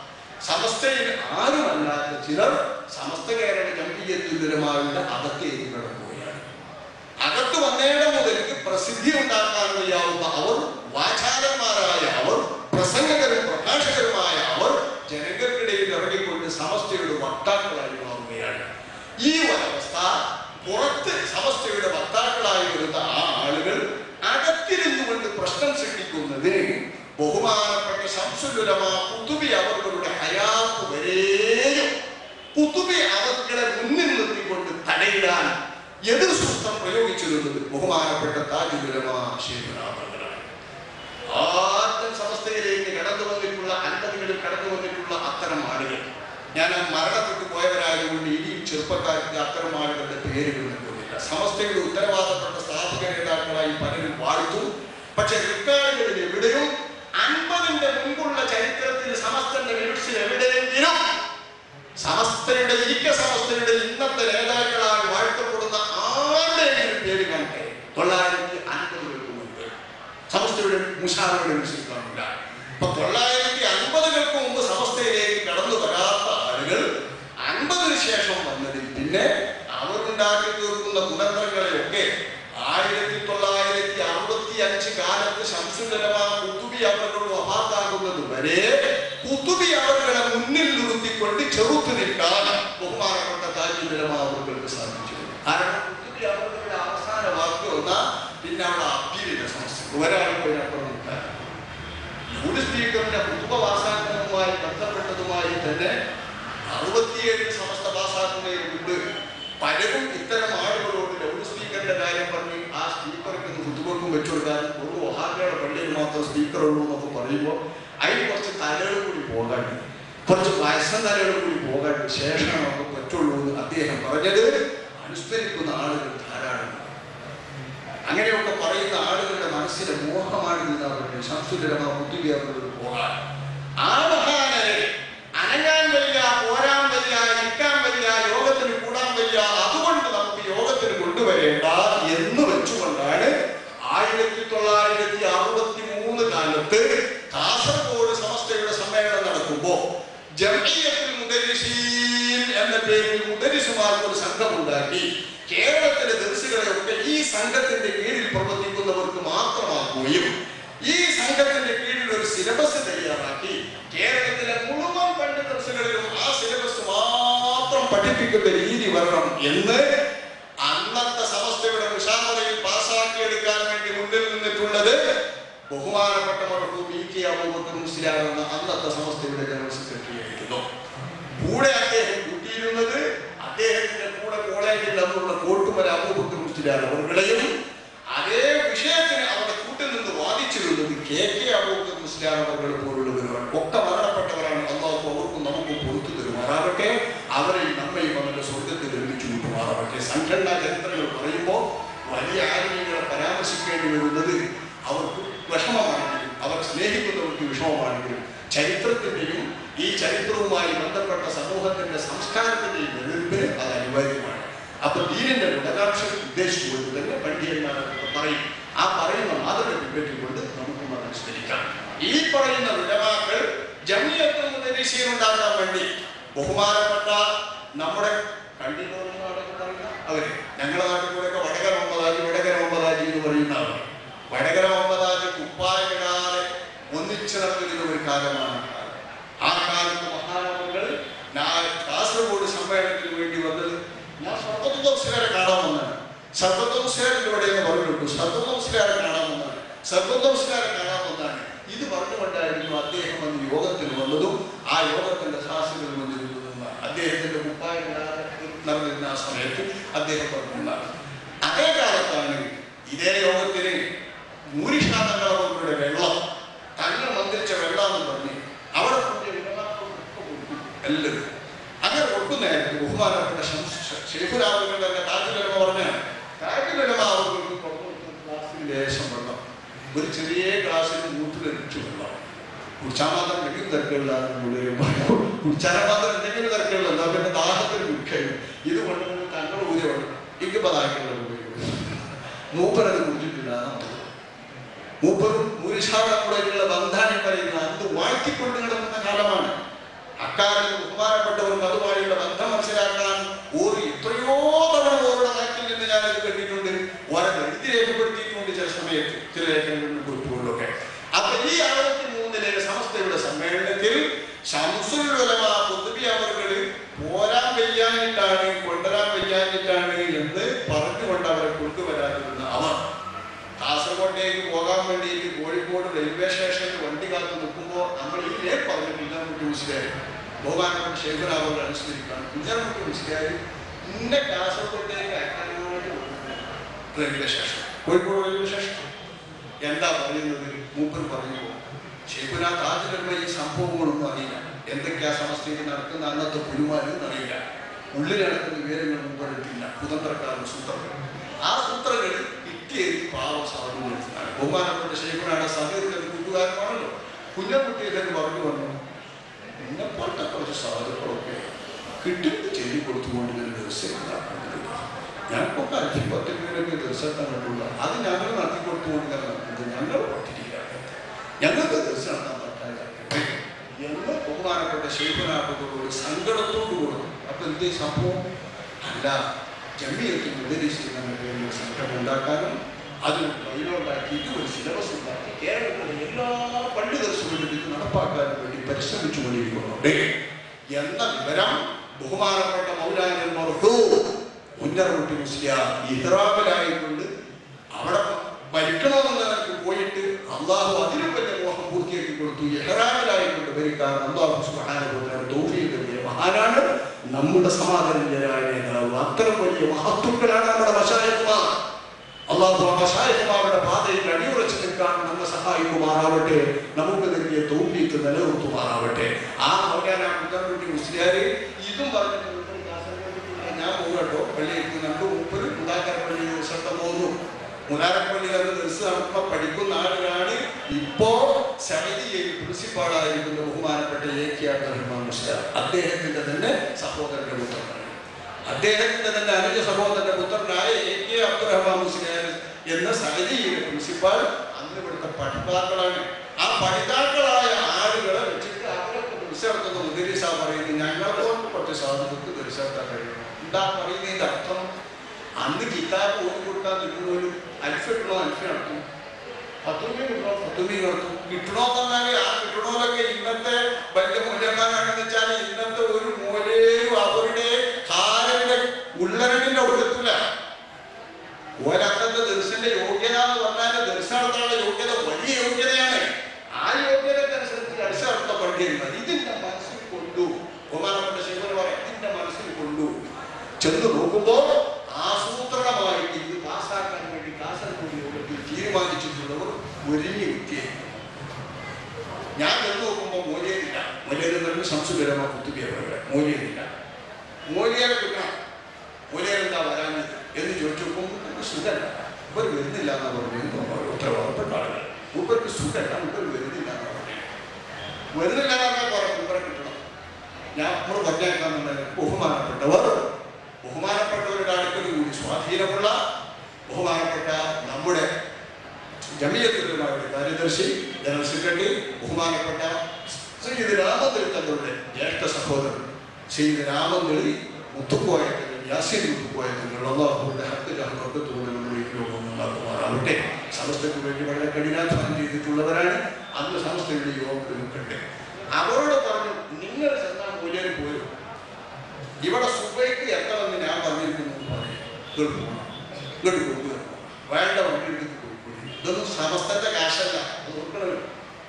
സമസ്തയിൽ ആരുമല്ലാത്ത ചിലർ സമസ്ത കേരള ജംബീയത്തുലമാരുടെ അകത്തേക്ക് കടന്നുപോയാണ് അകത്ത് വന്നേടം മുതൽക്ക് പ്രസിദ്ധി ഉണ്ടാക്കാൻ വയ്യാവുന്ന അവർ വാചാലന്മാരായ അവർ പ്രസംഗകരും പ്രഭാഷകരുമായ അവർ ജനങ്ങൾക്കിടയിൽ ഇറങ്ങിക്കൊണ്ട് സമസ്തയുടെ വക്താക്കളായി മാറുകയാണ് ഈ ഒരവസ്ഥ പുറത്ത് സമസ്തയുടെ വക്താക്കളായി വരുന്ന ആ ആളുകൾ അകത്തിരുന്നുകൊണ്ട് പ്രശ്നം സൃഷ്ടിക്കുന്നതിന് ബഹുമാനപ്പെട്ട ശംസുലുലമ കുത്തുബി അവர்களுടെ ഹയാത്ത് വരെയും കുത്തുബി അവർകളെ മുന്നിൽ നിർത്തിക്കൊണ്ട് തടയിടാൻ എതിർ സൂത്രം പ്രയോഗിച്ചിരുന്നത് ബഹുമാനപ്പെട്ട താജുലുലമ ശേഖരാമകളാണ് ആദ്യം സമസ്തയിലേക്ക് കടന്നു വന്നിട്ടുള്ള അൻപതുകളിൽ കടന്നു വന്നിട്ടുള്ള അത്തരം ആളുകൾ ഞാൻ ആ മരണപ്പെട്ടു പോയവരായതുകൊണ്ട് ഇനിയും ചെറുപ്പക്കാർക്ക് അത്തരം ആളുകളുടെ പേരുകൾ നൽകുന്നില്ല സമസ്തയുടെ ഉത്തരവാദപ്പെട്ട സ്ഥാപക നേതാക്കളായി പലരും വാഴ്ത്തും പക്ഷെ റിക്കാർഡുകളിൽ എവിടെയും അൻപതിന്റെ മുൻപുള്ള ചരിത്രത്തിൽ സമസ്തന്റെ മിനിറ്റ്സിൽ എവിടെയെങ്കിലും സമസ്തയുടെ ഇരിക്ക സമസ്തയുടെ ഇന്നത്തെ നേതാക്കളായി വാഴ്ത്തപ്പെടുന്ന ആരുടെയെങ്കിലും പേര് കണ്ടേ തൊള്ളായിരത്തി അൻപതുകൾക്ക് മുൻപ് സമസ്തയുടെ മുഷാറുകളുടെ മിനിറ്റ്സിൽ കാണില്ല അപ്പൊ തൊള്ളായിരത്തി കൂർത്തു നിൽക്കാൻ ബഹുമാനപ്പെട്ട താജ്യമാവർക്ക് സാധിച്ചു കാരണം കുത്തുബി അവരുടെ അവസാന വാക്ക് വന്നാൽ പിന്നെ അവിടെ അപ്പീലിന്റെ സമസ്യ ഒരാൾ പോയി അപ്പുറം നിൽക്കാൻ ലൗഡ് സ്പീക്കറിന്റെ കുത്തുബ പാസാക്കുന്നതുമായി ബന്ധപ്പെട്ടതുമായി തന്നെ അറുപത്തിയേഴ് സമസ്ത പാസാക്കുന്നതിന് മുമ്പ് പലരും ഇത്തരം ആളുകളോട് ലൗഡ് സ്പീക്കറിന്റെ കാര്യം പറഞ്ഞ് ആ സ്പീക്കർക്ക് കുത്തുബർക്കും വെച്ചുകൊടുക്കാൻ ഒരു ഒഹാബിയുടെ പള്ളിയിൽ മാത്രം സ്പീക്കർ ഉള്ളൂ എന്നൊക്കെ പറയുമ്പോൾ അതിന് കുറച്ച് തലകൾ കൂടി പോകാണ്ട് കുറച്ച് വയസ്സൻ തലകൾ കൂടി പോകാണ്ട് ശേഷമാണ് നമുക്ക് പറ്റുള്ളൂ എന്ന് അദ്ദേഹം പറഞ്ഞത് അനുസ്മരിക്കുന്ന ആളുകൾ ധാരാളം അങ്ങനെയൊക്കെ പറയുന്ന ആളുകളുടെ മനസ്സിലെ മോഹമാണ് ഇന്ന് അവരുടെ ശംസുലരമ കുത്തുകി അവരുടെ പോകാൻ ആ മഹാനരെ അനങ്ങാൻ വയ്യ പോരാൻ വയ്യ നിൽക്കാൻ വയ്യ യോഗത്തിന് കൂടാൻ വയ്യ അതുകൊണ്ട് നമുക്ക് യോഗത്തിന് കൊണ്ടുവരേണ്ട എന്ന് വെച്ചുകൊണ്ടാണ് ആയിരത്തി തൊള്ളായിരത്തി അറുപത്തി മൂന്ന് കാലത്ത് കാസർഗോഡ് സമസ്തയുടെ സമ്മേളനം നടക്കുമ്പോ ജംഇയ്യത്തുൽ മുദരിസീൻ എന്ന പേരിൽ മുദരിസുമാർക്ക് ഒരു സംഘം ഉണ്ടാക്കി കേരളത്തിലെ ദർശികളെയൊക്കെ ഈ സംഘത്തിന്റെ കീഴിൽ പ്രവർത്തിക്കുന്നവർക്ക് മാത്രമാക്കുകയും ഈ സംഘത്തിന്റെ കീഴിൽ ഒരു സിലബസ് തയ്യാറാക്കി കേരളത്തിലെ മുഴുവൻ പണ്ട് ദർശകളിലും ആ സിലബസ് മാത്രം പഠിപ്പിക്കുന്ന രീതി വരണം എന്ന് അന്നത്തെ സമസ്തയുടെ മുഷാമറയിൽ പാസ്സാക്കിയെടുക്കാൻ വേണ്ടി മുന്നിൽ നിന്നിട്ടുള്ളത് ബഹുമാനപ്പെട്ട മറക്കു പി കെ അബൂബക്കർ മുസ്ലിയാർ എന്ന അന്നത്തെ സമസ്തയുടെ ജനറൽ സെക്രട്ടറി ആയിരുന്നു കൂടെ അദ്ദേഹം കൂട്ടിയിരുന്നത് അദ്ദേഹത്തിന്റെ കൂടെ കോളേജിൽ അന്നുള്ള കോട്ടുമല അബൂബക്കർ മുസ്ലിയാർ അവരുടെയും അതേ വിഷയത്തിന് അവിടെ കൂട്ടുനിന്ന് വാദിച്ചിരുന്നത് കെ കെ അബൂബക്കർ മുസ്ലിയാർ അവർ പോലുള്ളവരാണ് ഒക്കെ മരണപ്പെട്ടവരാണ് അള്ളാഹു അവർക്കും നമുക്കും പൊറത്തു തരുമാറാവട്ടെ അവരെയും നമ്മയും അവരുടെ സ്വർഗത്തിൽ നിർമ്മിച്ചു കൂട്ടുമാറാവട്ടെ സംഘടനാ ചരിത്രങ്ങൾ പറയുമ്പോൾ വലിയ ആരോഗ്യങ്ങളെ പരാമർശിക്കേണ്ടി വരുന്നത് അവർക്ക് വിഷമമാണെങ്കിലും അവർ സ്നേഹിക്കുന്നവർക്ക് വിഷമമാണെങ്കിലും ചരിത്രത്തിന്റെയും ഈ ചരിത്രവുമായി ബന്ധപ്പെട്ട സമൂഹത്തിന്റെ സംസ്കാരത്തിന്റെയും നിലനിൽപ്പിന് അത് അനിവാര്യമാണ് അപ്പൊ ദീനിന്റെ ഗുണകാംക്ഷം ഉദ്ദേശിച്ചുകൊണ്ട് തന്നെ പണ്ഡിതന്മാരൊക്കെ പറയും ആ പറയുന്ന മാതൃക പിൻപറ്റിക്കൊണ്ട് നമുക്കും അത് അനുസ്മരിക്കാം ഈ പറയുന്ന വിടവാക്കൾ ജമിയത്തുൽ മുദരിസീൻ ഉണ്ടാക്കാൻ വേണ്ടി ബഹുമാനപ്പെട്ട നമ്മുടെ കണ്ടിട്ടുള്ള അവര് ഞങ്ങളുടെ നാട്ടിൽ കൂടെയൊക്കെ വടകര ഒമ്പതാജി വടകര ഒമ്പതാജി എന്ന് പറയുന്ന അവർ വടകര ഒമ്പതാജി കുപ്പായിടാതെ ഒന്നിച്ചു നടന്നിരുന്ന ഒരു കാലമാണ് ആ കാലത്ത് മഹാനവങ്ങൾ ഞാൻ കാസർഗോഡ് സമ്മേളനത്തിന് വേണ്ടി വന്നത് ഞാൻ സർവതോസ്കാരെ കാണാൻ വന്നതാണ് സർവതോസ്കാരൻ്റെ ഇവിടെ എന്ന് പറഞ്ഞിട്ടു സർവതോസ്കാരെ കാണാൻ വന്നതാണ് സർവതോസ്കാരെ കാണാൻ വന്നതാണ് ഇത് പറഞ്ഞുകൊണ്ടായിരുന്നു അദ്ദേഹം അന്ന് യോഗത്തിന് വന്നതും ആ യോഗത്തിന്റെ സാഹസികൾ വന്നിരുന്നതും അദ്ദേഹത്തിന്റെ കുപ്പായിടാതെ നടന്നിരുന്ന ആ സമയത്ത് അദ്ദേഹം പറഞ്ഞതാണ് അതേ കാലത്താണ് ഇതേ യോഗത്തിന് മൂരിഷാതങ്ങളുടെ വെള്ളം തങ്ങൾ മന്ത്രിച്ച വെള്ളം എന്ന് പറഞ്ഞ് അവിടെ കൊണ്ടുപോയി വെള്ളാക്കളൊക്കെ കൊടുത്തു. എല്ലാവരും അങ്ങനെ കൊടുക്കുന്നതായിട്ട് ബഹുമാനപ്പെട്ട ഷെയ്ഖുരാവുകൾ തന്നെ താജുലമ പറഞ്ഞ താജുലമ അവർക്ക് കൊടുത്ത ഗ്ലാസ്സിൽ ലേശം വെള്ളം ഒരു ചെറിയ ഗ്ലാസ്സിൽ മൂത്തിലൊരിച്ചു വെള്ളം കുടിച്ചാൽ മാത്രം എന്തെങ്കിലും തിരക്കുകളിലാണ് കുടിച്ചാൽ മാത്രം എന്തെങ്കിലും തിരക്കുകളില്ല എന്താ പിന്നെ ദാഹത്തിന് കുടിക്കഴിയും ഇത് കൊണ്ടുവന്ന് തങ്ങൾ ഊരി വെള്ളം എനിക്കിപ്പോ ദാഹിക്കുള്ള മൂപ്പരത് കുടിച്ചിട്ടില്ല എന്നാണ് മൂപ്പറും മൂരിശാവിടെ കൂടെയുള്ള ബന്ധാനം പറയുന്ന അത് വാഴ്ത്തിക്കൊണ്ട് കിടക്കുന്ന കാലമാണ് അക്കാലത്ത് ബഹുമാനപ്പെട്ടവർക്ക് അതുമായുള്ള ബന്ധം മനസ്സിലാക്കാൻ ഒരു എത്രയോ തവണ ഓരുടെ നാട്ടിൽ നിന്ന് ഞാനത് കണ്ടിട്ടുണ്ട് ഓരോ എഴുതി രേഖപ്പെടുത്തിയിട്ടുണ്ട് ചില സമയത്ത് ചില ലേഖനങ്ങളിലും കുറിപ്പുകളിലൊക്കെ അപ്പൊ ഈ അറുപത്തി മൂന്നിലെ സമസ്തയുടെ സമ്മേളനത്തിൽ ശംസുൽ ഉലമ പൊതുവി അവർകള് പോരാൻ വയ്യാനിട്ടാണ് കൊണ്ടുവരാൻ വയ്യാനിട്ടാണ് എന്ന് പറഞ്ഞുകൊണ്ട് അവരെ കൊണ്ടുവരാതിരുന്ന അവർ കാസർഗോട്ടേക്ക് പോകാൻ വേണ്ടിയിട്ട് കോഴിക്കോട് റെയിൽവേ സ്റ്റേഷനിൽ വണ്ടി കാത്ത് നിൽക്കുമ്പോൾ നമ്മൾ ഈ ലേ പറഞ്ഞു കുഞ്ഞാൻകുട്ടി മുസ്ലിയായി ബഹുമാനപ്പെട്ട ശേഖരാവർ അനുസ്മരിക്കാൻ കുഞ്ഞാൻകുട്ടി മുസ്ലിയായി ഇന്നെ കാസർഗോട്ടേക്ക് അയക്കാനായിട്ട് railway station Kozhikode railway station എന്താ പറയുന്നത് മൂപ്പർ പറയുമ്പോൾ ശേഖുന താജിലുള്ള ഈ സംഭവങ്ങളൊന്നും അറിയില്ല എന്തൊക്കെയാ സമസ്തയിൽ നടക്കുന്ന അന്നത്തെ പുരുമാരും അറിയില്ല ഉള്ളിൽ നടക്കുന്ന വിവരങ്ങൾ മുമ്പെടുത്തില്ല കുതന്ത്രക്കാരുടെ സൂത്രങ്ങൾ ആ സൂത്രങ്ങൾ കിട്ടിയത് പാവ സാധുവാണ് ബഹുമാനപ്പെട്ട ശേഖനാണ് സഹകരിക്കുന്ന കൂട്ടുകാരനാണല്ലോ കുഞ്ഞക്കുട്ടിയിലേക്ക് പറഞ്ഞു വന്നു എന്നെപ്പോലത്തെ കുറച്ച് സാധുക്കളൊക്കെ കിട്ടുന്നത് ചെയ്തു കൊടുത്തുകൊണ്ട് ഞാൻ ദിവസം ഉണ്ടാക്കുന്നത് ഞങ്ങൾക്കൊക്കെ അഞ്ച് പത്ത് പേരൊക്കെ ദിവസം കണ്ടിട്ടുള്ള അത് ഞങ്ങൾ നടത്തി കൊടുത്തുകൊണ്ട് നടക്കുന്നത് ഞങ്ങൾ പട്ടിണിയിലാണ് ഞങ്ങൾക്ക് ദിവസം നടത്താൻ പറ്റാതെ എന്ന് ബഹുമാനപ്പെട്ട ശേഖനാട്ടത്തോട് സങ്കടത്തോട് കൊടുത്തു അപ്പൊ എന്തേ സംഭവം അല്ല ജമ്മിയത്തിൽ ഉപദേശിച്ച് എന്ന പേരിൽ സംഘടന ഉണ്ടാക്കാനും അതിന് ബൈലോണ്ടാക്കിയിട്ട് ഒരു സിലബസ് ഉണ്ടാക്കി കേരളത്തിലെ എല്ലാ പണ്ഡിതർസുകളിലും ഇത് നടപ്പാക്കാൻ വേണ്ടി പരിശ്രമിച്ചുകൊണ്ടിരിക്കുന്നുണ്ട് എന്ന വിവരം ബഹുമാനപ്പെട്ട മൗലാന മർഹൂം മുന്നറുട്ടി മുസ്ലിയാർ ഇഹ്റാമിലായിക്കൊണ്ട് അവിടെ മരിക്കണമെന്ന് നിനക്ക് പോയിട്ട് അള്ളാഹു അതിലും വലിയ മോഹം പൂർത്തിയാക്കി കൊടുത്തു ഇഹ്റാമിലായിക്കൊണ്ട് മരിക്കാൻ അള്ളാഹു സുബ്ഹാനഹു തൗഫീഖ് നൽകിയ മഹാനാണ് നമ്മുടെ സമാധാനജനായ നേതാവ് അത്തരം വലിയ മഹത്വങ്ങളാണ് നമ്മുടെ മശായന്മാർ അള്ളാഹു ആ മശായന്മാരുടെ പാതയിൽ അടിയുറച്ചു നിൽക്കാൻ നമ്മെ സഹായിക്കുമാറാവട്ടെ നമുക്ക് നൽകിയ തൗഫീഖ് നിലനിർത്തുമാറാവട്ടെ ആ മൗലാന മുദ്ദറുട്ടി മുസ്ലിയാര് ഇതും പറഞ്ഞിട്ട് മുപ്പര് കാസർഗോഡ് ഞാൻ പോകട്ടോ പള്ളിയിൽ രണ്ട് മുപ്പത് മുതാക്കര പള്ളി ദിവസം പോകുന്നു മുതാരപ്പള്ളി എന്ന ദിവസം നടക്കുമ്പോൾ പഠിക്കുന്ന ആളുകളാണ് ഇപ്പോ സമിതിയിൽ പ്രിൻസിപ്പാളായിരിക്കുന്ന ബഹുമാനപ്പെട്ട എ കെ അബ്ദുറഹ്മാൻ മുസ്ലിയാർ അദ്ദേഹത്തിന്റെ തന്നെ സഹോദരന്റെ പുത്രനാണ് അദ്ദേഹത്തിന്റെ തന്നെ അനുജ സഹോദരന്റെ പുത്രനായ എ കെ അബ്ദുറഹ്മാൻ മുസ്ലിയാർ എന്ന സമിതിയിലെ പ്രിൻസിപ്പാൾ അന്ന് ഇവിടുത്തെ പഠിതാക്കളാണ് ആ പഠിതാക്കളായ ആളുകളെ വെച്ചിട്ട് അവരൊക്കെ ദൃശ്യത്തുന്ന മുദ്രീസ പറയുന്നത് ഞങ്ങളെ കൊണ്ട് കുറച്ച് സാധനങ്ങൾക്ക് ദൃശ്യത്താൻ കഴിയും എന്താ പറയുന്നതിന്റെ അർത്ഥം അന്ന് കിതാബ് ഓടി കൊടുക്കാൻ നിൽക്കുന്നവരും അൽഫ കിട്ടണോ അൽഫ നടത്തും പത്തുമി കിട്ടണോ പത്തുമി നടത്തും കിട്ടണോ തന്നാല് ആ കിട്ടണോലൊക്കെ ഇന്നത്തെ വലിയ മൂല്യക്കാരാണെന്ന് വെച്ചാൽ ഇന്നത്തെ ഒരു മൂലയും അവരുടെ കാലിന്റെ ഉള്ളരടിന്റെ ഒഴുകത്തില്ല ഒരക്കത്തെ ദർശന്റെ യോഗ്യത എന്ന് പറഞ്ഞാൽ ദർശനത്തിനുള്ള യോഗ്യത വലിയ യോഗ്യതയാണ് ആ യോഗ്യതക്കനുസരിച്ച് ദർശനപ്പെടുത്തേണ്ടത് ഇതിന്റെ മനസ്സിൽ കൊണ്ടു ബഹുമാനപ്പെട്ട ശിവന് പറയാം ഇതിന്റെ മനസ്സിൽ കൊണ്ടു ചെന്ന് നോക്കുമ്പോ ആസൂത്രണമായിട്ട് ഇത് പാസ്സാക്കാൻ വേണ്ടി കാസർഗോഡ് യോഗത്തിൽ തീരുമാനിച്ചിട്ടുള്ളവർ ഒരുങ്ങി വിട്ടിയെ ഞാൻ ചെന്ന് നോക്കുമ്പോൾ മൂല്യമില്ല മൂല്യം തന്നെ സംസ്കൃതമായ കുത്തുകയാണ് മൂല്യമില്ല മൂല്യം കിട്ടണം മൂല്യം എന്താ വരാഞ്ഞത് എന്ന് ചോദിച്ചപ്പോൾ സുഖല്ല ഇവർ വരുന്നില്ല എന്ന് പറഞ്ഞു ഉത്തരവാദപ്പെട്ട ആളുകൾ ഇവർക്ക് സുഖല്ല ഇവർ വരുന്നില്ല എന്ന് പറഞ്ഞു വരുന്നില്ല എന്ന് പറഞ്ഞു ഇവരെ കിട്ടണം ഞാൻ നമ്മൾ പറഞ്ഞേക്കാന്നുള്ളത് ബഹുമാനപ്പെട്ടവർ ബഹുമാനപ്പെട്ടവരുടെ അടുക്കൽ കൂടി സ്വാധീനമുള്ള ബഹുമാനപ്പെട്ട നമ്മുടെ ജമീയത്തുമാരുടെ കാര്യദർശി ജനറൽ സെക്രട്ടറി ബഹുമാനപ്പെട്ട ശ്രീ രാമന്തളി തങ്ങളുടെ ജ്യേഷ്ഠ സഹോദരൻ ശ്രീ രാമന്തളി മുത്തുക്കോയത്തങ്ങൾ യാസീൻ മുത്തുക്കോയത്തങ്ങൾ അള്ളാഹുവിന്റെ ഹക്ക് ജാഹത്തോടെ നമ്മുടെ ഈ ലോകം ഉണ്ടാക്കുമാറാവട്ടെ സമസ്തയ്ക്ക് വേണ്ടി വളരെ കഠിനാധ്വാനം ചെയ്തിട്ടുള്ളവരാണ് അന്ന് സമസ്തയുടെ യോഗത്തിലും കണ്ട് അവരോട് പറഞ്ഞു നിങ്ങൾ ചെന്നാൽ മൂല്യം പോരും ഇവിടെ സുബൈക്ക് എത്തണമെന്ന് ഞാൻ പറഞ്ഞിരിക്കുന്നു എന്ന് പറയും ഇങ്ങോട്ട് പോകണം ഇങ്ങോട്ട് കൊണ്ടുവരണം വേണ്ട വണ്ടി എടുത്ത് കൊടുക്കും ഇതൊന്നും സമസ്തന്റെ കാശല്ല അത് കൊടുക്കണമല്ലോ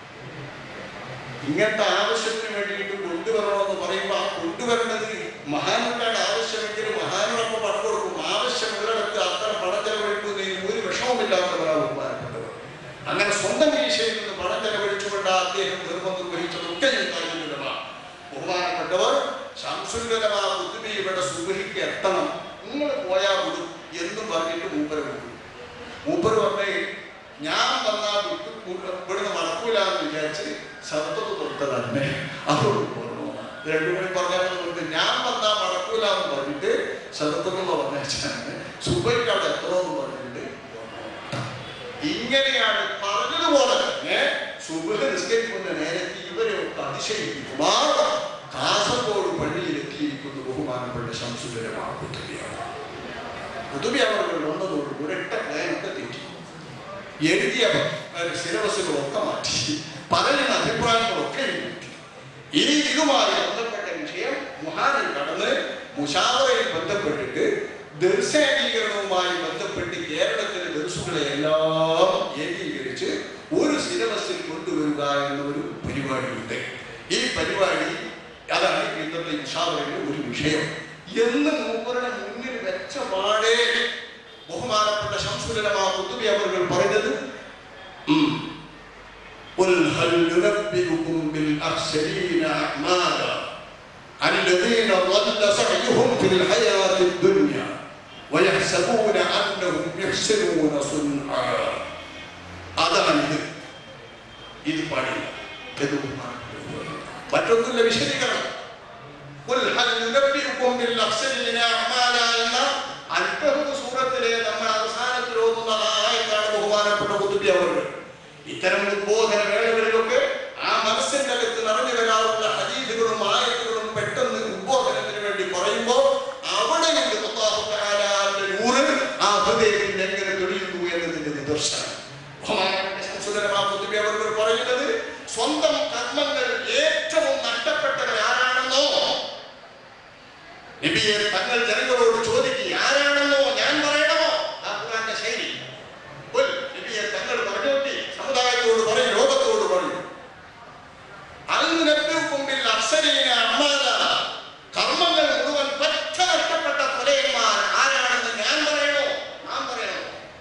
ഇങ്ങനത്തെ ആവശ്യത്തിന് വേണ്ടിയിട്ട് കൊണ്ടുവരണമെന്ന് പറയുമ്പോൾ ആ കൊണ്ടുവരേണ്ടത് മഹാനുകളുടെ ആവശ്യമെങ്കിൽ മഹാനുകളൊക്കെ പണം കൊടുക്കും ആവശ്യമുള്ളിടത്ത് അത്ര പണം ചെലവഴിക്കുന്നതിന് ഒരു വിഷമമില്ലാത്തവരാണ് ബഹുമാനപ്പെട്ടവർ അങ്ങനെ സ്വന്തം വീശയിൽ നിന്ന് പണം ചെലവഴിച്ചുകൊണ്ട് അദ്ദേഹം നിർബന്ധം വഹിച്ചതൊക്കെ ഞാൻ താല്പര്യമാണ് ബഹുമാനപ്പെട്ടവർ ശംസുല്ലമാ കുത്തുബി ഇവിടെ സുബഹിക്ക് എത്തണം നിങ്ങൾ പോയാൽ വിടും എന്നും പറഞ്ഞിട്ട് മൂപ്പര വിട്ടു മൂപ്പർ പറഞ്ഞേ ഞാൻ വന്നാൽ വിട്ടു ഇവിടുന്ന് മടക്കൂല എന്ന് വിചാരിച്ച് ശബ്ദത്ത് തൊട്ട് തന്നെ അവരോട് പറഞ്ഞു രണ്ടു മണി പറഞ്ഞത് ഞാൻ വന്നാൽ മടക്കൂല എന്ന് പറഞ്ഞിട്ട് ശബ്ദത്തെന്ന് പറഞ്ഞാണ് സുബൈക്ക് അവിടെ എത്തണമെന്ന് പറഞ്ഞിട്ട് ഇങ്ങനെയാണ് പറഞ്ഞതുപോലെ തന്നെ സുബഹ നിസ്കരിക്കുന്ന നേരത്തെ ഇവരെയൊക്കെ അതിശയിപ്പിക്കുമാർ കാസർഗോഡ് പള്ളിയിലെത്തിയിരിക്കുന്ന ബഹുമാനപ്പെട്ട ശംസുലരമാണ് കുത്തുബിയാണ് കുത്തുബി അവർ വന്നതോട് ഒരൊറ്റ പ്ലാനൊക്കെ തെറ്റി എഴുതിയ സിലബസുകളൊക്കെ മാറ്റി പറയുന്ന അഭിപ്രായങ്ങളൊക്കെ മാറ്റി ഇനി ഇതുമായി ബന്ധപ്പെട്ട വിഷയം മുഹാനിൽ കടന്ന് മുഷാവറയിൽ ബന്ധപ്പെട്ടിട്ട് ദർശനീകരണവുമായി ബന്ധപ്പെട്ട് കേരളത്തിലെ ദർശുകളെ എല്ലാം ഏകീകരിച്ച് ഒരു സിലബസിൽ കൊണ്ടുവരിക എന്ന ഒരു പരിപാടിയുണ്ട് ഈ പരിപാടി അതാണ് ഇന്നത്തെ മുഷാവറയിലെ ഒരു വിഷയം എന്ന് മൂപ്പരുടെ മുന്നിൽ വെച്ച പാടേ ബഹുമാനപ്പെട്ട ശംസുലമാ കുത്തുബി അവർ പറഞ്ഞത് ഉം. قل هل ننبئكم بالأخسرين أعمالا الذين ضل سعيهم في الحياة الدنيا ويحسبون أنهم يحسنون صنعا അതാണ് ഇത് ഇത് പാടില്ല ഇത് ബഹുമാനപ്പെട്ട മറ്റൊന്നുമില്ല വിശദീകരണം قل هل ننبئكم بالأخسرين أعمالا എന്ന അൽക്കഹ് സൂറത്തിലെ നമ്മൾ അവസാനത്തിൽ ഓതുന്ന ആയത്താണ് ബഹുമാനപ്പെട്ട കുത്തുബി അവർ ഇത്തരം ഉദ്ബോധന വേളകളിലൊക്കെ ആ മനസ്സിന്റെ അകത്ത് നിറഞ്ഞു വരാറുള്ള ഹദീദുകളും ആയത്തുകളും പെട്ടെന്ന് ഉദ്ബോധനത്തിന് വേണ്ടി പറയുമ്പോൾ അവിടെ നിന്ന് അല്ലാഹു തആലാന്റെ നൂറ് ആ ഹൃദയത്തിൽ എങ്ങനെ തെളിയുന്നു എന്നതിന്റെ നിദർശനം ബഹുമാനപ്പെട്ട ശംസുലമാ കുത്തുബി അവർ പറയുന്നത് സ്വന്തം കർമ്മങ്ങൾ ഏറ്റവും നഷ്ടപ്പെട്ടവർ ആരാണെന്നോ നബിയെ തങ്ങൾ ജനങ്ങളോട് ചോദിക്കുക ആരാണെന്നോ ഞാൻ പറയണമോ ആ ഖുർആന്റെ ശൈലി ഉൽ, നബിയെ തങ്ങൾ പറഞ്ഞു നോക്കി സമുദായത്തോട് പറയും ലോകത്തോട് പറയും അൽനബ്ബിഉകുംബിൽ അഫ്സലീന അമ്മാല കർമ്മങ്ങൾ മുഴുവൻ പറ്റ നഷ്ടപ്പെട്ട കൊലയന്മാർ ആരാണെന്ന് ഞാൻ പറയണോ നാം പറയണോ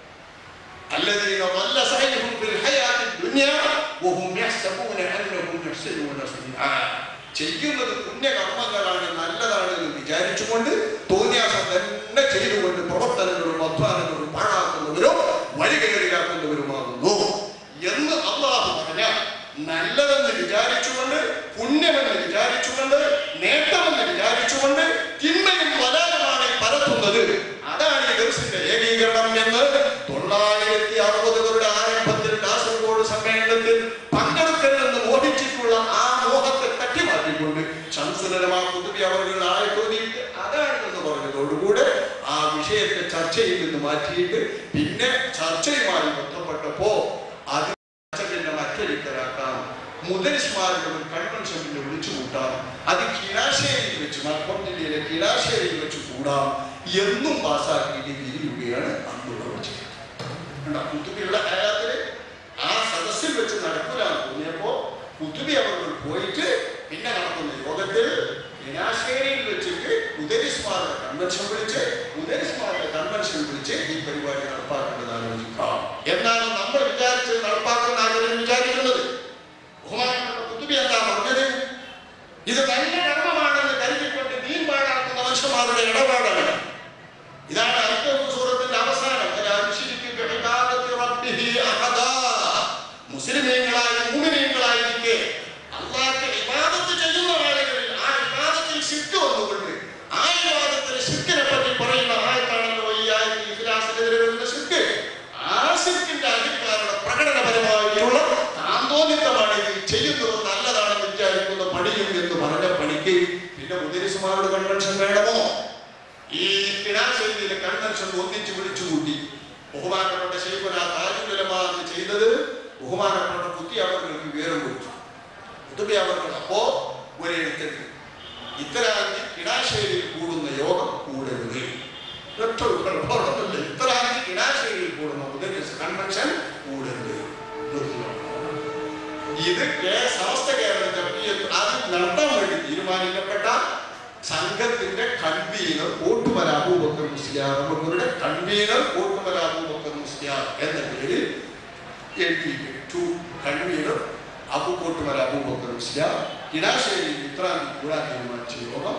الذين ضل سعيهم في الحياة الدنيا وهم يحسبون أنهم يحسنون صنعا ചെയ്യുന്നത് പുണ്യകർമ്മങ്ങളാണ് നല്ലതാണ് എന്ന് വിചാരിച്ചുകൊണ്ട് തോന്നിയാസം തന്നെ ചെയ്തുകൊണ്ട് പ്രവർത്തനങ്ങളും അധ്വാനങ്ങളും പാഴാക്കുന്നവരോ വഴികേറിയാക്കുന്നവരുമാകുന്നു എന്ന് അള്ളാഹു പറഞ്ഞ നല്ലതെന്ന് വിചാരിച്ചുകൊണ്ട് പുണ്യമെന്ന് വിചാരിച്ചുകൊണ്ട് നേട്ടമെന്ന് വിചാരിച്ചുകൊണ്ട് തിന്മയും വലാലമാണ് പരത്തുന്നത് അതാണ് ഈ ദിവസത്തിന്റെ ഏകീകരണം എന്ന് തൊള്ളായിരത്തി അറുപതുകളുടെ ആരംഭത്തിൽ കാസർഗോഡ് സമ്മേളനത്തിൽ പങ്കെടുക്കരുതെന്ന് മോഹിച്ചിട്ടുള്ള ആ മോഹത്തെ തട്ടിമാറ്റിക്കൊണ്ട് ശംസുലരമാ കുതുബി അവர்கள் ആളെ ചോദിയിട്ട് അതാണെന്ന് പറഞ്ഞതോടുകൂടെ ആ വിഷയത്തെ ചർച്ചയിൽ നിന്ന് മാറ്റിയിട്ട് പിന്നെ ചർച്ചയുമായി ബന്ധപ്പെട്ടപ്പോ അത് ചർച്ചയുടെ മറ്റൊരിക്കലാക്കാം മുതലിസ്മാരുടെ ഒരു കൺവെൻഷൻ പിന്നെ വിളിച്ചു കൂട്ടാം അത് കിനാശ്ശേരിയിൽ വെച്ച് മലപ്പുറം ജില്ലയിലെ കിനാശ്ശേരിയിൽ വെച്ച് കൂടാം എന്നും പാസ്സാക്കിയിട്ട് തിരിയുകയാണ് അന്നുള്ള വിജയം കണ്ടോ? കുത്തുബിയുള്ള ആയാത്തില് ആ സദസ്സിൽ വെച്ച് നടക്കൂലെന്ന് തോന്നിയപ്പോ കുത്തുബി അവർ പോയിട്ട് പിന്നെ നടക്കുന്ന യോഗത്തിൽ കിനാശ്ശേരിയിൽ വെച്ചിട്ട് ഉദരിസ്മാരുടെ കൺവെൻഷൻ വിളിച്ച് ഉദരിസ്മാരുടെ കൺവെൻഷൻ വിളിച്ച് ഈ പരിപാടി നടപ്പാക്കേണ്ടത് ആലോചിക്കാം എന്നാണ് നമ്മൾ വിചാരിച്ചത് നടപ്പാക്കുന്ന ആഗ്രഹം വിചാരിക്കുന്നത് ബഹുമാനപ്പെട്ട കുത്തുബി എന്താ പറഞ്ഞത് ഇത് നല്ല കർമ്മമാണെന്ന് കരുതിക്കൊണ്ട് നീൻ പാഴാക്കുന്ന മനുഷ്യന്മാരുടെ ഇടപാടാണ് ഇതാണ് അൽക്കഹ് സൂറത്തിന്റെ അവസാനം വലാ യുശ്രികു ബിഇബാദത്തി റബ്ബിഹി അഹദാ. മുസ്ലിമീങ്ങളായി മുഅ്മിനീങ്ങളായിരിക്കെ അല്ലാഹുവിന്റെ ഇബാദത്ത് ചെയ്യുന്ന ആളുകളിൽ ആ ഇബാദത്തിൽ ശിർക്ക് വന്നുകൊണ്ട് ആ ഇബാദത്തിലെ ശിർക്കിനെ പറ്റി പറയുന്ന ആയത്താണല്ലോ ഈ ആയത്തിൽ ഇഖ്ലാസിനെതിരെ വരുന്ന ശിർക്ക് ആ ശിർക്കിന്റെ അധികാരുടെ പ്രകടനപരമായിട്ടുള്ള താന്തോന്നിത്തമാണ് ഇത് ചെയ്യുന്നത് നല്ലതാണെന്ന് വിചാരിക്കുന്ന പണിയും എന്ന് പറഞ്ഞ പണിക്ക് പിന്നെ മുദ്രസുമാരുടെ കൺവെൻഷൻ വേണമോ ഈ കിണാശ്ശേരിയിലെ കൺവെൻഷൻ ഒന്നിച്ചു വിളിച്ചു കൂട്ടി ബഹുമാനപ്പെട്ട ശൈഖുന താജുലമാ എന്ന് ചെയ്തത് ബഹുമാനപ്പെട്ട കുത്തി അവർക്ക് വിവരം കൊടുത്തു കുത്തുബി അവർക്ക് അപ്പോ ഒരു എഴുത്തുണ്ട് ഇത്തരാജ്ഞി കിണാശ്ശേരിയിൽ കൂടുന്ന യോഗം കൂടരുത് ഒറ്റ കുഴപ്പമൊന്നുമില്ല. ഇത്തരാജ്ഞി കിണാശ്ശേരിയിൽ കൂടുന്ന മുതൽ കൺവെൻഷൻ കൂടരുത് നിർത്തിയോ? ഇത് കേ- സമസ്ത കേരള ജമീയത്ത് അത് നടത്താൻ വേണ്ടി തീരുമാനിക്കപ്പെട്ട സംഘത്തിന്റെ കൺവീനർ കോട്ടുമല അബൂബക്കർ മുസ്ലിയാർ അവരുടെ കൺവീനർ കോട്ടുമല അബൂബക്കർ മുസ്ലിയാർ എന്ന പേരിൽ എഴുതിയിട്ടുണ്ട് ടു കൺവീനർ അബു കോട്ടുമല അബൂബക്കർ മുസ്ലിയാർ കിടാശ്ശേരിയിൽ ഇത്രാം തീയതി കൂടാൻ തീരുമാനിച്ച യോഗം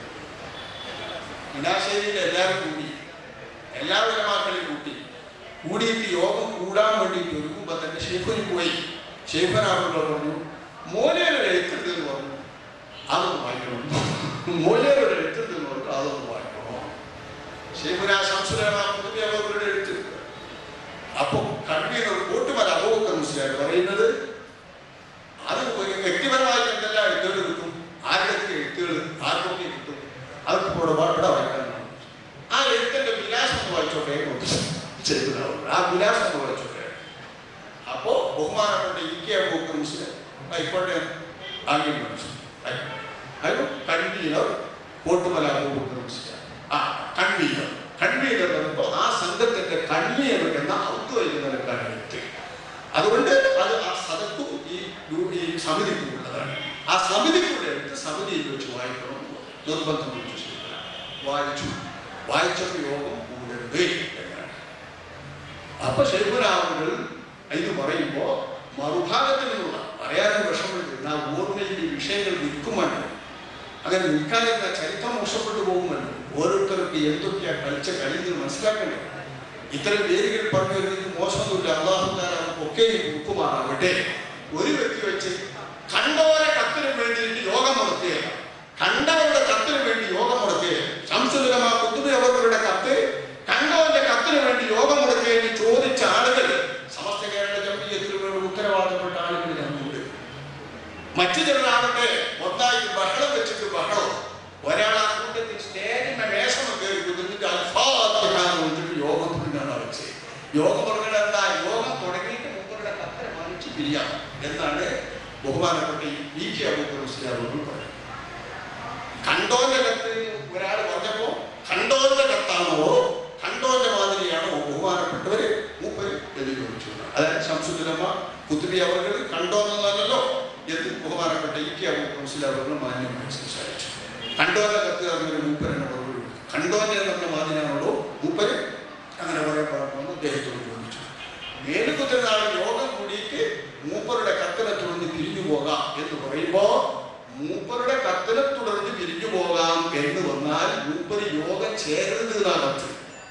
കിടാശ്ശേരിയിൽ എല്ലാവരും കൂടി എല്ലാ വിലമാക്കളെയും കൂട്ടി കൂടിയിട്ട് യോഗം കൂടാൻ വേണ്ടിയിട്ട് ഒരുങ്ങുമ്പോ തന്നെ ഷെയ്ഖുനി പോയി ഷെയ്ഖനാറുകൾ പറഞ്ഞു മോനയുടെ എഴുത്തുണ്ട് എന്ന് പറഞ്ഞു അതൊന്ന് വായിക്കണം മോനയുടെ എഴുത്തുണ്ട് എന്ന് പറഞ്ഞു അതൊന്ന് വായിക്കണോ ഷെയ്ഖുന ശംസുലമാകുന്നത് അവരുടെ എഴുത്ത് അപ്പൊ കൺവീനർ കൂട്ടുമല അബൂബക്കർ മുസ്ലിയാർ പറയുന്നത് അത് ഒരു വ്യക്തിപരമായി എന്തെല്ലാം എഴുത്തുകൾ കിട്ടും ആരുടെയൊക്കെ എഴുത്തുകൾ ആർക്കൊക്കെ കിട്ടും അതൊക്കെ ഇവിടെ ഇവിടെ വായിക്കാനാണ് ആ എഴുത്തിന്റെ വിലാസം ഒന്ന് വായിച്ചോട്ടെ എന്ന് പറഞ്ഞു. ചെയ്തതാവും. ആ വിലാസം ഒന്ന് വായിച്ചോട്ടെ അപ്പോ ബഹുമാനപ്പെട്ട ഇ കെ അബൂബക്കർ മുസ്ലിം ആയിക്കോട്ടെ ആംഗ്യം കാണിച്ചു അയ്യോ കൺവീനർ കോട്ടുമല അബൂബക്കർ മുസ്ലിം ആ കൺവീനർ കൺവീനർ പറയുമ്പോൾ ആ സംഘത്തിന്റെ കൺവീനർ എന്ന ഔദ്യോഗിക നിലക്കാണ് എഴുത്ത് അതുകൊണ്ട് അത് ആ സദത്തും ഈ ഗ്രൂ- ഈ സമിതിക്കും ഉള്ളതാണ് ആ സമിതിക്കുള്ള എടുത്ത് സമിതിയിൽ വെച്ച് വായിക്കണം എന്ന് പറഞ്ഞു. നിർബന്ധം വെച്ചു ചെയ്തു. വായിച്ചു വായിച്ചപ്പോൾ യോഗം കൂടരുത് എന്നാണ് അപ്പൊ ശൈവരാമങ്ങൾ ഇത് പറയുമ്പോ മറുഭാഗത്തിൽ നിന്നുള്ള പറയാനും വിഷമമുണ്ട് ആ ഓർമ്മയിൽ ഈ വിഷയങ്ങൾ നിൽക്കുമല്ലോ അങ്ങനെ നിൽക്കാതിരുന്ന ചരിത്രം മോശപ്പെട്ടു പോകുമല്ലോ ഓരോരുത്തർക്ക് എന്തൊക്കെയാ കളിച്ച കളി എന്ന് മനസ്സിലാക്കണ്ടേ ഇത്തരം വേദികൾ പറഞ്ഞു വരുന്നത് മോശമൊന്നുമില്ല അള്ളാഹു ഒക്കെ ഉപ്പുമാറാവട്ടെ ഒരു വ്യക്തി വെച്ച് കണ്ടവരെ കത്തിന് വേണ്ടിയിട്ട് യോഗം നടത്തുകയാണ് കണ്ടവരുടെ കത്തിന് വേണ്ടി യോഗം മുടക്കുകയാണ് ശംസുലമ കുത്തുബി അവരുടെ കത്ത് കണ്ടവന്റെ കത്തിന് വേണ്ടി യോഗം മുടക്കുകയെന്ന് ചോദിച്ച ആളുകൾ സമസ്ത കേരള ജമീയത്തിൽ വേണ്ടി ഉത്തരവാദപ്പെട്ട ആളുകൾ ഞങ്ങളുണ്ട് മറ്റു ചിലരാകട്ടെ ഒന്നായിട്ട് ബഹളം വെച്ചിട്ട് ബഹളം ഒരാൾ ആ കൂട്ടത്തിൽ സ്റ്റേജിന്റെ മേശം കയറി കുതിർന്നിട്ട് അൽഫാത്തിഹാന്ന് വെച്ചിട്ട് യോഗം തുടങ്ങാണ് വെച്ച് യോഗം തുടങ്ങണ എന്താ യോഗം തുടങ്ങിയിട്ട് മുമ്പരുടെ കത്തര വാങ്ങിച്ച് പിരിയാം എന്നാണ് ബഹുമാനപ്പെട്ട ഈ പി കെ അബൂബക്കർ മുസ്ലിം അവர்கள் പറയുന്നത് കണ്ടോ ബി അവർ കണ്ടോന്നല്ലോ എന്ന് ബഹുമാനപ്പെട്ട ഇ കെ അബൂബക്കർ മുസ്ലിം അവർ മാന്യമായി സംസാരിച്ചു കണ്ടോന്റെ കത്ത് പറഞ്ഞൊരു മൂപ്പരനെ മറുപടി കൊടുത്തു. കണ്ടോന്റെ എന്നുള്ള മാതിനാണല്ലോ മൂപ്പര് അങ്ങനെ പറയാൻ പാടുന്നു അദ്ദേഹത്തോട് ചോദിച്ചു മേലുകുത്തുന്ന യോഗം കൂടിയിട്ട് മൂപ്പരുടെ കത്തിനെ തുടർന്ന് പിരിഞ്ഞു പോകാം എന്ന് പറയുമ്പോ മൂപ്പരുടെ കത്തിനെ തുടർന്ന് പിരിഞ്ഞു പോകാം എന്ന് വന്നാൽ മൂപ്പര് യോഗം ചേരരുത് എന്നാണ് കത്ത്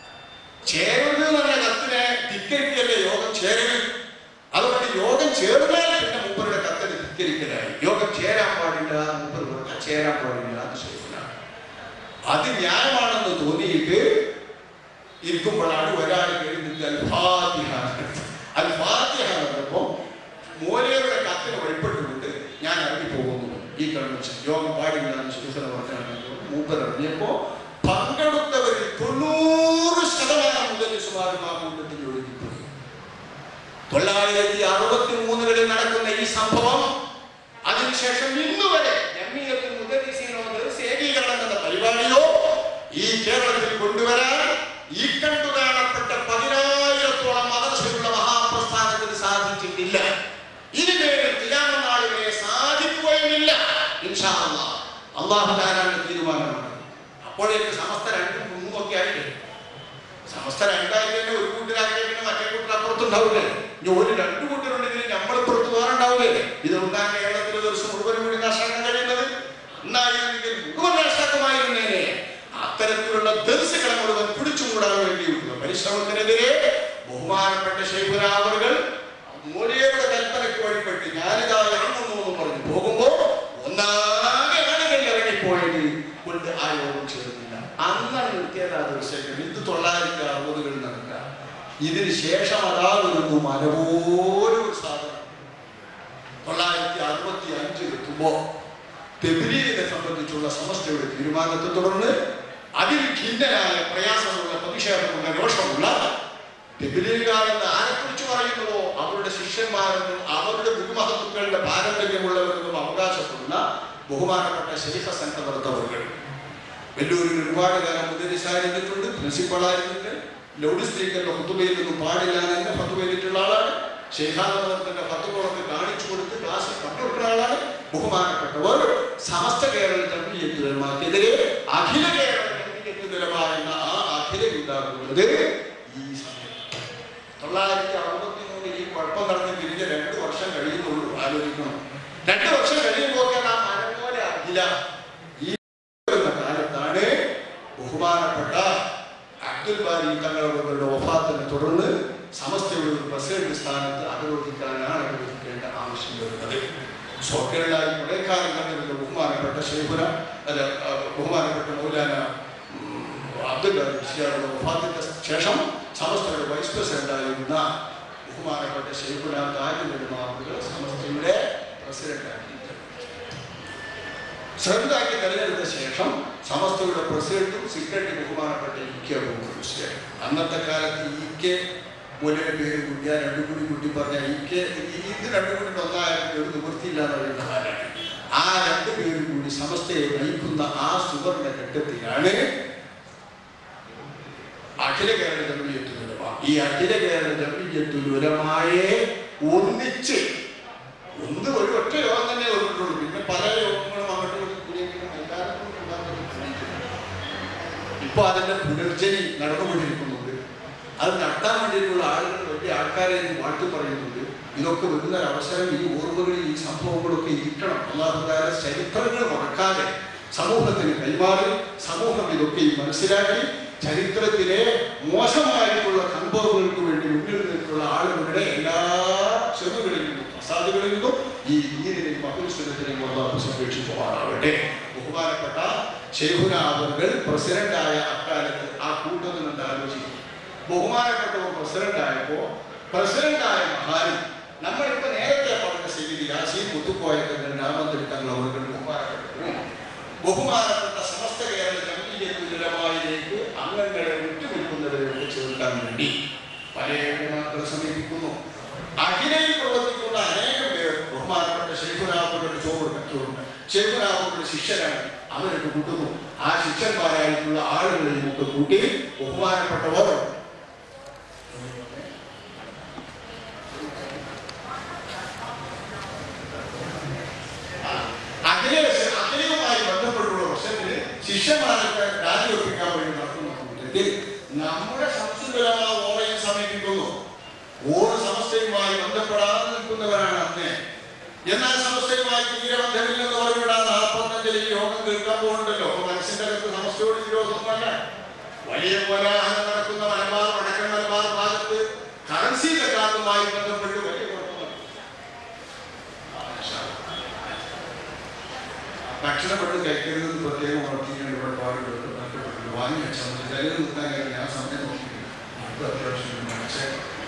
ചേരരുത് എന്നുള്ള കത്തിനെ ധിക്കരിക്കല്ലേ യോഗം ചേരരുത് അതുകൊണ്ട് യോഗം ചേർന്നാൽ പിന്നെ മൂപ്പരുടെ കത്തിനെ ധിക്കരിക്കലായി യോഗം ചേരാൻ പാടില്ല മൂപ്പർ പറഞ്ഞാൽ ചേരാൻ പാടില്ല എന്ന് ശരിയാണ് അത് ന്യായമാണെന്ന് തോന്നിയിട്ട് ഇരിക്കുമ്പോഴാണ് ഒരാൾ എഴുന്നിട്ട് അൽഫാത്തിഹ അൽഫാത്തിഹ എന്നപ്പോ മോലയുടെ കത്തിന് വഴിപ്പെട്ടുകൊണ്ട് ഞാൻ ഇറങ്ങി പോകുന്നു ഈ കൺവെൻഷൻ യോഗം പാടില്ല എന്ന് ശിവസന പറഞ്ഞാണ് മൂപ്പർ ഇറങ്ങിയപ്പോ പങ്കെടുത്തവരിൽ തൊണ്ണൂറ് ശതമാനം മുതൽ സുമാരുമാകൂട്ടത്തിൽ ഒഴുകിപ്പോയി തൊള്ളായിരത്തി അറുപത്തി മൂന്നുകളിൽ നടക്കുന്ന ഈ സംഭവം അതിനുശേഷം ഇന്ന് വരെ ജമ്മിയത്തിൽ മുദ്രീസീനോ സേവീകരണം എന്ന പരിപാടിയോ ഈ കേരളത്തിൽ കൊണ്ടുവരാൻ ഈ കണ്ടു കാണപ്പെട്ട പതിനായിരത്തോളം മദർശയുള്ള മഹാപ്രസ്ഥാനത്തിന് സാധിച്ചിട്ടില്ല ഇതിനുവേണ്ടി തിരാമനാളുകളെ സാധിക്കുകയുമില്ല ഇൻഷാ അല്ലാഹ്. അള്ളാഹു താരാണ് തീരുമാനമാണ് അപ്പോഴേക്ക് സമസ്ത രണ്ടും മൂന്നും ഒക്കെ ആയില്ലേ സമസ്ത രണ്ടായി തന്നെ ഒരു കൂട്ടരാക്കി പിന്നെ മറ്റേ കൂട്ടർ അപ്പുറത്തുണ്ടാവില്ലേ ഇനി ഒരു രണ്ട് കൂട്ടരുണ്ടെങ്കിൽ നമ്മൾ പുറത്ത് വേറുണ്ടാവില്ലേ ഇത് ഉണ്ടാൻ കേരളത്തിൽ ഒരു ദിവസം മുഴുവൻ കൂടി നാശാക്കാൻ കഴിയുന്നത് എന്നായിരുന്നെങ്കിൽ മുഴുവൻ നാശാക്കമായിരുന്നേനെ അത്തരത്തിലുള്ള ദർശകളെ മുഴുവൻ പിടിച്ചുകൂടാൻ വേണ്ടിയിട്ടുള്ള പരിശ്രമത്തിനെതിരെ ബഹുമാനപ്പെട്ട ശൈവരാവറുകൾ മൂലയുടെ കൽപ്പനയ്ക്ക് വഴിപ്പെട്ട് ഞാനിതാ ഇറങ്ങുന്നു എന്ന് പറഞ്ഞു പോകുമ്പോ ഒന്നാകെ ആളുകൾ ഇറങ്ങിപ്പോയത് കൊണ്ട് ആ യോഗം ചേർന്നില്ല അന്നാണ് നിർത്തിയത് ആ ദിവസം ഇത് തൊള്ളായിരത്തി അറുപതുകളിൽ നടക്കുക ഇതിന് ശേഷം അതാ വരുന്നു മലപോലൊരു സാധനം തൊള്ളായിരത്തി അറുപത്തി അഞ്ചിൽ എത്തുമ്പോ തെബിലീനെ സംബന്ധിച്ചുള്ള സമസ്തയുടെ തീരുമാനത്തെ തുടർന്ന് അതിൽ ഖിന്നനായ പ്രയാസമുള്ള പ്രതിഷേധമുള്ള രോഷമുള്ള തെബിലീകാരെന്ന് ആരെക്കുറിച്ച് പറയുന്നുവോ അവരുടെ ശിഷ്യന്മാരെന്നും അവരുടെ ഗുരുമഹത്തുക്കളുടെ പാരമ്പര്യമുള്ളവരെന്നും അവകാശപ്പെടുന്ന ബഹുമാനപ്പെട്ട ശരീഫ സംഘവർത്തവർകൾ വെല്ലൂരിൽ ഒരുപാട് കാലം മുതലിസായിരുന്നിട്ടുണ്ട് പ്രിൻസിപ്പളായിരുന്നിട്ട് ലൗഡ് സ്പീക്കറിന്റെ ഫത്തുബയിൽ ഒന്നും പാടില്ല എന്ന് എന്നെ ഫത്തുബയിലിട്ടുള്ള ആളാണ് ശേഖാനന്ദത്തിന്റെ ഫത്തുകളൊക്കെ കാണിച്ചു കൊടുത്ത് ക്ലാസ്സിൽ കണ്ടുകൊടുക്കുന്ന ആളാണ് ബഹുമാനപ്പെട്ടവർ സമസ്ത കേരള ജമീയത്തുലമാക്കെതിരെ അഖില കേരള ജമീയത്തുലമ എന്ന ആ അഖില ഉണ്ടാകുന്നത് ഈ സമയത്ത് തൊള്ളായിരത്തി അറുപത്തി മൂന്നിൽ ഈ കുഴപ്പം നടന്ന് പിരിഞ്ഞ രണ്ട് വർഷം കഴിയുന്നുള്ളൂ ആലോചിക്കണം രണ്ട് വർഷം കഴിയുമ്പോൾ ആ മരം പോലെ അഖില ഈ വരുന്ന കാലത്താണ് ബഹുമാനപ്പെട്ട അബ്ദുൽ ബാരി തങ്ങളുടെ വഫാത്തിനെ തുടർന്ന് സമസ്തയുടെ ഒരു പ്രസിഡന്റ് സ്ഥാനത്ത് അവരോധിക്കാനാണ് അവരോധിക്കേണ്ട ആവശ്യം വരുന്നത് സോക്കേളായി കുറെ കാലം കണ്ടിരുന്ന ബഹുമാനപ്പെട്ട ഷെയ്ഖുന അല്ല ആ, ബഹുമാനപ്പെട്ട മൗലാന ഉം, അബ്ദുൽ ബാരി മുസ്ലിയാരുടെ വഫാത്തിന്റെ ശേഷം സമസ്തയുടെ വൈസ് പ്രസിഡന്റായിരുന്ന ബഹുമാനപ്പെട്ട ഷെയ്ഖുന താജുൽ മാവുകൾ സമസ്തയുടെ പ്രസിഡന്റാക്കി ശ്രദ്ധാക്കി തെരഞ്ഞെടുത്ത ശേഷം സമസ്തയുടെ പ്രസിഡന്റും സെക്രട്ടറി ബഹുമാനപ്പെട്ട ഇ കെ അബൂബക്കർ അന്നത്തെ കാലത്ത് ഇ കെ പോലെ പേര് കുട്ടിയ രണ്ടു കൂടി കുട്ടി പറഞ്ഞ ഇ കെ ഈ- ഇത് രണ്ടു കൂടി ഒന്നായാലും ഒരു നിവൃത്തിയില്ല എന്ന് പറയുന്ന കാലാണ് ആ രണ്ടു പേരും കൂടി സമസ്തയെ നയിക്കുന്ന ആ സുവർണ ഘട്ടത്തിലാണ് അഖില കേരള ജമീയത്തുലമ ഈ അഖില കേരള ജമീയത്തുലമായെ ഒന്നിച്ച് ഒന്ന് ഒരു ഒറ്റ യോഗം തന്നെ വന്നിട്ടുള്ളൂ പിന്നെ പല യോഗങ്ങളും അങ്ങോട്ടും ഇങ്ങോട്ടും കൂടിയെങ്കിലും എല്ലാവർക്കും ഉണ്ടാകുന്നത് ഇപ്പൊ അതിന്റെ പുനർജനി നടന്നുകൊണ്ടിരിക്കുന്നുണ്ട് അത് നടത്താൻ വേണ്ടിയിട്ടുള്ള ആളുകൾ വലിയ ആൾക്കാരെ ഇന്ന് വാഴ്ത്തു പറയുന്നുണ്ട് ഇതൊക്കെ വരുന്ന ഒരു അവസരം ഈ ഓർമ്മകളിൽ ഈ സംഭവങ്ങളൊക്കെ ഇരിക്കണം അള്ളാഹുദാര ചരിത്രങ്ങൾ മറക്കാതെ സമൂഹത്തിന് കൈമാറി സമൂഹം ഇതൊക്കെ ഈ മനസ്സിലാക്കി ചരിത്രത്തിലെ മോശമായിട്ടുള്ള സംഭവങ്ങൾക്ക് വേണ്ടി മുന്നിൽ നിന്നിട്ടുള്ള ആളുകളുടെ എല്ലാ ചെറുകളിൽ നിന്നും പ്രസാദുകളിൽ നിന്നും ഈ ദീനിനെയും അപരിസ്ഥിതിനെയും അള്ളാഹു സംരക്ഷിക്കുമാറാവട്ടെ ബഹുമാനപ്പെട്ട ഷെയ്ഖുന അവർകൾ പ്രസിഡന്റായ അക്കാലത്ത് ആ കൂട്ടത്തിൽ നിന്ന് ആലോചിക്കും ബഹുമാനപ്പെട്ടവർ പ്രസിഡന്റായപ്പോ പ്രസിഡന്റായ മഹാരി നമ്മളിപ്പോ നേരത്തെ പറഞ്ഞ സ്ഥിതി യാസീൻ മുത്തുക്കോയത്തങ്ങൾ രാമന്തരി തങ്ങൾ അവർ ബഹുമാനപ്പെട്ടവരും ബഹുമാനപ്പെട്ട സമസ്ത കേരള ജമീയത്തുലമായിലേക്ക് അംഗങ്ങളെ വിട്ടുനിൽക്കുന്നവരെയൊക്കെ ചേർക്കാൻ വേണ്ടി പല ഏകമാക്കളെ സമീപിക്കുന്നു അഖിലയിൽ പ്രവർത്തിക്കുന്ന അനേകം പേർ ബഹുമാനപ്പെട്ട ഷെയ്ഖുനാഥുകളുടെ ചോറ് കറ്റുണ്ട് ഷെയ്ഖുനാഥുകളുടെ ശിഷ്യരാണ് അവരൊക്കെ കൂട്ടുന്നു ആ ശിഷ്യന്മാരായിട്ടുള്ള ആളുകളെയും ഒക്കെ കൂട്ടി ബഹുമാനപ്പെട്ടവർ ശിഷ്യന്മാരൊക്കെ രാജിവെപ്പിക്കാൻ വേണ്ടി നടക്കുന്ന കൂട്ടത്തിൽ നമ്മുടെ സംസ്കൃതമായ ഓറയും സമീപിക്കുന്നു ഓറ് സമസ്തയുമായി ബന്ധപ്പെടാതെ നിൽക്കുന്നവരാണ് അന്നേ എന്നാൽ സമസ്തയുമായി തീരബന്ധമില്ലെന്ന് പറഞ്ഞുവിടാൻ നാൽപ്പത്തഞ്ചിൽ ഈ യോഗം കേൾക്കാൻ പോകുന്നുണ്ടല്ലോ അപ്പൊ മനസ്സിന്റെ അകത്ത് സമസ്തയോട് വിരോധമല്ല വലിയ കോലാഹലം നടക്കുന്ന മലബാർ വടക്കൻ മലബാർ ഭാഗത്ത് കറൻസി തക്കാത്തുമായി ബന്ധപ്പെട്ട് വലിയ കുഴപ്പമാണ് ഭക്ഷണപ്പെട്ട് കഴിക്കരുത് പ്രത്യേകം ഉറപ്പിക്കേണ്ട ഇവിടെ പാടുകൾ വാങ്ങി വെച്ചാൽ മതി ചിലർ നിൽക്കാൻ കഴിയും ഞാൻ സമയം നോക്കിയില്ല നമുക്ക് അത്യാവശ്യം മനസ്സെ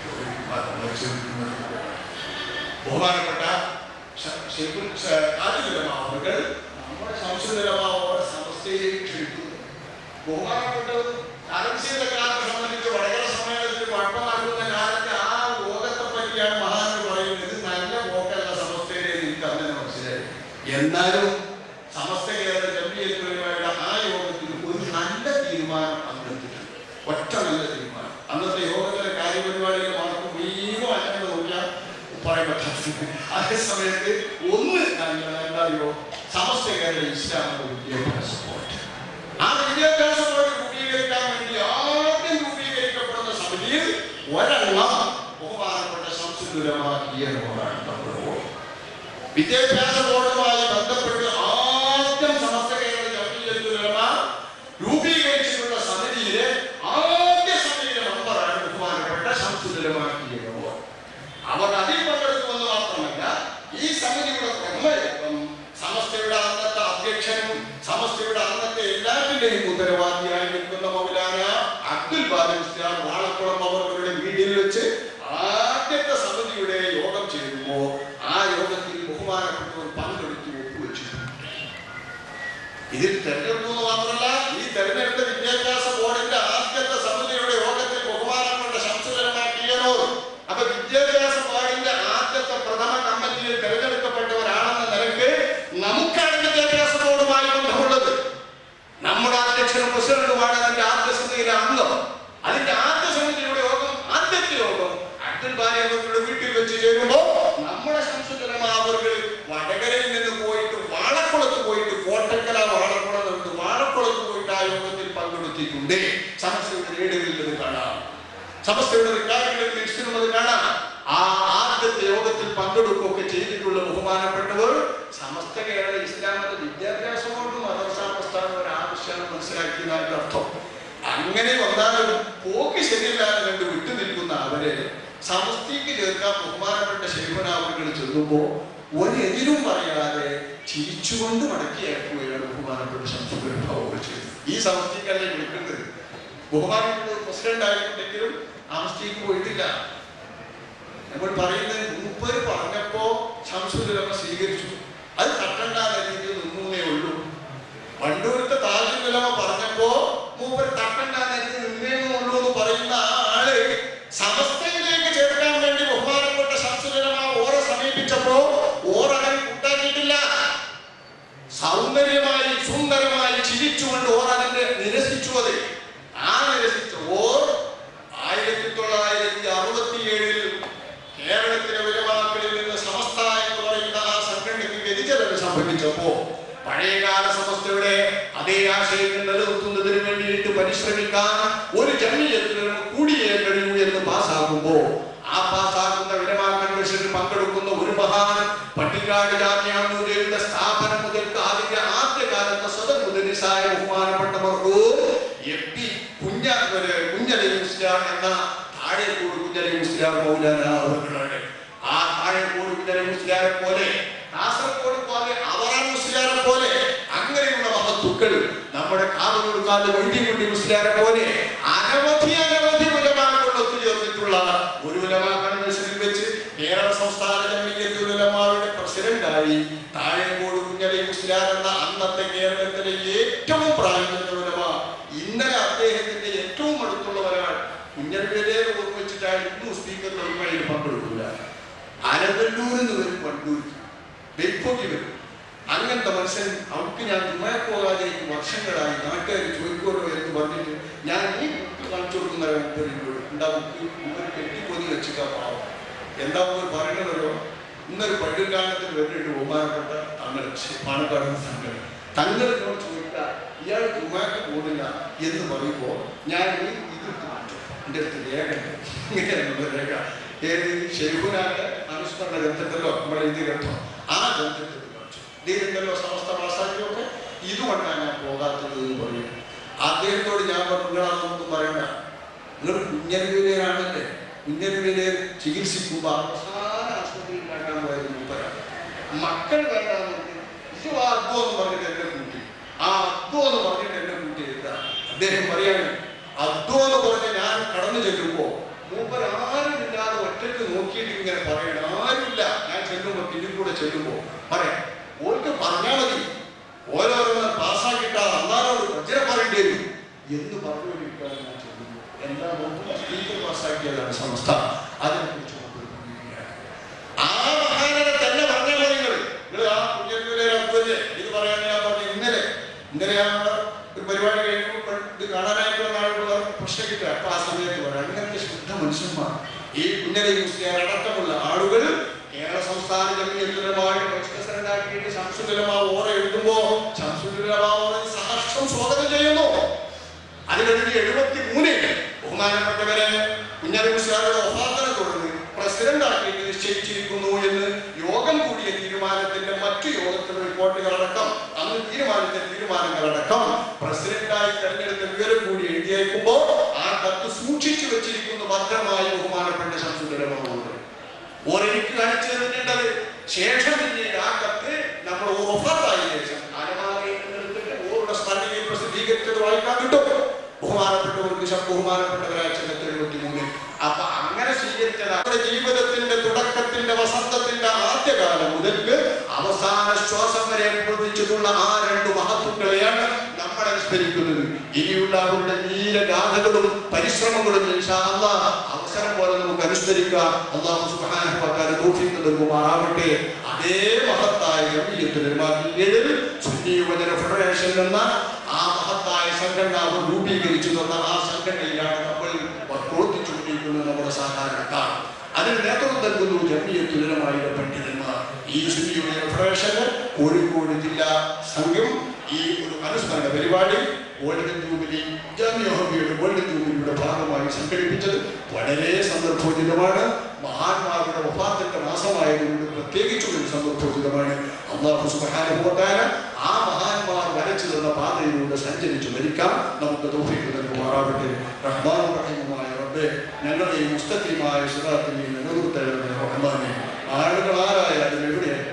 ബഹുമാനപ്പെട്ട ആദിലമാവുകൾ നമ്മുടെ സംസ്കൃതമാവോടെ സമസ്തയിലേക്ക് ക്ഷണിക്കുന്നു ബഹുമാനപ്പെട്ടത് കറൻസിയുടെ കാലത്തെ സംബന്ധിച്ച് വടകര സമ്മേളനത്തിൽ കുഴപ്പമാക്കുന്ന കാലത്ത് ആ യോഗത്തെ പറ്റിയാണ് മഹാനർ പറയുന്നത് ഇത് നല്ല പോക്കല്ല സമസ്തയുടെ എനിക്ക് അങ്ങനെ മനസ്സിലായി എന്നാലും സമസ്ത കേരള ജമ്മിയത്തുമാരുടെ ആ യോഗത്തിൽ ഒരു നല്ല തീരുമാനം അന്നെടുത്തിട്ടുണ്ട് ഒറ്റ നല്ല തീരുമാനം അന്നത്തെ യോഗത്തിലെ കാര്യപരിപാടികൾ മാർക്ക് വീണ്ടും അങ്ങനെ നോക്കിയാൽ പറയാൻ പറ്റാത്തത് അതേ സമയത്ത് ഒന്ന് നല്ല എന്തായോ സമസ്ത കേരള ഇസ്ലാമിക വിദ്യാഭ്യാസ ബോർഡ് ആ വിദ്യാഭ്യാസ ബോർഡ് രൂപീകരിക്കാൻ വേണ്ടി ആദ്യം രൂപീകരിക്കപ്പെടുന്ന സമിതിയിൽ ഒരെണ്ണം ബഹുമാനപ്പെട്ട സംസ്കൃതമാക്കിയെന്നുള്ളതാണ് നമ്മുടെ ബോർഡ് വിദ്യാഭ്യാസ ബോർഡുമായി ബന്ധപ്പെട്ട് ആദ്യം സമസ്ത കേരള ജമീയത്തുലമ രൂപീകരിച്ചിട്ടുള്ള സമിതിയിലെ ആദ്യ സമിതിയിലെ മെമ്പറാണ് ബഹുമാനപ്പെട്ട ശംസുലമാക്കിയ ബോർഡ് അവർ അതിൽ പങ്കെടുക്കുമെന്ന് മാത്രമല്ല ഈ സമിതിയുടെ പ്രഥമയത്വം സമസ്തയുടെ അന്നത്തെ അധ്യക്ഷനും സമസ്തയുടെ അന്നത്തെ എല്ലാത്തിന്റെയും ഉത്തരവാദിയായി നിൽക്കുന്ന മൗലാന അബ്ദുൽ ബാലൻ സ്റ്റാർ വാളക്കുളം അവരുടെ വീട്ടിൽ വെച്ച് ആദ്യത്തെ സമിതിയുടെ യോഗം ചേരുമ്പോ ആ യോഗത്തിൽ ബഹുമാനപ്പെട്ടവർ പങ്കെടുത്ത് ഒപ്പുവെച്ചിട്ടുണ്ട് ഇതിൽ തെരഞ്ഞെടുപ്പ് എന്ന് മാത്രമല്ല ഈ തെരഞ്ഞെടുത്ത വിദ്യാഭ്യാസ ബോർഡിന്റെ ആദ്യത്തെ സമിതിയുടെ യോഗത്തിൽ ബഹുമാനപ്പെട്ട ശംസുലമാക്കിയനോ അപ്പൊ വിദ്യാഭ്യാസ ബോർഡിന്റെ ആദ്യത്തെ പ്രഥമ കമ്മിറ്റിയിൽ തെരഞ്ഞെടുക്കപ്പെട്ടവരാണെന്ന നിലയ്ക്ക് നമുക്കാണ് വിദ്യാഭ്യാസ ബോർഡുമായി ബന്ധമുള്ളത് നമ്മുടെ അധ്യക്ഷനും പ്രസിഡന്റുമാണ് അതിന്റെ ആദ്യ സമിതിയിലെ അംഗം അതിന്റെ ആദ്യ സമിതിയുടെ യോഗം ആദ്യത്തെ യോഗം അബ്ദുൽ ബാരി അവരുടെ വീട്ടിൽ വെച്ച് ചേരുമ്പോ നമ്മുടെ സംസ്കൃതമാവറുകൾ വടകരയിൽ നിന്ന് പോയിട്ട് വാളക്കുളത്ത് പോയിട്ട് കോട്ടക്കല വാളക്കുളം നിന്ന് വാളക്കുളത്ത് പോയിട്ട് ആ യോഗത്തിൽ പങ്കെടുത്തിട്ടുണ്ട് സമസ്തയുടെ റേഡിയോയിൽ ഇത് കാണാം സമസ്തയുടെ റിക്കാർഡുകളിൽ നിശ്ചിതമത് കാണാം ആ ആദ്യത്തെ യോഗത്തിൽ പങ്കെടുക്കുകയൊക്കെ ചെയ്തിട്ടുള്ള ബഹുമാനപ്പെട്ടവർ സമസ്ത കേരള ഇസ്ലാമത വിദ്യാഭ്യാസ ബോർഡും മദർസാ പ്രസ്ഥാനം ഒരു ആവശ്യമാണ് മനസ്സിലാക്കിയതായിട്ട് അർത്ഥം അങ്ങനെ വന്നാലും പോക്ക് ശരിയല്ലാതെ കണ്ട് വിട്ടു നിൽക്കുന്ന അവരെ സമസ്തയ്ക്ക് ചേർക്കാൻ ബഹുമാനപ്പെട്ട ശരിഫനാവുകൾ ചെല്ലുമ്പോ ഒരെതിരും പറയാതെ ചിരിച്ചുകൊണ്ട് മടക്കി അയക്കുകയാണ് ബഹുമാനപ്പെട്ട ശംസുഭാവുകൾ ചെയ്തത് ഈ സമസ്തയ്ക്കല്ലേ വിളിക്കുന്നത് ബഹുമാനപ്പെട്ട പ്രസിഡന്റ് ആയിട്ടുണ്ടെങ്കിലും അവസ്ഥയ്ക്ക് പോയിട്ടില്ല നമ്മൾ പറയുന്നത് മൂപ്പര് പറഞ്ഞപ്പോ ശംസുലമ സ്വീകരിച്ചു അത് തട്ടണ്ടാതെ രീതിയിൽ നിന്നേ ഉള്ളൂ വണ്ടൂരത്തെ താജുലമ പറഞ്ഞപ്പോ മൂപ്പര് തട്ടണ്ടാതെ രീതിയിൽ നിന്നേ ഉള്ളൂ എന്ന് പറയുന്ന ആ ആള് സമസ്തയിലേക്ക് ചേർക്കാൻ വേണ്ടി ബഹുമാനപ്പെട്ട ശംസുലമ ഓറെ സമീപിച്ചപ്പോ ഓറവൻ കൂട്ടാക്കിയിട്ടില്ല സൗന്ദര്യമായി സുന്ദരമായി ചിരിച്ചുകൊണ്ട് ഓർ അതിന്റെ നിരസിച്ചു അത് ആ നിരസിച്ച ഓർ ആയിരത്തി തൊള്ളായിരത്തി അറുപത്തിയേഴിൽ കേരളത്തിലെ ഉലമാക്കളിൽ നിന്ന് സമസ്ത എന്ന് പറയുന്ന ആ സംഘടനയ്ക്ക് വ്യതിചലനം സംഭവിച്ചപ്പോ പഴയകാല സമസ്തയുടെ അതേ ആശയങ്ങൾ നിലനിർത്തുന്നതിന് വേണ്ടിയിട്ട് പരിശ്രമിക്കാൻ ഒരു ജമീയത്തിനും കൂടിയേ കഴിയൂ എന്ന് പാസ്സാകുമ്പോ ആ പാസ്സാകുന്ന വിലമാ കൺവെൻഷനിൽ പങ്കെടുക്കുന്ന ഒരു മഹാൻ പട്ടിക്കാട് ജാമ്യാനൂരയുടെ സ്ഥാപനം മുതൽക്ക് അതിന്റെ ആദ്യകാലത്തെ സ്വതം മുതലിസായ ബഹുമാനപ്പെട്ടവർക്ക് എം പി കുഞ്ഞ ഒരു കുഞ്ഞലി മുസ്ലിയാർ എന്ന താഴെക്കോട് കുഞ്ഞലി മുസ്ലിയാർ മൗലാന അവர்களാണ് ആ താഴെക്കോട് കുഞ്ഞലി മുസ്ലിയാരെ പോലെ കാസർഗോഡ് പോലെ അവറാൻ മുസ്ലിയാരെ പോലെ അങ്ങനെയുള്ള മഹത്തുക്കൾ നമ്മുടെ കാതലോട് കാല് വൈദ്യകുട്ടി മുസ്ലിയാരെ പോലെ അനവധി അനവധി ഉലമാക്കൾ ഒത്തുചേർന്നിട്ടുള്ള ഒരു ഉലമാ കൺവെൻഷനിൽ വെച്ച് കേരള സംസ്ഥാന ജമീയത്ത് ഉലമാരുടെ പ്രസിഡന്റായി താഴെക്കോട് കുഞ്ഞലി മുസ്ലിയാർ എന്ന അന്നത്തെ കേരളത്തിലെ ഏറ്റവും പ്രായമുള്ള ഉലമ ഇന്നലെ അദ്ദേഹത്തിന്റെ ഏറ്റവും അടുത്തുള്ള ഒരാൾ കുഞ്ഞലിലെ ഓർമ്മിച്ചിട്ടാണ് ഇന്നും സ്പീക്കർ ഒരുമയിൽ പങ്കെടുക്കില്ല അനന്തല്ലൂരിൽ നിന്ന് വരും പണ്ടൂർക്ക് വെപ്പൊക്കി വരും അങ്ങനത്തെ മനുഷ്യൻ അവർക്ക് ഞാൻ ദുബായ് പോകാതെ എനിക്ക് വർഷങ്ങളായി നാട്ടുകാർ ചോദിക്കുമല്ലോ എന്ന് പറഞ്ഞിട്ട് ഞാൻ ഈ ബുക്ക് കാണിച്ചു കൊടുക്കുന്ന മുപ്പതിനോട് എന്താ ബുക്ക് ഇവർ കെട്ടിപ്പൊതി വെച്ചിട്ടാ പാവം എന്താ ഇവർ പറയണതല്ലോ ഇന്നൊരു പള്ളിക്കാലത്തിൽ വന്നിട്ട് ബഹുമാനപ്പെട്ട തങ്ങൾ പാണക്കാട് തങ്ങൾ തങ്ങൾ എന്നോട് ചോദിക്കുക ഇയാൾ ജുമാക്ക് പോകുന്നില്ല എന്ന് പറയുമ്പോൾ ഞാൻ ഈ ഇത് മാറ്റും എൻ്റെ അടുത്ത് രേഖ ഉണ്ട്. ഇങ്ങനെയുള്ള രേഖ ഏത് ഷെയ്ഖുനാന്റെ അനുസ്മരണ ഗ്രന്ഥത്തിലോ നമ്മുടെ ഇത് ഗ്രന്ഥം ആ ഗ്രന്ഥത്തിൽ കാണിച്ചു ഇതിലുണ്ടല്ലോ സമസ്ത മാസാക്കിയൊക്കെ ഇതുകൊണ്ടാണ് ഞാൻ പോകാത്തത് എന്ന് പറയും അദ്ദേഹത്തോട് ഞാൻ പറഞ്ഞു നിങ്ങളതൊന്നും പറയണ്ട നിങ്ങൾ കുഞ്ഞനുവിലേരാണല്ലേ കുഞ്ഞനുവിലെ ചികിത്സിക്കുമ്പോൾ അവസാന ആശുപത്രിയിൽ ഉണ്ടാക്കാൻ പോയത് മൂപ്പരാണ് മക്കൾ വേണ്ടാന്ന് പറഞ്ഞു ഇത് ആ അദ്വോ എന്ന് പറഞ്ഞിട്ട് എന്നെ കൂട്ടി ആ അദ്വോ എന്ന് പറഞ്ഞിട്ട് എന്നെ കൂട്ടി എന്താ അദ്ദേഹം പറയാണ് അദ്വോ എന്ന് പറഞ്ഞ് ഞാൻ കടന്നു ചെല്ലുമ്പോ മൂപ്പർ ആരുമില്ലാതെ ഒറ്റയ്ക്ക് നോക്കിയിട്ട് ഇങ്ങനെ പറയണം ആരുമില്ല ഞാൻ ചെല്ലുമ്പോ പിന്നിൽ കൂടെ ചെല്ലുമ്പോ പറയാം ഓർക്ക് പറഞ്ഞാൽ മതി ഓരോരോന്ന് പാസ്സാക്കിയിട്ടാ അന്നാരോട് വജ്ര പറയേണ്ടി വരും എന്ന് പറഞ്ഞുകൊണ്ടിരിക്കുകയാണ് ഞാൻ ചെല്ലുമ്പോൾ എന്താ നോക്കുമ്പോൾ സ്പീക്കർ പാസ്സാക്കിയതാണ് സംസ്ഥ അതിനെക്കുറിച്ച് മൂപ്പർ പറയുകയാണ് ആ മഹാനനെ തന്നെ പറഞ്ഞാൽ മതി നിങ്ങൾ നിങ്ങൾ ആ കുഞ്ഞിലെ അബ്ദുല്ലേ ഇത് പറയാൻ ഞാൻ പറഞ്ഞു ഇന്നലെ ഇന്നലെ ഞാൻ ഒരു പരിപാടി കഴിയുമ്പോൾ ഇത് കാണാനായിട്ട് വന്ന ആളുകൾ പ്രശ്നം കിട്ടുക അപ്പൊ ആ സമയത്ത് പറയാം അങ്ങനത്തെ ശുദ്ധ മനുഷ്യന്മാർ ഈ കുഞ്ഞലെ മുസ്ലിം അടക്കമുള്ള ആളുകൾ കേരള സംസ്ഥാന ജമീയത്തുലമായിട്ട് പ്രശ്നസരണ്ടാക്കിയിട്ട് ശംസുലമ ഓറ എഴുതുമ്പോ ശംസുലമ ഓറ സഹർഷം സ്വാഗതം ചെയ്യുന്നു അത് കഴിഞ്ഞ് എഴുപത്തി മൂന്നിൽ ബഹുമാനപ്പെട്ടവരെ കുഞ്ഞാലി മുസ്ലിയാരുടെ ഒഫാത്തിനെ തുടർന്ന് പ്രസിഡന്റ് ആക്കിയിട്ട് നിശ്ചയിച്ചിരിക്കുന്നു എന്ന് യോഗം കൂടിയ തീരുമാനത്തിന്റെ മറ്റു യോഗത്തിലെ റിപ്പോർട്ടുകളടക്കം അന്ന് തീരുമാനിച്ച തീരുമാനങ്ങളടക്കം പ്രസിഡന്റായി തെരഞ്ഞെടുത്ത വിവരം കൂടി എഴുതിയേക്കുമ്പോ ആ കത്ത് സൂക്ഷിച്ചു വെച്ചിരിക്കുന്നു ഭദ്രമായി ബഹുമാനപ്പെട്ട ശംസുലമോട് ഒരെനിക്ക് കാണിച്ചു തന്നിട്ടുണ്ടത് ശേഷം പിന്നീട് ആ കത്ത് നമ്മൾ ഒഫാത്തായ ശേഷം അലമാരയിൽ നിന്നെടുത്തിട്ട് ഓരുടെ സ്മരണയിൽ പ്രസിദ്ധീകരിച്ചത് വായിക്കാൻ കിട്ടും ബഹുമാനപ്പെട്ടവർക്ക് ശം ബഹുമാനപ്പെട്ടവരായ ചെല്ലത്ത് എഴുപത്തി മൂന്നിൽ അപ്പൊ അങ്ങനെ സ്വീകരിച്ചത് അവരുടെ ജീവിതത്തിന്റെ തുടക്കത്തിന്റെ വസന്തത്തിന്റെ ആദ്യകാലം മുതൽക്ക് അവസാന ശ്വാസം വരെ പ്രവർത്തിച്ചിട്ടുള്ള ആ രണ്ട് മഹത്വങ്ങളെയാണ് നമ്മൾ അനുസ്മരിക്കുന്നത് ഇനിയുള്ള അവരുടെ നീലഗാഥകളും പരിശ്രമങ്ങളും ഇൻഷാ അല്ലാഹ് അവസരം പോലെ നമുക്ക് അനുസ്മരിക്കാം അള്ളാഹു സുബ്ഹാനഹു വ തആല തൗഫീഖ് നൽകുമാറാവട്ടെ അതേ മഹത്തായ ജമീയത്തുൽ ഉലമായിൽ സുന്നി യുവജന ഫെഡറേഷൻ എന്ന ആ മഹത്തായ സംഘടന അവർ രൂപീകരിച്ചു തന്ന ആ സംഘടനയിലാണ് നമ്മൾ പ്രവർത്തിച്ചുകൊണ്ടിരിക്കുന്നത് നമ്മുടെ സാധാരണക്കാർ അതിന് നേതൃത്വം നൽകുന്നു ജമീയത്തുലമായുടെ പണ്ഡിതന്മാർ ഈ സുന്നി യുവജന ഫെഡറേഷന് കോഴിക്കോട് ജില്ലാ സംഘം ഈ ഒരു അനുസ്മരണ പരിപാടി ഗോൾഡൻ ജൂബിലി ജാമ്യഹബിയുടെ ഗോൾഡൻ ജൂബിലിയുടെ ഭാഗമായി സംഘടിപ്പിച്ചത് വളരെ സന്ദർഭോചിതമാണ് മഹാന്മാരുടെ വഫാത്തിന്റെ മാസമായതുകൊണ്ട് പ്രത്യേകിച്ചും ഒരു സന്ദർഭോചിതമാണ് അള്ളാഹു സുബാനുഭവത്തായ ആ മഹാന്മാർ വരച്ചു തന്ന പാതയിലൂടെ സഞ്ചരിച്ചു മരിക്കാം നമുക്ക് തോഫിക്ക് നൽകുമാറാവട്ടെ റഹ്മാൻ റഹീമുമായ റബ്ബെ ഞങ്ങളുടെയും മുസ്തഖിമായ സിറാത്തിനെയും നിലനിർത്തരുന്ന റഹ്മാനെ ആളുകൾ ആരായാലും എവിടെയായാലും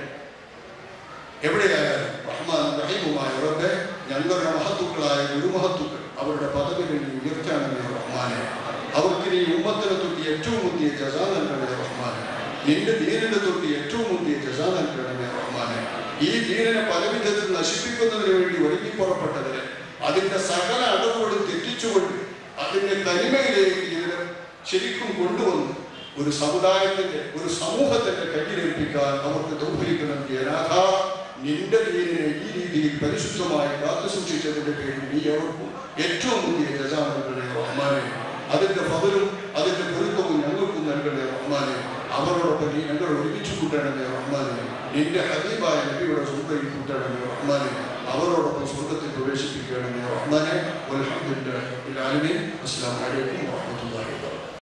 എവിടെയായാലും റഹ്മാൻ റഹീമുമായ റബ്ബെ ഞങ്ങളുടെ മഹത്തുക്കളായ ഗുരുമഹത്തുക്കൾ അവരുടെ പദവികൾ നീ ഉയർത്താനുള്ള റഹ്മാനെ അവർക്ക് നീ ഉമ്മത്തിനെ തൊട്ടി ഏറ്റവും മുന്തിയ ജസാ നൽകണമേ റഹ്മാനെ നിന്റെ ദീനിനെ തൊട്ടി ഏറ്റവും മുന്തിയ ജസാ നൽകണമേ റഹ്മാനെ ഈ ദീനിനെ പലവിധത്തിൽ നശിപ്പിക്കുന്നതിന് വേണ്ടി ഒരുങ്ങി പുറപ്പെട്ടവരെ അതിന്റെ സകല അടവുകളും തെറ്റിച്ചുകൊണ്ട് അതിന്റെ തനിമയിലേക്ക് ഇതിനെ ശരിക്കും കൊണ്ടുവന്ന് ഒരു സമുദായത്തിന്റെ ഒരു സമൂഹത്തിന്റെ കയ്യിലേൽപ്പിക്കാൻ അവർക്ക് ദൗർഭരിക്കണം നൽകിയ നാഥ നിന്റെ ദീനിനെ ഈ രീതിയിൽ പരിശുദ്ധമായി കാത്തു സൂക്ഷിച്ചതിന്റെ പേരിൽ നീ അവർക്കും ഏറ്റവും വലിയ ജജാമകളെ റഹ്മാനെ അതിന്റെ ഫലവും അതിന്റെ പൊരുത്തവും ഞങ്ങൾക്കും നൽകണേ റഹ്മാനെ അവരോടൊപ്പം നീ ഞങ്ങൾ ഒരുമിച്ച് കൂട്ടണമേ റഹ്മാനെ നിന്റെ ഹബീബായ നബിയുടെ സ്വർഗ്ഗയിൽ കൂട്ടണമേ റഹ്മാനെ അവരോടൊപ്പം സ്വർഗത്തിൽ പ്രവേശിപ്പിക്കണമേ റഹ്മാനെ അലഹമുല്ലാ അസ്സാം വലൈക്കും വാഹമത്തുള്ളാഹി വാബറകാതുഹു